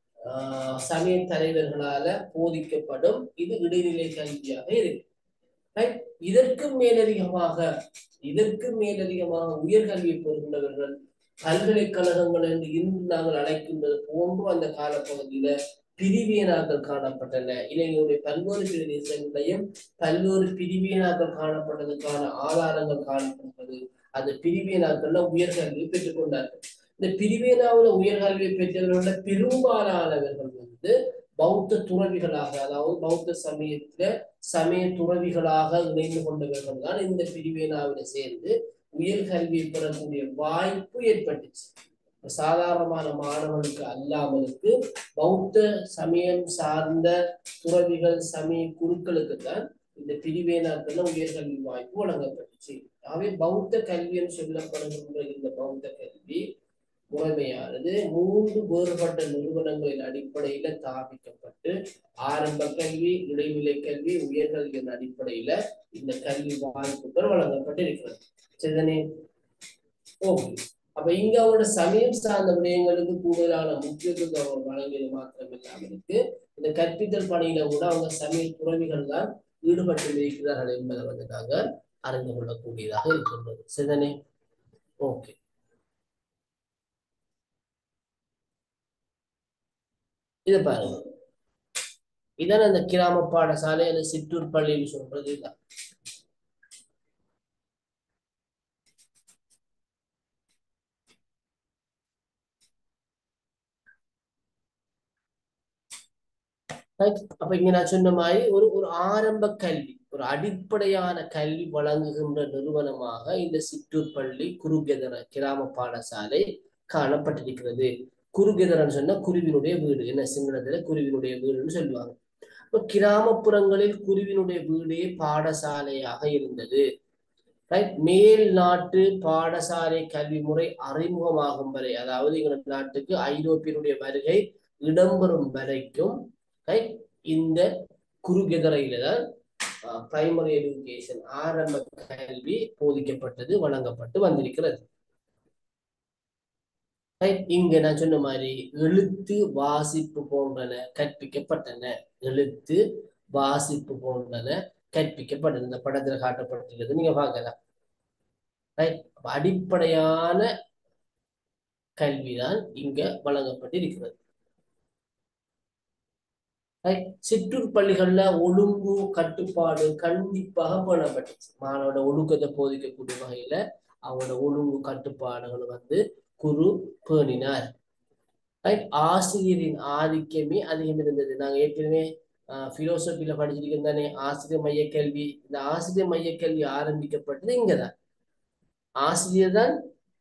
ஆஹ் சமய தலைவர்களால போதிக்கப்படும் இது இடைநிலை கல்வியாக இருக்கு Right? இதற்கு மேலதிகமாக இதற்கு மேலதிகமாக உயர்கல்வியை பெறுகின்றவர்கள் பல்கலைக்கழகங்கள் என்று இன்று நாங்கள் அழைக்கின்றது போன்று அந்த காலப்பகுதியில பிரிவியனாக்கள் காணப்பட்டன இளைஞருடைய பல்வேறு பிரதேசங்களையும் பல்வேறு பிரிவியனாக்கள் காணப்பட்டதுக்கான ஆதாரங்கள் காணப்பட்டது அந்த பிரிவியனாக்கள்ல உயர்கல்வியை பெற்றுக் கொண்டார்கள் இந்த பிரிவியனாவில் உயர்கல்வியை பெற்றவர்கள பெரும்பாலானவர்கள் வந்து பௌத்த துறவிகளாக அதாவது பௌத்த சமயத்துல சமய துறவிகளாக இணைந்து கொண்டவர்கள் தான் இந்த பிரிவியனாவில சேர்ந்து உயர்கல்வியை பெறக்கூடிய வாய்ப்பு ஏற்பட்டுச்சு சாதாரணமான மாணவர்களுக்கு அல்லாமலுக்கு பௌத்த சமயம் சார்ந்த துறவிகள் சமய குழுக்களுக்கு தான் இந்த பிரிவேனாக்கள்ல உயர்கல்வி வாய்ப்பு வழங்கப்பட்டுச்சு ஆகவே பௌத்த கல்வின்னு சொல்லப்படுகின்ற இந்த பௌத்த கல்வி முறைமையானது மூன்று வேறுபட்ட நிறுவனங்களின் அடிப்படையில ஸ்தாபிக்கப்பட்டு ஆரம்ப கல்வி இடைநிலை கல்வி உயர்கல்வியின் அடிப்படையில இந்த கல்வி வாய்ப்புகள் வழங்கப்பட்டிருக்கிறது சரிதானே ஓகே அப்ப இங்க அவரோட சமயம் சார்ந்த விடயங்களுக்கு கூடுதலான முக்கியத்துவம் அவர் வழங்கியது மாத்திரம் இல்லாமலுக்கு இந்த கற்பித்தல் பணியில கூட அவங்க சமய துறவிகள் தான் ஈடுபட்டு இருக்கிறார்கள் என்பதை வந்து நாங்க அறிந்து கொள்ளக்கூடியதாக இருக்கின்றது சரிதானே ஓகே இத பாருங்க இதான் அந்த கிராம பாடசாலை அல்லது சிற்றூர் பள்ளின்னு சொல்றது இதான் Right? அப்ப இங்க நான் சொன்ன மாதிரி ஒரு ஒரு ஆரம்ப கல்வி ஒரு அடிப்படையான கல்வி வழங்குகின்ற நிறுவனமாக இந்த சிற்றூர் பள்ளி குருகெதர கிராம பாடசாலை காணப்பட்டிருக்கிறது குருகெதரன்னு சொன்னா குருவினுடைய வீடு என்ன சிங்களத்துல குருவினுடைய வீடுன்னு சொல்லுவாங்க இப்ப கிராமப்புறங்களில் குருவினுடைய வீடே பாடசாலையாக இருந்தது ரைட் மேல் நாட்டு பாடசாலை கல்வி முறை அறிமுகமாகும் வரை அதாவது எங்கள் நாட்டுக்கு ஐரோப்பியனுடைய வருகை இடம்பெறும் வரைக்கும் ரைட் இந்த குறுகெதரையில தான் பிரைமரி எஜுகேஷன் ஆரம்ப கல்வி போதிக்கப்பட்டது வழங்கப்பட்டு வந்திருக்கிறது ரைட் இங்க நான் சொன்ன மாதிரி எழுத்து வாசிப்பு போன்றன கற்பிக்கப்பட்டன எழுத்து வாசிப்பு போன்றன கற்பிக்கப்பட்டன இந்த படத்துல காட்டப்பட்டிருக்கிறது நீங்க பார்க்கலாம் ரைட் அடிப்படையான கல்விதான் இங்க வழங்கப்பட்டிருக்கிறது சிற்றூர் பள்ளிகள்ல ஒழுங்கு கட்டுப்பாடு கண்டிப்பாக பேணப்பட்டுச்சு மாணவனோட ஒழுக்கத்தை போதிக்கக்கூடிய வகையில அவனோட ஒழுங்கு கட்டுப்பாடுகளை வந்து குரு பேணினார் ரைட் ஆசிரியரின் ஆதிக்கமே அதிகம் இருந்தது நாங்க ஏற்கனவே பிலோசபியில படிச்சிருக்கோம் தானே ஆசிரியர் மைய கல்வி இந்த ஆசிரியர் மைய கல்வி ஆரம்பிக்கப்பட்டது இங்கதான் ஆசிரியர் தான்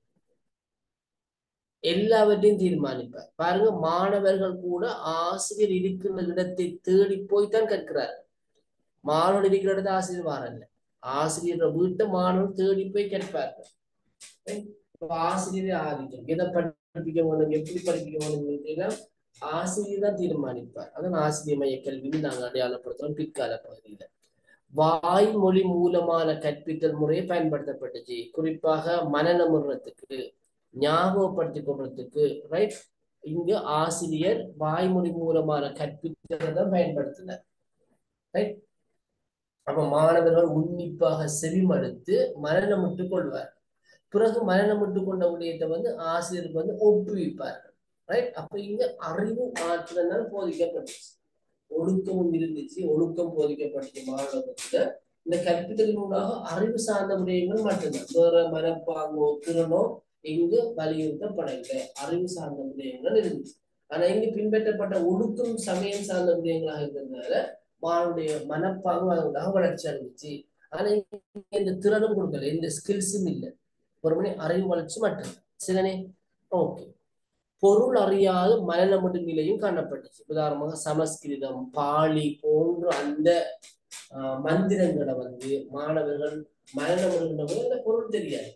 எல்லாவற்றையும் தீர்மானிப்பார் பாருங்க மாணவர்கள் கூட ஆசிரியர் இருக்கிற இடத்தை தேடி போய்தான் கற்கிறார் மாணவன் இருக்கிற இடத்த ஆசிரியர் வாரல்ல ஆசிரியர் வீட்டை மாணவன் தேடி போய் கற்பார்கள் ஆசிரியர் ஆதிக்கம் எதை படிப்பிக்க வேண்டும் எப்படி படிப்பிக்க வேண்டும் ஆசிரியர் தான் தீர்மானிப்பார் அதான் ஆசிரியர் மைய கல்வின்னு நாங்கள் அடையாளப்படுத்துறோம் பிற்கால பகுதியில வாய்மொழி மூலமான கற்பித்தல் முறையை பயன்படுத்தப்பட்டுச்சு குறிப்பாக மனநமுறத்துக்கு ஞாபகப்படுத்திக் கொள்றதுக்கு ரைட் இங்கு ஆசிரியர் வாய்மொழி மூலமான கற்பித்தலை தான் பயன்படுத்தினார் ரைட் அப்ப மாணவர்கள் உன்னிப்பாக செவிமடுத்து மரணமிட்டு கொள்வார் பிறகு மரணமிட்டு கொண்ட விடயத்தை வந்து ஆசிரியருக்கு வந்து ஒப்புவிப்பார்கள் ரைட் அப்ப இங்க அறிவு மாற்றம்தான் போதிக்கப்பட்டுச்சு ஒழுக்கமும் இருந்துச்சு ஒழுக்கம் போதிக்கப்பட்டுச்சு மாணவர்களுக்கு இந்த கற்பித்தலினூடாக அறிவு சார்ந்த விடயங்கள் மட்டும்தான் வேற மனப்பாங்கோ திறனோ இங்கு வலியுறுத்தப்படவில்லை அறிவு சார்ந்த விடயங்கள் இருந்துச்சு ஆனா இங்கு பின்பற்றப்பட்ட ஒழுக்கம் சமயம் சார்ந்த விடயங்களாக இருந்ததுனால மானுடைய மனப்பாங்கு அதற்காக வளர்ச்சி அடைஞ்சிச்சு ஆனா இங்க இந்த திறனும் கொடுக்கல எந்த ஸ்கில்ஸும் இல்லை ஒரு மணி அறிவு வளர்ச்சி மட்டும் சரிதானே ஓகே பொருள் அறியாத மனநமடு நிலையும் காணப்பட்டுச்சு உதாரணமாக சமஸ்கிருதம் பாலி போன்ற அந்த ஆஹ், மந்திரங்களை வந்து மாணவர்கள் மனநமடுகின்ற அந்த பொருள் தெரியாது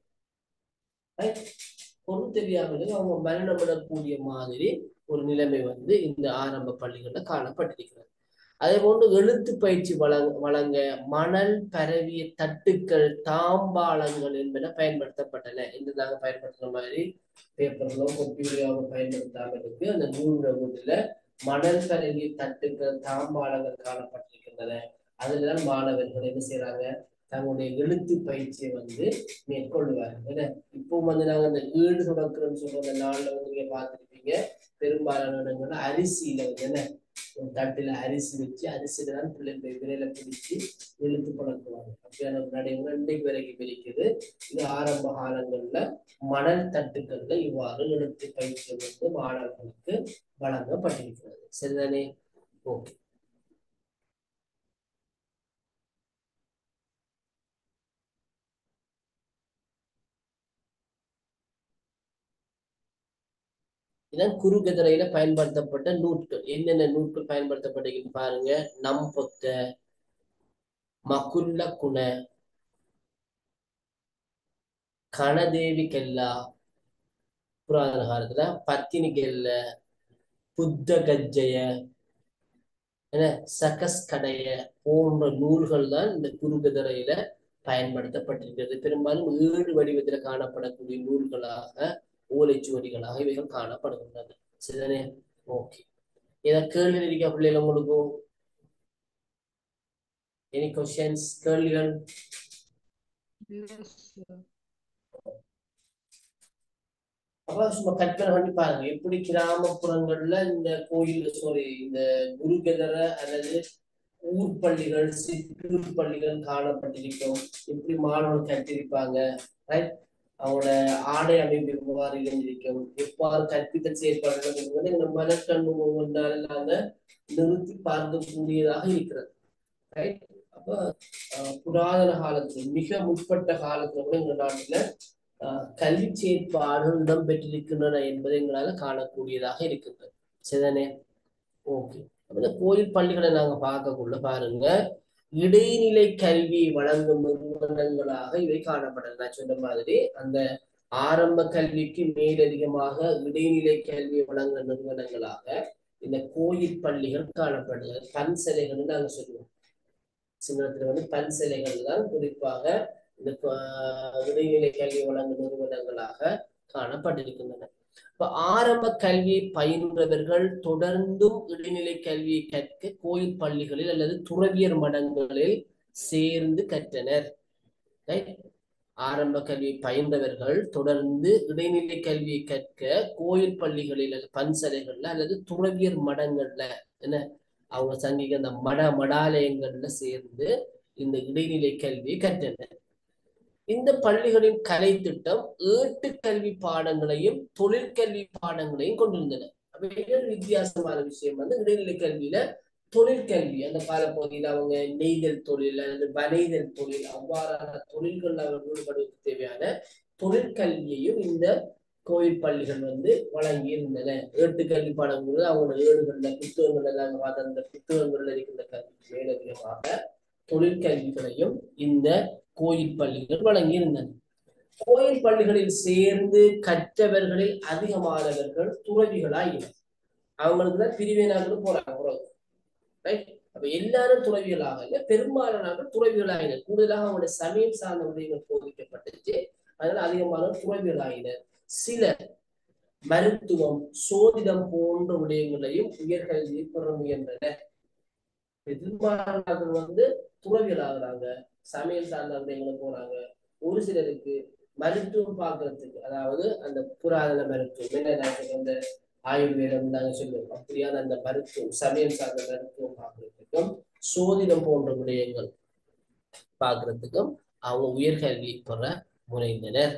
Right? பொருள் தெரியாமலே அவங்க மரணமிடக்கூடிய மாதிரி ஒரு நிலைமை வந்து இந்த ஆரம்ப பள்ளிகள்ல காணப்பட்டிருக்கிறது அதே போன்று எழுத்து பயிற்சி வழங்க வழங்க மணல் பரவிய தட்டுக்கள் தாம்பாளங்கள் என்பன பயன்படுத்தப்பட்டன என்று நாங்கள் பயன்படுத்துற மாதிரி பேப்பர்களோ கொப்பியோ பயன்படுத்தாம இருக்கு அந்த நூல் வீட்டுல மணல் பரவிய தட்டுக்கள் தாம்பாளங்கள் காணப்பட்டிருக்கின்றன அதுலதான் மாணவர்கள் என்ன செய்யறாங்க தங்களுடைய எழுத்து பயிற்சியை வந்து மேற்கொள்வார்கள் என்ன இப்போ வந்து நாங்க அந்த ஈடு தொடக்கிறோம்னு சொல்ற அந்த நாள்ல வந்து நீங்க பார்த்திருப்பீங்க பெரும்பாலான இடங்கள்ல அரிசியில வந்து என்ன ஒரு தட்டுல அரிசி வச்சு அரிசியில தான் பிள்ளை விரையில பிடிச்சு எழுத்து பழக்குவாங்க அப்படியான ஒரு நடைமுறை இன்றைக்கு வரைக்கும் இருக்குது இது ஆரம்ப காலங்கள்ல மணல் தட்டுக்கள்ல இவ்வாறு எழுத்து பயிற்சி வந்து மாணவர்களுக்கு வழங்கப்பட்டிருக்கிறது சரிதானே ஓகே இதான் குறுகதிரையில பயன்படுத்தப்பட்ட நூட்கள் என்னென்ன நூட்கள் பயன்படுத்தப்பட்டிருக்கு பாருங்க நம்பொத்த மகுல்ல குண கணதேவி கெல்லா புராதன காலத்துல பத்தினி கெல்ல புத்த கஜ்ஜய என்ன சகஸ் கடைய போன்ற நூல்கள் தான் இந்த குறுகதிரையில பயன்படுத்தப்பட்டிருக்கிறது பெரும்பாலும் ஏழு வடிவத்தில் காணப்படக்கூடிய நூல்களாக ஓலைச்சுவடிகளாக இவைகள் காணப்படுகின்றன சரிதானே ஓகே இதை கேள்வி இருக்க பிள்ளைகள் உங்களுக்கு எனி கொஸ்டின்ஸ் கேள்விகள் அப்ப சும்மா கற்பனை பண்ணி பாருங்க எப்படி கிராமப்புறங்கள்ல இந்த கோயில் சாரி இந்த குருகதர அல்லது ஊர் பள்ளிகள் சிற்றூர் பள்ளிகள் காணப்பட்டிருக்கும் எப்படி மாணவர்கள் கற்றிருப்பாங்க ரைட் அவங்களோட ஆடை அமைப்பு எவ்வாறு இருந்திருக்கும் எவ்வாறு கற்பித்தல் செயற்பாடுகள் என்பதை இந்த மனக்கண்ணு ஒவ்வொன்றால் நாங்க நிறுத்தி பார்க்கக்கூடியதாக இருக்கிறது ரைட் அப்ப அஹ், புராதன காலத்துல மிக முற்பட்ட காலத்துல கூட எங்க நாட்டுல அஹ், கல்வி செயற்பாடுகள் இடம்பெற்றிருக்கின்றன என்பதை எங்களால காணக்கூடியதாக இருக்கின்றது சரிதானே ஓகே அப்ப இந்த கோயில் பள்ளிகளை நாங்க பார்க்கக்குள்ள பாருங்க இடைநிலை கல்வி வழங்கும் நிறுவனங்களாக இவை காணப்பட்டது நான் சொன்ன மாதிரி அந்த ஆரம்ப கல்விக்கு மேலதிகமாக இடைநிலை கல்வி வழங்குற நிறுவனங்களாக இந்த கோயில் பள்ளிகள் காணப்படுது பன் சிலைகள்னு நாங்க சொல்லுவோம் சின்னத்துல வந்து பன் சிலைகள் தான் குறிப்பாக இந்த ப- இடைநிலை கல்வி வழங்கும் நிறுவனங்களாக காணப்பட்டிருக்கின்றன இப்ப ஆரம்ப கல்வியை பயின்றவர்கள் தொடர்ந்தும் இடைநிலை கல்வியை கற்க கோயில் பள்ளிகளில் அல்லது துறவியர் மடங்களில் சேர்ந்து கற்றனர் Right? ஆரம்ப கல்வியை பயின்றவர்கள் தொடர்ந்து இடைநிலை கல்வியை கற்க கோயில் பள்ளிகளில் அல்லது பன்சலைகள்ல அல்லது துறவியர் மடங்கள்ல என்ன அவங்க சங்கிக அந்த மட மடாலயங்கள்ல சேர்ந்து இந்த இடைநிலை கல்வியை கற்றனர் இந்த பள்ளிகளின் கலை திட்டம் ஏட்டு கல்வி பாடங்களையும் தொழிற்கல்வி பாடங்களையும் கொண்டிருந்தன அப்ப இன்னொரு வித்தியாசமான விஷயம் வந்து இடைநிலை கல்வியில தொழிற்கல்வி அந்த காலப்பகுதியில் அவங்க நெய்தல் தொழில் அல்லது வனைதல் தொழில் அவ்வாறான தொழில்கள் அவர்கள் ஈடுபடுவதற்கு தேவையான தொழிற்கல்வியையும் இந்த கோயில் பள்ளிகள் வந்து வழங்கி இருந்தன ஏட்டு கல்வி பாடங்கள் அவங்களோட ஏடுகள்ல புத்தகங்கள் எல்லாம் பார்த்த அந்த புத்தகங்கள்ல இருக்கின்ற கல்வி மேலதிகமாக தொழிற்கல்விகளையும் இந்த கோயில் பள்ளிகள் வழங்கி இருந்தன கோயில் பள்ளிகளில் சேர்ந்து கற்றவர்களில் அதிகமானவர்கள் துறவிகளாயினர் அவங்களுக்கு தான் பிரிவினாக்கள் போறாங்க உறவு ரைட் அப்ப எல்லாரும் துறவிகளாக இல்லை பெரும்பாலான துறவிகளாகினர் கூடுதலாக அவங்களுடைய சமயம் சார்ந்த விடயங்கள் போதிக்கப்பட்டுச்சு அதனால அதிகமான துறவிகளாகினர் சிலர் மருத்துவம் சோதிடம் போன்ற விடயங்களையும் உயர்கல்வி பெற முயன்றனர் பெரும்பாலானவர்கள் வந்து துறவிகளாகிறாங்க சமையல் சார்ந்த விடயங்களை போறாங்க ஒரு சிலருக்கு மருத்துவம் பார்க்கறதுக்கு அதாவது அந்த புராதன மருத்துவம் என்ன அந்த ஆயுர்வேதம் நாங்க சொல்லுவோம் அப்படியான அந்த மருத்துவம் சமையல் சார்ந்த மருத்துவம் பார்க்கறதுக்கும் சோதிடம் போன்ற விடயங்கள் பார்க்கறதுக்கும் அவங்க உயர்கல்வி பெற முனைந்தனர்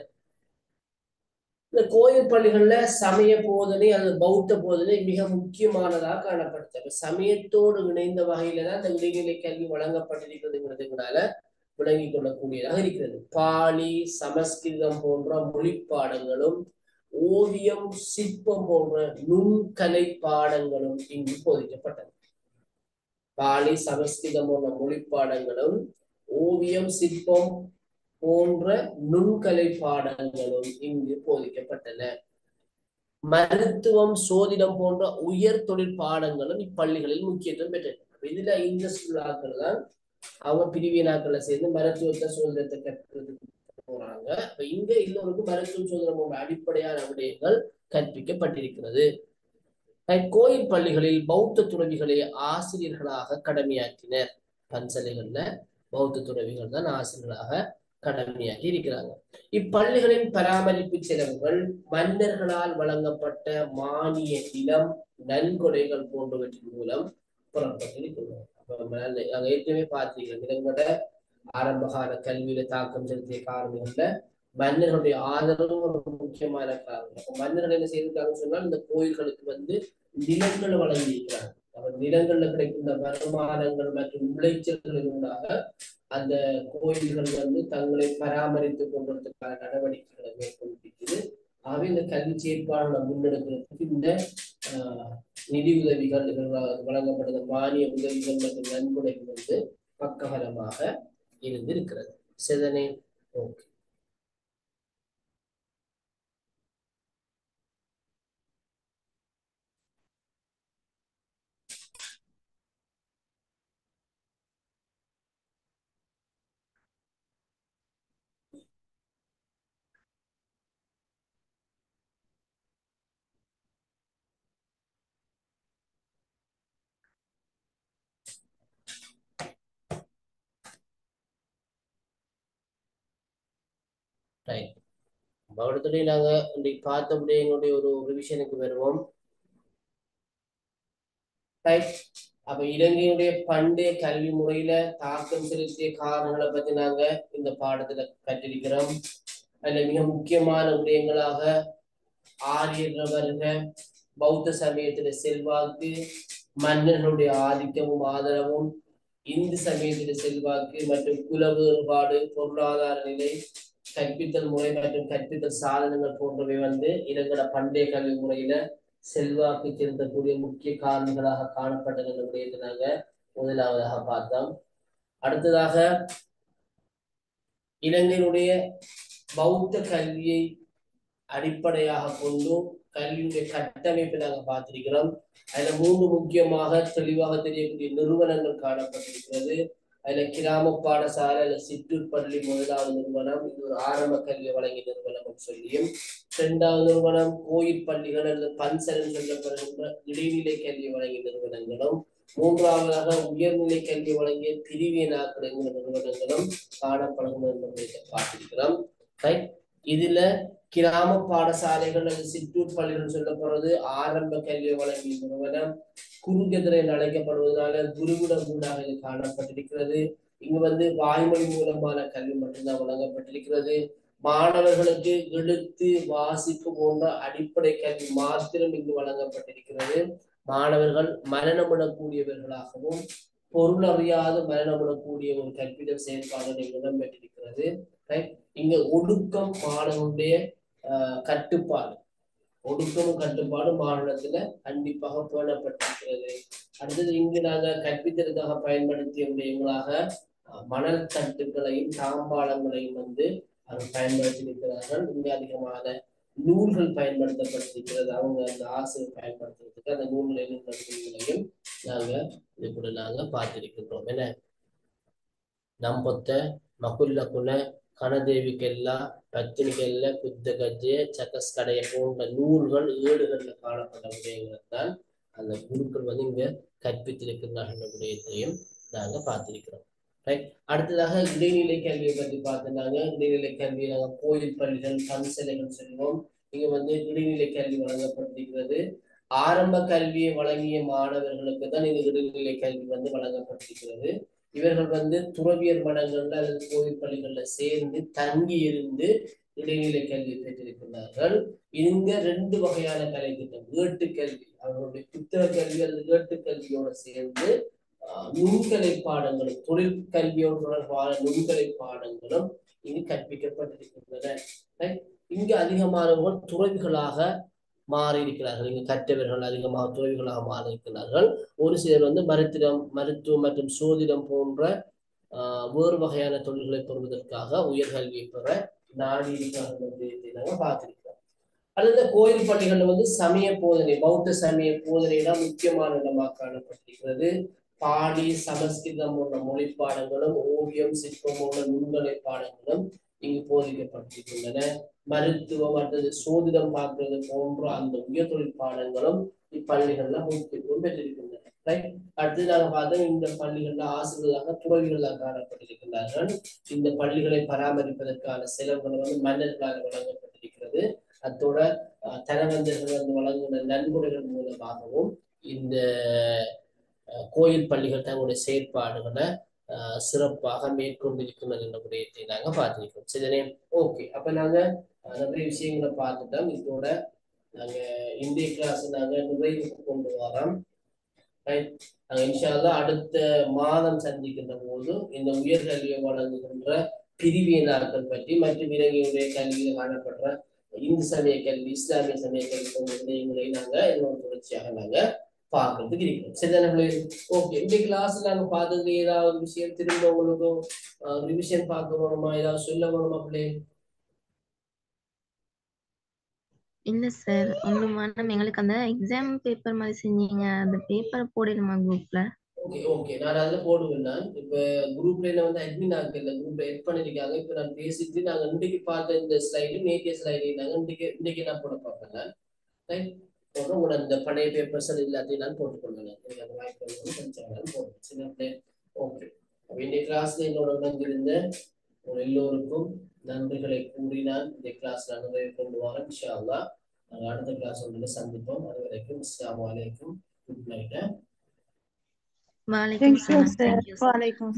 இந்த கோயில் பள்ளிகள்ல சமய போதனை அல்லது பௌத்த போதனை மிக முக்கியமானதாக காணப்படுது சமயத்தோடு இணைந்த வகையில தான் இந்த இடைநிலை கல்வி வழங்கப்பட்டிருக்கிறதுங்கிறதுனால விளங்கிக் கொள்ளக்கூடியதாக இருக்கிறது பாலி சமஸ்கிருதம் போன்ற மொழிப்பாடங்களும் ஓவியம் சிற்பம் போன்ற நுண்கலை பாடங்களும் இங்கு போதிக்கப்பட்டது பாலி சமஸ்கிருதம் போன்ற மொழிப்பாடங்களும் ஓவியம் சிற்பம் போன்ற நுண்கலை பாடங்களும் இங்கு போதிக்கப்பட்டன மருத்துவம் சோதிடம் போன்ற உயர் தொழில் பாடங்களும் இப்பள்ளிகளில் முக்கியத்துவம் பெற்றன இதுல இந்த சுற்றுலாக்கள் தான் அவங்க பிரிவினாக்களை சேர்ந்து மருத்துவத்தை சோதனத்தை கற்கிறதுக்கு போறாங்க அப்ப இங்க எல்லோருக்கும் மருத்துவம் சோதனம் போன்ற அடிப்படையான விடயங்கள் கற்பிக்கப்பட்டிருக்கிறது கோயில் பள்ளிகளில் பௌத்த துறவிகளை ஆசிரியர்களாக கடமையாற்றினர் பன்சலைகள்ல பௌத்த துறவிகள் தான் ஆசிரியர்களாக கடமையாகி இருக்கிறாங்க இப்பள்ளிகளின் பராமரிப்பு செலவுகள் மன்னர்களால் வழங்கப்பட்ட மானிய நிலம் நன்கொடைகள் போன்றவற்றின் மூலம் புறப்பட்டிருக்கிறது நாங்க ஏற்கனவே பார்த்திருக்கிறோம் இலங்கட ஆரம்பகால கல்வியில தாக்கம் செலுத்திய காரணங்கள்ல மன்னர்களுடைய ஆதரவு ஒரு முக்கியமான காரணம் அப்ப மன்னர்கள் என்ன செய்திருக்காங்கன்னு சொன்னால் இந்த கோயில்களுக்கு வந்து நிலங்கள் வழங்கியிருக்கிறாங்க அப்ப நிலங்கள்ல கிடைக்கின்ற வருமானங்கள் மற்றும் விளைச்சல்களின் ஊடாக அந்த கோயில்கள் வந்து தங்களை பராமரித்துக் கொள்வதற்கான நடவடிக்கைகளை மேற்கொண்டிருக்கிறது ஆகவே இந்த கல்வி செயற்பாடுகளை முன்னெடுக்கிறதுக்கு இந்த நிதி உதவிகள் வழங்கப்பட்ட மானிய உதவிகள் மற்றும் நன்கொடைகள் வந்து பக்கபலமாக இருந்து இருக்கிறது சிதனை ஓகே ரைட் அடுத்தபடி நாங்க இன்றைக்கு பார்த்தபடி எங்களுடைய ஒரு ரிவிஷனுக்கு வருவோம் ரைட் அப்ப இலங்கையுடைய பண்டைய கல்வி முறையில தாக்கம் செலுத்திய காரணங்களை பத்தி நாங்க இந்த பாடத்துல கற்றிருக்கிறோம் அதுல மிக முக்கியமான விடயங்களாக ஆரியர்கள் வருக பௌத்த சமயத்துல செல்வாக்கு மன்னர்களுடைய ஆதிக்கமும் ஆதரவும் இந்து சமயத்தில செல்வாக்கு மற்றும் குல வேறுபாடு பொருளாதார நிலை கற்பித்தல் முறை மற்றும் கற்பித்தல் சாதனங்கள் போன்றவை வந்து இலங்கட பண்டைய கல்வி முறையில செல்வாக்கு செலுத்தக்கூடிய முக்கிய காரணங்களாக காணப்பட்டது விடயத்தை நாங்க முதலாவதாக பார்த்தோம் அடுத்ததாக இலங்கையினுடைய பௌத்த கல்வியை அடிப்படையாக கொண்டு கல்வியுடைய கட்டமைப்பை நாங்கள் பார்த்திருக்கிறோம் அதுல மூன்று முக்கியமாக தெளிவாக தெரியக்கூடிய நிறுவனங்கள் காணப்பட்டிருக்கிறது அதுல கிராம பாடசாலை அல்ல சிற்றூர் பள்ளி முதலாவது நிறுவனம் இது ஒரு ஆரம்ப கல்வி வழங்கிய நிறுவனம் சொல்லியும் இரண்டாவது நிறுவனம் கோயில் பள்ளிகள் அல்லது பன்சல் சொல்லப்படுகின்ற இடைநிலை கல்வி வழங்கிய நிறுவனங்களும் மூன்றாவதாக உயர்நிலை கல்வி வழங்கிய பிரிவினாக்கள் என்கிற நிறுவனங்களும் காணப்படுகின்றன என்பதை பார்த்திருக்கிறோம் ரைட் இதுல கிராம பாடசாலைகள் அல்லது சிற்றூர் பள்ளிகள் சொல்லப்படுறது ஆரம்ப கல்வி வழங்கிய நிறுவனம் குறுங்கதிரை என்று அழைக்கப்படுவதனால குருகுல ஊடாக இது காணப்பட்டிருக்கிறது இங்கு வந்து வாய்மொழி மூலமான கல்வி மட்டும்தான் வழங்கப்பட்டிருக்கிறது மாணவர்களுக்கு எழுத்து வாசிப்பு போன்ற அடிப்படை கல்வி மாத்திரம் இங்கு வழங்கப்பட்டிருக்கிறது மாணவர்கள் மரணமிடக்கூடியவர்களாகவும் பொருள் அறியாது மரணமிடக்கூடிய ஒரு கற்பிதல் செயற்பாடு இடம்பெற்றிருக்கிறது இங்க ஒடுக்கம் மாணவனுடைய கட்டுப்பாடு ஒடுக்கமும் கட்டுப்பாடு மாநிலத்துல கண்டிப்பாக பேணப்பட்டிருக்கிறது அடுத்தது இங்கு நாங்க கற்பித்தலுக்காக பயன்படுத்திய விடயங்களாக மணல் தட்டுகளையும் தாம்பாளங்களையும் வந்து அவர் பயன்படுத்தியிருக்கிறார்கள் இங்கு அதிகமான நூல்கள் பயன்படுத்தப்பட்டிருக்கிறது அவங்க அந்த ஆசிரியர் பயன்படுத்துறதுக்கு அந்த நூல்கள் என்னென்ன நூல்களையும் நாங்க இது கூட நாங்க பார்த்திருக்கின்றோம் என்ன நம்பொத்த மகுல்லகுல கனதேவிக்கெல்லா பத்தினிக்கெல்ல புத்த கஜ்ஜே சக்கஸ் கடைய போன்ற நூல்கள் ஏடுகள்ல காணப்பட்ட விடயங்களை தான் அந்த குருக்கள் வந்து இங்க கற்பித்திருக்கிறார்கள் விடயத்தையும் நாங்க பார்த்திருக்கிறோம் ரைட் அடுத்ததாக இடைநிலை கல்வியை பற்றி பார்த்திருந்தாங்க இடைநிலை கல்வி நாங்க கோயில் பள்ளிகள் பண் சிலைகள் செல்வோம் இங்க வந்து இடைநிலை கல்வி வழங்கப்பட்டிருக்கிறது ஆரம்ப கல்வியை வழங்கிய மாணவர்களுக்கு தான் இந்த இடைநிலை கல்வி வந்து வழங்கப்பட்டிருக்கிறது இவர்கள் வந்து துறவியர் மடங்கள்ல அல்லது கோயில் பள்ளிகள்ல சேர்ந்து தங்கி இருந்து இடைநிலை கல்வி பெற்றிருக்கிறார்கள் இங்க ரெண்டு வகையான கலை திட்டம் ஏட்டு கல்வி அவர்களுடைய புத்தக கல்வி அல்லது ஏட்டு கல்வியோட சேர்ந்து ஆஹ், நுண்கலை பாடங்களும் தொழில் கல்வியோடு தொடர்பான நுண்கலை பாடங்களும் இங்கு கற்பிக்கப்பட்டிருக்கின்றன Right? இங்கு அதிகமானவர்கள் துறவிகளாக மாறி இருக்கிறார்கள் இங்கு கற்றவர்கள் அதிகமாக துறவிகளாக மாறி இருக்கிறார்கள் ஒரு சிலர் வந்து மருத்துவம் மருத்துவம் மற்றும் சோதிடம் போன்ற ஆஹ், வேறு வகையான தொழில்களை பெறுவதற்காக உயர்கல்வியை பெற நாடி இருக்கிறார்கள் என்பதை நாங்கள் பார்த்திருக்கிறோம் அடுத்த கோயில் பள்ளிகள்ல வந்து சமய போதனை பௌத்த சமய போதனை தான் முக்கியமான இடமாக காணப்பட்டிருக்கிறது பாடி சமஸ்கிருதம் போன்ற மொழி பாடங்களும் ஓவியம் சிற்பம் போன்ற நுண்கலை பாடங்களும் இங்கு போதிக்கப்பட்டிருக்கின்றன மருத்துவம் அல்லது சோதிடம் பார்க்கிறது போன்ற அந்த உயர்தொழில் பாடங்களும் இப்பள்ளிகள்ல முக்கியத்துவம் பெற்றிருக்கின்றன ரைட் அடுத்து நாங்க பார்த்தோம் இந்த பள்ளிகள்ல ஆசிரியர்களாக துறவிகளாக காணப்பட்டிருக்கின்றார்கள் இந்த பள்ளிகளை பராமரிப்பதற்கான செலவுகள் வந்து மன்னர்களால் வழங்கப்பட்டிருக்கிறது அத்தோட அஹ், தனவந்தர்கள் வந்து வழங்கின நன்கொடைகள் மூலமாகவும் இந்த அஹ், கோயில் பள்ளிகள் தங்களுடைய செயற்பாடுகளை அஹ், சிறப்பாக மேற்கொண்டிருக்கின்றன என்ற விடயத்தை நாங்க பார்த்திருக்கோம் சரிதானே ஓகே அப்ப நாங்க அஹ், நிறைய விஷயங்களை பார்த்துட்டோம் இதோட நாங்க இந்திய கிளாஸ் நாங்க நிறைவுக்கு கொண்டு வரோம் ரைட் நாங்க இன்ஷால்லா அடுத்த மாதம் சந்திக்கின்ற போது இந்த உயர்கல்வியை வழங்குகின்ற பிரிவியலாக்கள் பற்றி மற்றும் இலங்கையுடைய கல்வியில் காணப்படுற இந்து சமய கல்வி இஸ்லாமிய சமய கல்வி போன்ற விடயங்களை நாங்க இன்னொரு தொடர்ச்சியாக நாங்க பார்க்கறதுக்கு இருக்கிறோம் சரிதானே ஓகே இந்த கிளாஸ்ல நாங்க பார்த்தது ஏதாவது விஷயம் திரும்ப உங்களுக்கு ரிவிஷன் பார்க்க வேணுமா ஏதாவது சொல்ல வேணுமா பிள்ளை இல்ல சார் ஒண்ணும் வேணாம் எங்களுக்கு அந்த எக்ஸாம் பேப்பர் மாதிரி செஞ்சீங்க அந்த பேப்பரை போடணுமா குரூப்ல ஓகே ஓகே நான் அதில் போடுவேன் நான் இப்போ குரூப்ல என்ன வந்து அட்மின் ஆக்கல குரூப்ல எட் பண்ணிருக்காங்க இப்போ நான் பேசிட்டு நாங்க இன்றைக்கு பார்த்த இந்த ஸ்லைடு நேற்றைய ஸ்லைடு நாங்க இன்றைக்கு இன்றைக்கு நான் போட பார்ப்பேன் நான் ரைட் போடுறோம் உங்களோட அந்த பழைய பேப்பர்ஸ் எல்லாத்தையும் நான் போட்டுக்கொள்வேன் நான் எனக்கு அந்த வாய்ப்பு வந்து கொஞ்சம் நான் போடுவேன் சின்ன ஓகே அப்போ இந்த கிளாஸ்ல என்னோட இணைந்திருந்த உங்கள் எல்லோருக்கும் நன்றிகளை கூறி நான் இந்த கிளாஸ்ல நிறைவு கொண்டு வரேன் இன்ஷா அல்லாஹ் நாங்கள் அடுத்த கிளாஸ் ஒன்றில் சந்திப்போம் அது வரைக்கும் அஸ்ஸலாமு அலைக்கும் குட் நைட் வாலைக்கும் Thank you, சலாம் sir. Thank you sir Walaikum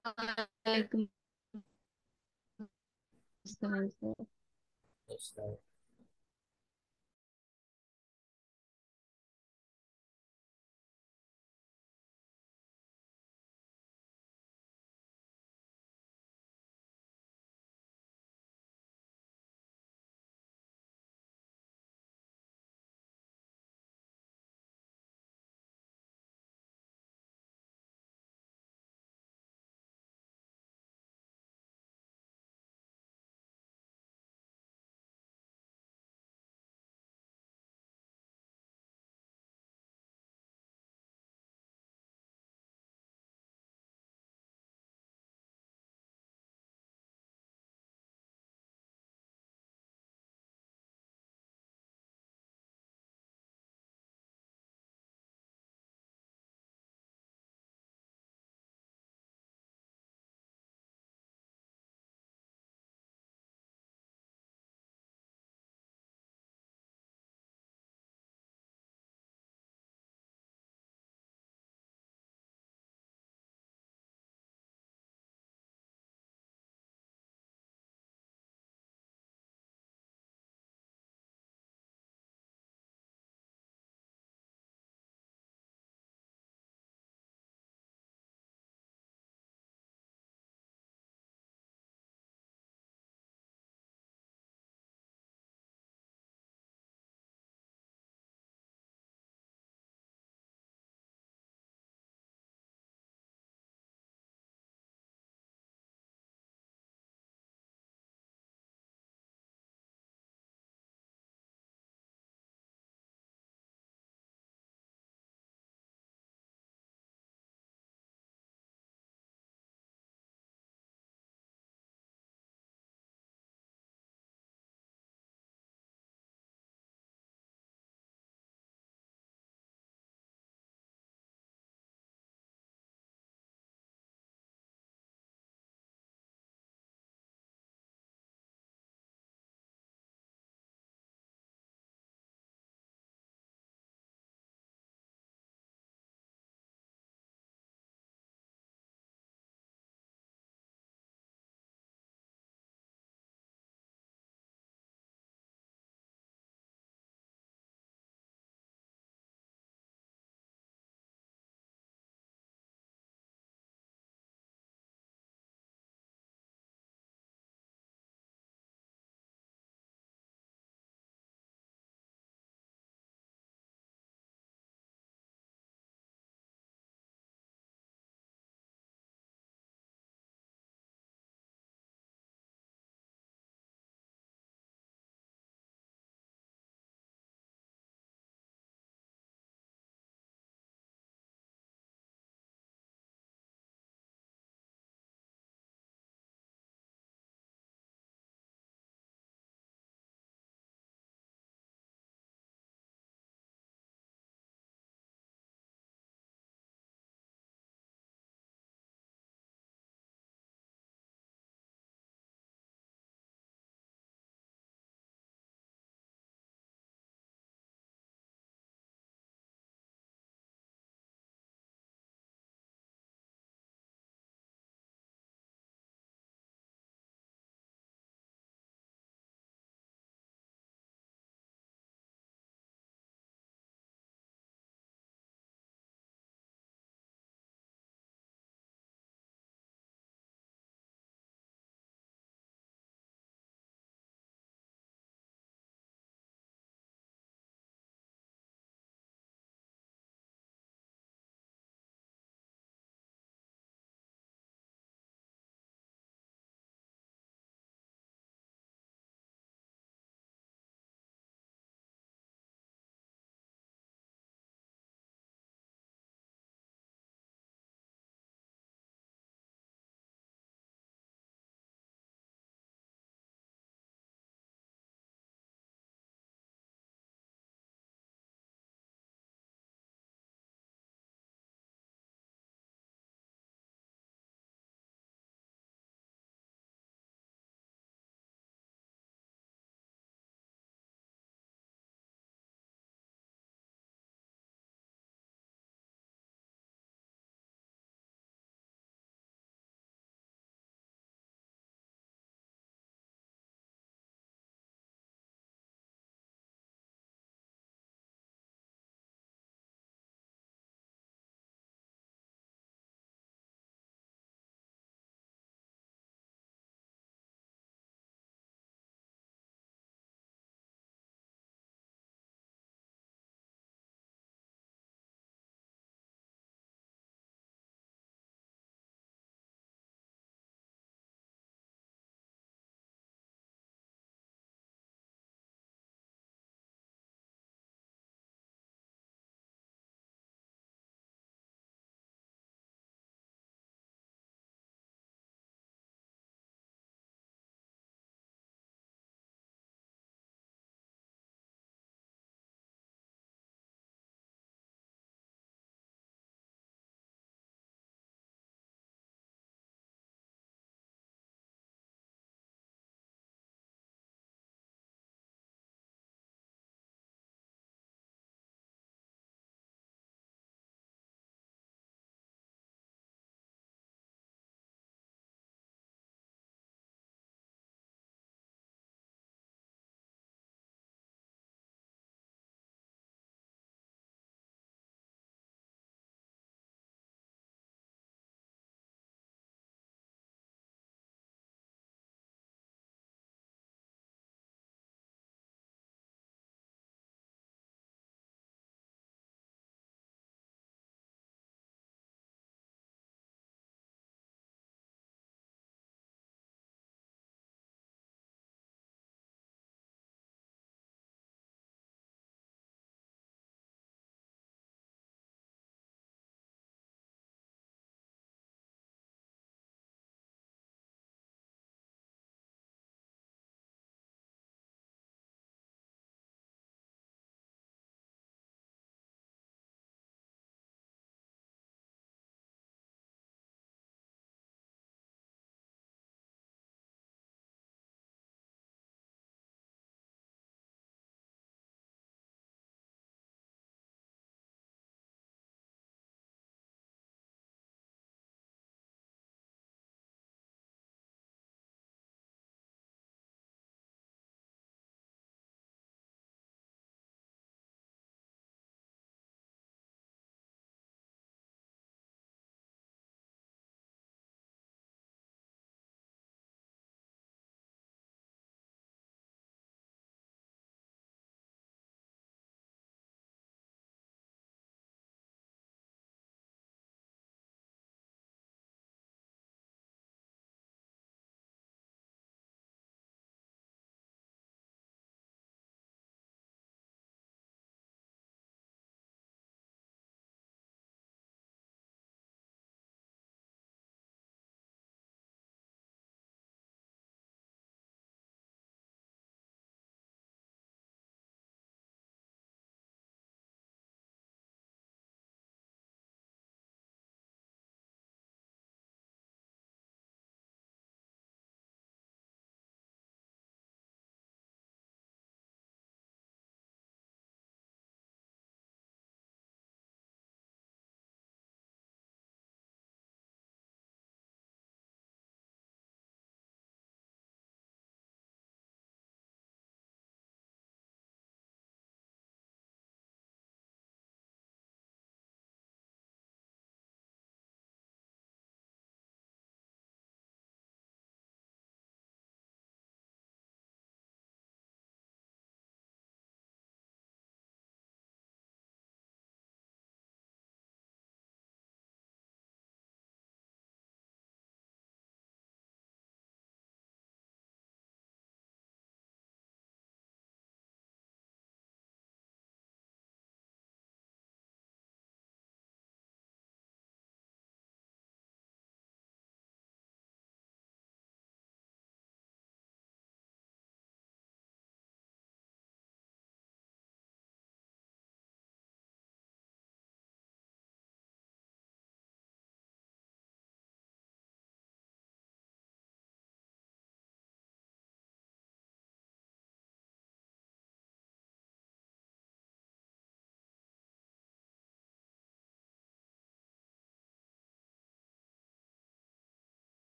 Waalaikumsalam, sir. Assalam.